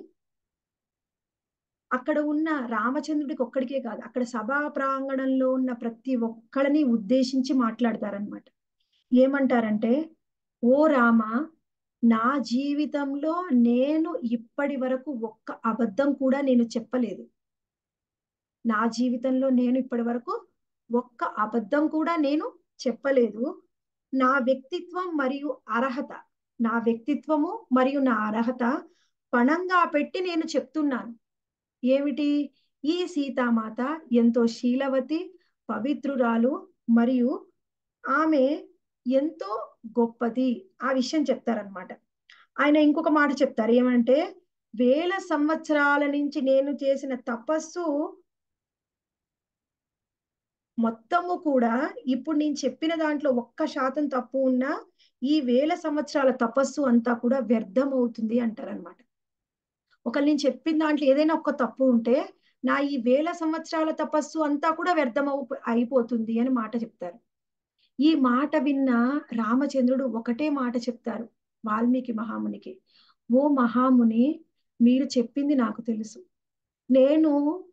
అక్కడ ఉన్న రామచంద్రుడికి ఒక్కడికే కాదు అక్కడ సభా ప్రాంగణంలో ఉన్న ప్రతి ఒక్కళ్ళని ఉద్దేశించి మాట్లాడతారనమాట ఏమంటారంటే ఓ రామ నా జీవితంలో నేను ఇప్పటి వరకు ఒక్క అబద్ధం కూడా నేను చెప్పలేదు నా జీవితంలో నేను ఇప్పటి వరకు ఒక్క అబద్ధం కూడా నేను చెప్పలేదు నా వ్యక్తిత్వం మరియు అర్హత నా వ్యక్తిత్వము మరియు నా అర్హత పణంగా పెట్టి నేను చెప్తున్నాను ఏమిటి ఈ సీతామాత ఎంతో శీలవతి పవిత్రురాలు మరియు ఆమె ఎంతో గొప్పది ఆ విషయం చెప్తారనమాట ఆయన ఇంకొక మాట చెప్తారు ఏమంటే వేల సంవత్సరాల నుంచి నేను చేసిన తపస్సు మొత్తము కూడా ఇప్పుడు నేను చెప్పిన దాంట్లో ఒక్క శాతం తప్పు ఉన్నా ఈ వేల సంవత్సరాల తపస్సు అంతా కూడా వ్యర్థం అవుతుంది అంటారనమాట ఒకళ్ళు నేను చెప్పిన దాంట్లో ఏదైనా ఒక్క తప్పు ఉంటే నా ఈ వేల సంవత్సరాల తపస్సు అంతా కూడా వ్యర్థం అయిపోతుంది అని మాట చెప్తారు ఈ మాట విన్న రామచంద్రుడు ఒకటే మాట చెప్తారు వాల్మీకి మహామునికి ఓ మహాముని మీరు చెప్పింది నాకు తెలుసు నేను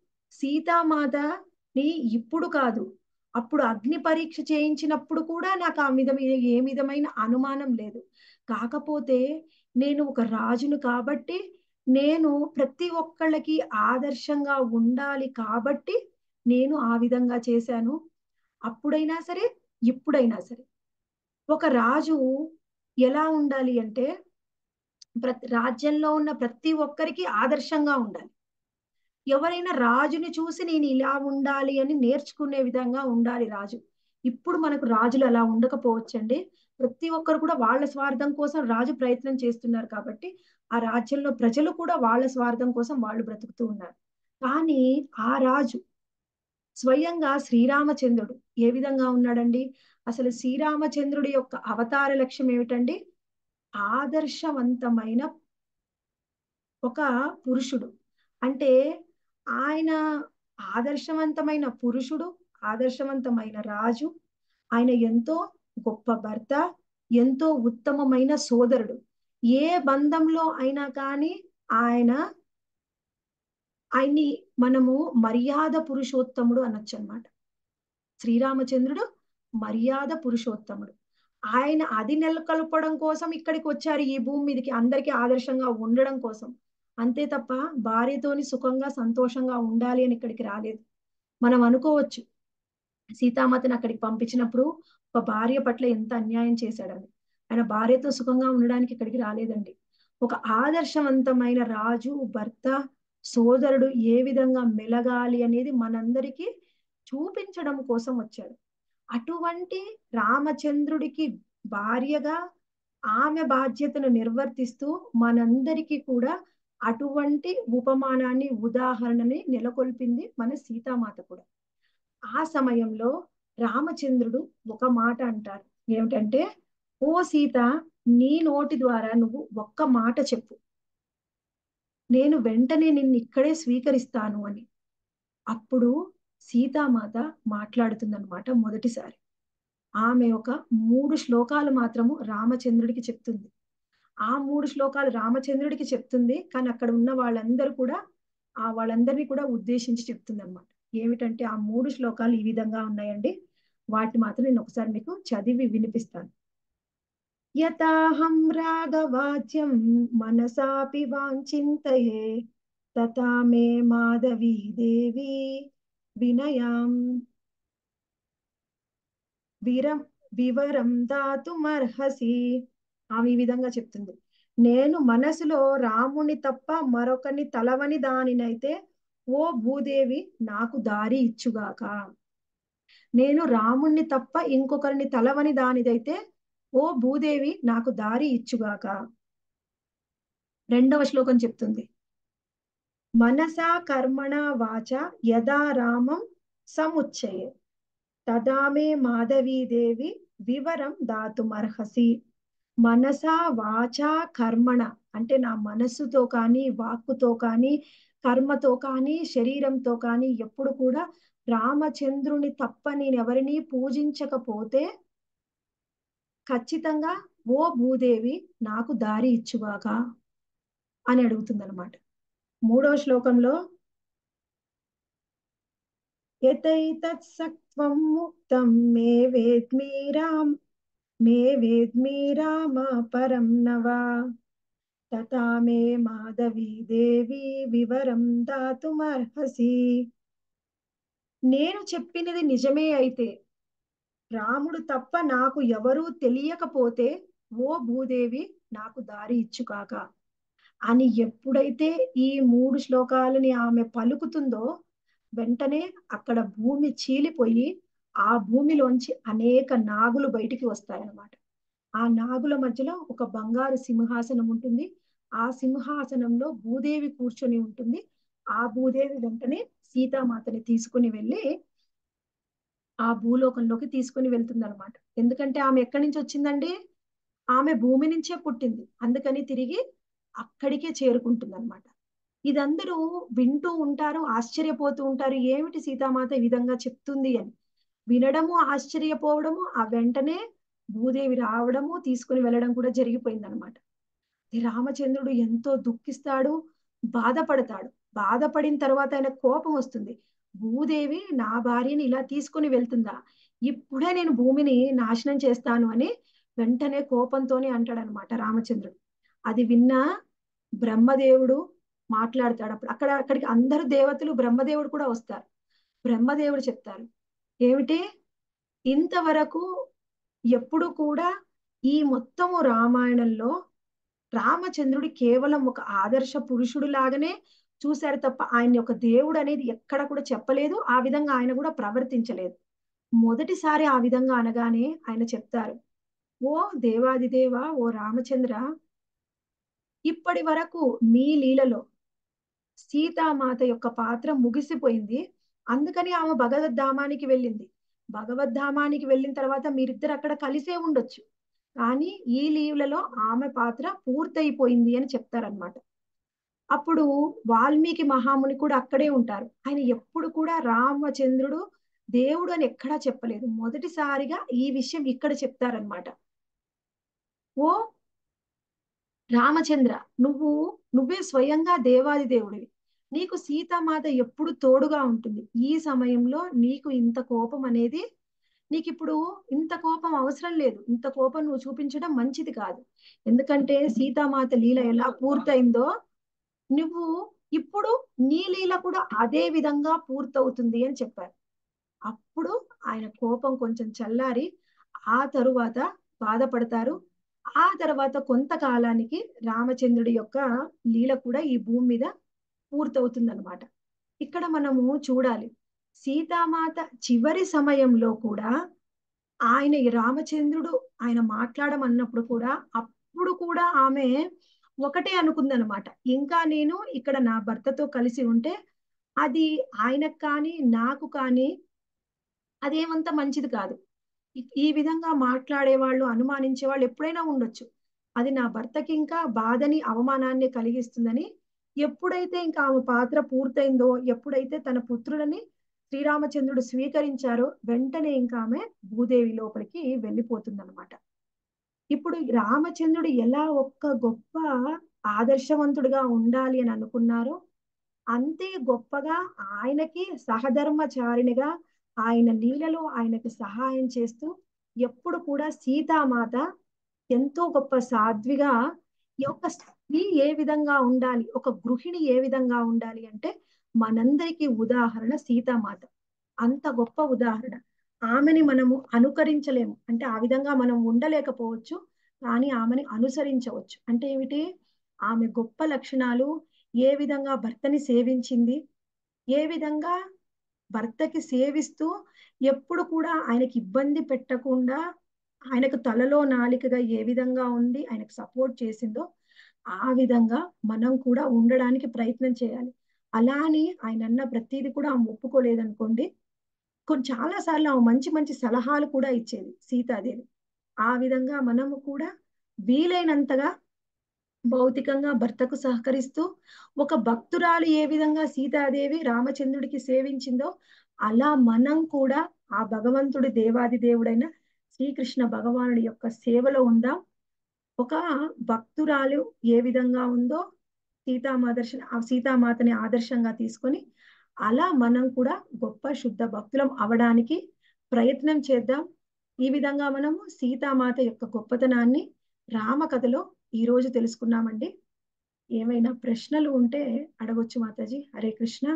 సీతామాతని ఇప్పుడు కాదు అప్పుడు అగ్ని పరీక్ష చేయించినప్పుడు కూడా నాకు ఆ విధమైన ఏ విధమైన అనుమానం లేదు కాకపోతే నేను ఒక రాజును కాబట్టి నేను ప్రతి ఒక్కళ్ళకి ఆదర్శంగా ఉండాలి కాబట్టి నేను ఆ విధంగా చేశాను అప్పుడైనా సరే ఇప్పుడైనా సరే ఒక రాజు ఎలా ఉండాలి అంటే ప్రతి రాజ్యంలో ఉన్న ప్రతి ఒక్కరికి ఆదర్శంగా ఉండాలి ఎవరైనా రాజుని చూసి నేను ఇలా ఉండాలి అని నేర్చుకునే విధంగా ఉండాలి రాజు ఇప్పుడు మనకు రాజులు అలా ఉండకపోవచ్చండి ప్రతి ఒక్కరు కూడా వాళ్ళ స్వార్థం కోసం రాజు ప్రయత్నం చేస్తున్నారు కాబట్టి ఆ రాజ్యంలో ప్రజలు కూడా వాళ్ళ స్వార్థం కోసం వాళ్ళు బ్రతుకుతూ ఉన్నారు కానీ ఆ రాజు స్వయంగా శ్రీరామచంద్రుడు ఏ విధంగా ఉన్నాడండి అసలు శ్రీరామచంద్రుడి యొక్క అవతార లక్ష్యం ఏమిటండి ఆదర్శవంతమైన ఒక పురుషుడు అంటే ఆయన ఆదర్శవంతమైన పురుషుడు ఆదర్శవంతమైన రాజు ఆయన ఎంతో గొప్ప భర్త ఎంతో ఉత్తమమైన సోదరుడు ఏ బంధంలో అయినా కానీ ఆయన ఆయన్ని మనము మర్యాద పురుషోత్తముడు అనొచ్చు అనమాట శ్రీరామచంద్రుడు మర్యాద పురుషోత్తముడు ఆయన అది నెలకొల్పడం కోసం ఇక్కడికి వచ్చారు ఈ భూమి మీదకి అందరికీ ఆదర్శంగా ఉండడం కోసం అంతే తప్ప భార్యతోని సుఖంగా సంతోషంగా ఉండాలి అని ఇక్కడికి రాలేదు మనం అనుకోవచ్చు సీతామాతని అక్కడికి పంపించినప్పుడు ఒక భార్య పట్ల ఎంత అన్యాయం చేశాడని ఆయన భార్యతో సుఖంగా ఉండడానికి ఇక్కడికి రాలేదండి ఒక ఆదర్శవంతమైన రాజు భర్త సోదరుడు ఏ విధంగా మెలగాలి అనేది మనందరికీ చూపించడం కోసం వచ్చాడు అటువంటి రామచంద్రుడికి భార్యగా ఆమె బాధ్యతను నిర్వర్తిస్తూ మనందరికీ కూడా అటువంటి ఉపమానాన్ని ఉదాహరణని నెలకొల్పింది మన సీతామాత కూడా ఆ సమయంలో రామచంద్రుడు ఒక మాట అంటారు ఏమిటంటే ఓ సీత నీ నోటి ద్వారా నువ్వు ఒక్క మాట చెప్పు నేను వెంటనే నిన్ను ఇక్కడే స్వీకరిస్తాను అని అప్పుడు సీతామాత మాట్లాడుతుందన్నమాట మొదటిసారి ఆమె ఒక మూడు శ్లోకాలు మాత్రము రామచంద్రుడికి చెప్తుంది ఆ మూడు శ్లోకాలు రామచంద్రుడికి చెప్తుంది కానీ అక్కడ ఉన్న వాళ్ళందరూ కూడా ఆ వాళ్ళందరినీ కూడా ఉద్దేశించి చెప్తుంది అనమాట ఏమిటంటే ఆ మూడు శ్లోకాలు ఈ విధంగా ఉన్నాయండి వాటిని మాత్రం నేను ఒకసారి మీకు చదివి వినిపిస్తాను యథాహం రాగవాచ్యం మనసాపి వాంఛింతయే తథా మే మాధవీ దేవి వినయాం విరం వివరం దాతుమర్హసి ఆమె ఈ విధంగా చెప్తుంది నేను మనసులో రాముని తప్ప మరొకని తలవని దానినైతే ఓ భూదేవి నాకు దారి ఇచ్చుగాక నేను రాముణ్ణి తప్ప ఇంకొకరిని తలవని దానిదైతే ఓ భూదేవి నాకు దారి ఇచ్చుగాక రెండవ శ్లోకం చెప్తుంది మనసా కర్మణ వాచ యదా రామం సముచ్చయే తదా మే మాధవీదేవి వివరం దాతుమర్హసి మనసా వాచా కర్మణ అంటే నా మనస్సుతో కానీ వాక్కుతో కానీ కర్మతో కానీ శరీరంతో కానీ ఎప్పుడు కూడా రామచంద్రుని తప్ప నేను ఎవరిని పూజించకపోతే ఖచ్చితంగా ఓ భూదేవి నాకు దారి ఇచ్చుగాక అని అడుగుతుందన్నమాట మూడవ శ్లోకంలో యతైతత్సత్వం ముక్తం మే వేద్మి రామ్ మే వేద్మి రామ పరం నవా తథా మే మాధవీ దేవి వివరం దాతుమర్హసి నేను చెప్పినది నిజమే అయితే రాముడు తప్ప నాకు ఎవరూ తెలియకపోతే ఓ భూదేవి నాకు దారి ఇచ్చుకాక అని ఎప్పుడైతే ఈ మూడు శ్లోకాలని ఆమె పలుకుతుందో వెంటనే అక్కడ భూమి చీలిపోయి ఆ భూమిలోంచి అనేక నాగులు బయటికి వస్తాయన్నమాట ఆ నాగుల మధ్యలో ఒక బంగారు సింహాసనం ఉంటుంది ఆ సింహాసనంలో భూదేవి కూర్చొని ఉంటుంది ఆ భూదేవి వెంటనే సీతామాతని తీసుకుని వెళ్ళి ఆ భూలోకంలోకి తీసుకుని వెళ్తుంది అనమాట ఎందుకంటే ఆమె ఎక్కడి నుంచి వచ్చిందండి ఆమె భూమి నుంచే పుట్టింది అందుకని తిరిగి అక్కడికే చేరుకుంటుంది అనమాట ఇదందరూ వింటూ ఉంటారు ఆశ్చర్యపోతూ ఉంటారు ఏమిటి సీతామాత ఈ విధంగా చెప్తుంది అని వినడము ఆశ్చర్యపోవడము ఆ వెంటనే భూదేవి రావడము తీసుకుని వెళ్ళడం కూడా జరిగిపోయింది అనమాట రామచంద్రుడు ఎంతో దుఃఖిస్తాడు బాధపడతాడు బాధపడిన తర్వాత ఆయన కోపం వస్తుంది భూదేవి నా భార్యని ఇలా తీసుకుని వెళ్తుందా ఇప్పుడే నేను భూమిని నాశనం చేస్తాను అని వెంటనే కోపంతోనే అంటాడనమాట రామచంద్రుడు అది విన్న బ్రహ్మదేవుడు మాట్లాడతాడు అప్పుడు అక్కడ అక్కడికి అందరు దేవతలు బ్రహ్మదేవుడు కూడా వస్తారు బ్రహ్మదేవుడు చెప్తారు ఏమిటి ఇంతవరకు ఎప్పుడు కూడా ఈ మొత్తము రామాయణంలో రామచంద్రుడి కేవలం ఒక ఆదర్శ పురుషుడు లాగానే చూశారు తప్ప ఆయన యొక్క దేవుడు అనేది ఎక్కడ కూడా చెప్పలేదు ఆ విధంగా ఆయన కూడా ప్రవర్తించలేదు మొదటిసారి ఆ విధంగా అనగానే ఆయన చెప్తారు ఓ దేవాదిదేవ ఓ రామచంద్ర ఇప్పటి వరకు మీ లీలలో సీతామాత యొక్క పాత్ర ముగిసిపోయింది అందుకని ఆమె భగవద్ధామానికి వెళ్ళింది భగవద్ధామానికి వెళ్ళిన తర్వాత మీరిద్దరు అక్కడ కలిసే ఉండొచ్చు కానీ ఈ లీవులలో ఆమె పాత్ర పూర్తయిపోయింది అని చెప్తారనమాట అప్పుడు వాల్మీకి మహాముని కూడా అక్కడే ఉంటారు ఆయన ఎప్పుడు కూడా రామచంద్రుడు దేవుడు అని ఎక్కడా చెప్పలేదు మొదటిసారిగా ఈ విషయం ఇక్కడ చెప్తారనమాట ఓ రామచంద్ర నువ్వు నువ్వే స్వయంగా దేవాది దేవుడివి నీకు సీతామాత ఎప్పుడు తోడుగా ఉంటుంది ఈ సమయంలో నీకు ఇంత కోపం అనేది నీకు ఇప్పుడు ఇంత కోపం అవసరం లేదు ఇంత కోపం నువ్వు చూపించడం మంచిది కాదు ఎందుకంటే సీతామాత లీల ఎలా పూర్తయిందో నువ్వు ఇప్పుడు నీ లీల కూడా అదే విధంగా పూర్తవుతుంది అని చెప్పారు అప్పుడు ఆయన కోపం కొంచెం చల్లారి ఆ తరువాత బాధపడతారు ఆ తర్వాత కొంతకాలానికి రామచంద్రుడి యొక్క లీల కూడా ఈ భూమి మీద పూర్తవుతుంది అనమాట ఇక్కడ మనము చూడాలి సీతామాత చివరి సమయంలో కూడా ఆయన ఈ రామచంద్రుడు ఆయన మాట్లాడమన్నప్పుడు కూడా అప్పుడు కూడా ఆమె ఒకటే అనుకుందనమాట ఇంకా నేను ఇక్కడ నా భర్తతో కలిసి ఉంటే అది ఆయనకు కానీ నాకు కానీ అదేమంత మంచిది కాదు ఈ విధంగా మాట్లాడే వాళ్ళు అనుమానించే వాళ్ళు ఎప్పుడైనా ఉండొచ్చు అది నా భర్తకి ఇంకా బాధని అవమానాన్ని కలిగిస్తుందని ఎప్పుడైతే ఇంకా ఆమె పాత్ర పూర్తయిందో ఎప్పుడైతే తన పుత్రులని శ్రీరామచంద్రుడు స్వీకరించారో వెంటనే ఇంకా ఆమె భూదేవి లోపలికి వెళ్ళిపోతుందన్నమాట ఇప్పుడు రామచంద్రుడు ఎలా ఒక్క గొప్ప ఆదర్శవంతుడిగా ఉండాలి అని అనుకున్నారో అంతే గొప్పగా ఆయనకి సహధర్మచారినిగా ఆయన లీలలో ఆయనకు సహాయం చేస్తూ ఎప్పుడు కూడా సీతామాత ఎంతో గొప్ప సాధ్విగా ఈ యొక్క స్త్రీ ఏ విధంగా ఉండాలి ఒక గృహిణి ఏ విధంగా ఉండాలి అంటే మనందరికీ ఉదాహరణ సీతామాత అంత గొప్ప ఉదాహరణ ఆమెని మనము అనుకరించలేము అంటే ఆ విధంగా మనం ఉండలేకపోవచ్చు కానీ ఆమెని అనుసరించవచ్చు అంటే ఏమిటి ఆమె గొప్ప లక్షణాలు ఏ విధంగా భర్తని సేవించింది ఏ విధంగా భర్తకి సేవిస్తూ ఎప్పుడు కూడా ఆయనకి ఇబ్బంది పెట్టకుండా ఆయనకు తలలో నాలికగా ఏ విధంగా ఉంది ఆయనకు సపోర్ట్ చేసిందో ఆ విధంగా మనం కూడా ఉండడానికి ప్రయత్నం చేయాలి అలా అని ఆయన అన్న ప్రతిదీ కూడా ఆమె ఒప్పుకోలేదనుకోండి కొన్ని చాలా సార్లు ఆమె మంచి మంచి సలహాలు కూడా ఇచ్చేది సీతాదేవి ఆ విధంగా మనము కూడా వీలైనంతగా భౌతికంగా భర్తకు సహకరిస్తూ ఒక భక్తురాలు ఏ విధంగా సీతాదేవి రామచంద్రుడికి సేవించిందో అలా మనం కూడా ఆ భగవంతుడి దేవాది దేవుడైన శ్రీకృష్ణ భగవానుడి యొక్క సేవలో ఉందాం ఒక భక్తురాలు ఏ విధంగా ఉందో సీతామాదర్శ సీతామాతని ఆదర్శంగా తీసుకొని అలా మనం కూడా గొప్ప శుద్ధ భక్తులం అవడానికి ప్రయత్నం చేద్దాం ఈ విధంగా మనము సీతామాత యొక్క గొప్పతనాన్ని రామకథలో ఈ రోజు తెలుసుకున్నామండి ఏమైనా ప్రశ్నలు ఉంటే అడగొచ్చు మాతాజీ హరే కృష్ణ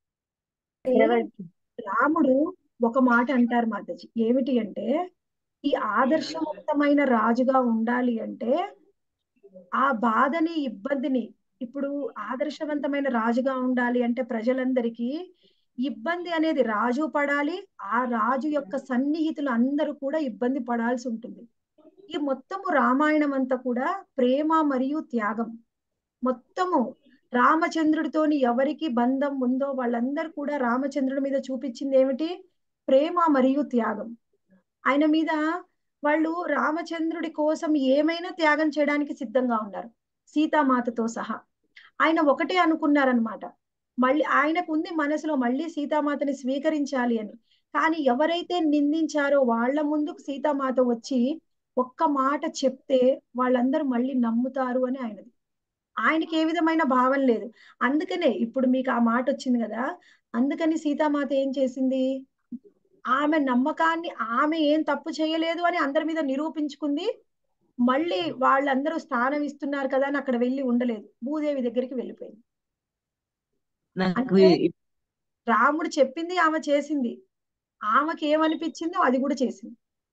రాముడు ఒక మాట అంటారు మాతాజీ ఏమిటి అంటే ఈ ఆదర్శవంతమైన రాజుగా ఉండాలి అంటే ఆ బాధని ఇబ్బందిని ఇప్పుడు ఆదర్శవంతమైన రాజుగా ఉండాలి అంటే ప్రజలందరికీ ఇబ్బంది అనేది రాజు పడాలి ఆ రాజు యొక్క సన్నిహితులు అందరూ కూడా ఇబ్బంది పడాల్సి ఉంటుంది ఈ మొత్తము రామాయణం అంతా కూడా ప్రేమ మరియు త్యాగం మొత్తము రామచంద్రుడితోని ఎవరికి బంధం ఉందో వాళ్ళందరూ కూడా రామచంద్రుడి మీద చూపించింది ఏమిటి ప్రేమ మరియు త్యాగం ఆయన మీద వాళ్ళు రామచంద్రుడి కోసం ఏమైనా త్యాగం చేయడానికి సిద్ధంగా ఉన్నారు సీతామాతతో సహా ఆయన ఒకటే అనుకున్నారనమాట మళ్ళీ ఆయనకు ఉంది మనసులో మళ్ళీ సీతామాతని స్వీకరించాలి అని కానీ ఎవరైతే నిందించారో వాళ్ళ ముందుకు సీతామాత వచ్చి ఒక్క మాట చెప్తే వాళ్ళందరూ మళ్ళీ నమ్ముతారు అని ఆయనది ఆయనకి ఏ విధమైన భావం లేదు అందుకనే ఇప్పుడు మీకు ఆ మాట వచ్చింది కదా అందుకని సీతామాత ఏం చేసింది ఆమె నమ్మకాన్ని ఆమె ఏం తప్పు చేయలేదు అని అందరి మీద నిరూపించుకుంది మళ్ళీ వాళ్ళందరూ స్థానం ఇస్తున్నారు కదా అని అక్కడ వెళ్ళి ఉండలేదు భూదేవి దగ్గరికి వెళ్ళిపోయింది నాకు అంటే రాముడు చెప్పింది ఆమె చేసింది ఆమెకి ఏమనిపించిందో అది కూడా చేసింది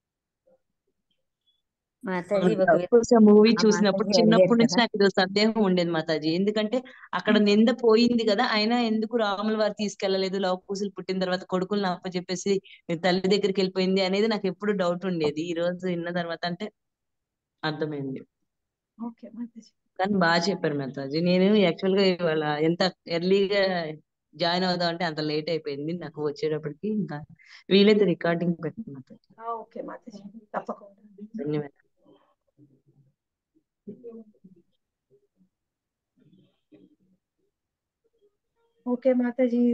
మాతాజీ ఒక మూవీ ఆ చూసినప్పుడు మాతాజీ చిన్నప్పటి అడిగారు నుంచి కదా నాకు ఇది సందేహం ఉండేది మాతాజీ ఎందుకంటే అక్కడ నింద పోయింది కదా అయినా ఎందుకు రాముల వారు తీసుకెళ్లలేదు లవ పూసలు పుట్టిన తర్వాత కొడుకులను అప్పచెప్పేసి తల్లి దగ్గరికి వెళ్ళిపోయింది అనేది నాకు ఎప్పుడు డౌట్ ఉండేది ఈ రోజు విన్న తర్వాత అంటే అర్థమైంది ఓకే మాతాజీ కానీ బాగా చెప్పారు మాతాజీ నేను యాక్చువల్ గా ఇవాళ ఎంత ఎర్లీగా జాయిన్ అవుదాం అంటే అంత లేట్ అయిపోయింది నాకు వచ్చేటప్పటికి ఇంకా వీలైతే రికార్డింగ్ పెట్టిన మాతాజీ ఆ, ఓకే మాతాజీ తప్పకుండా ధన్యవాదాలు ఓకే మాతాజీ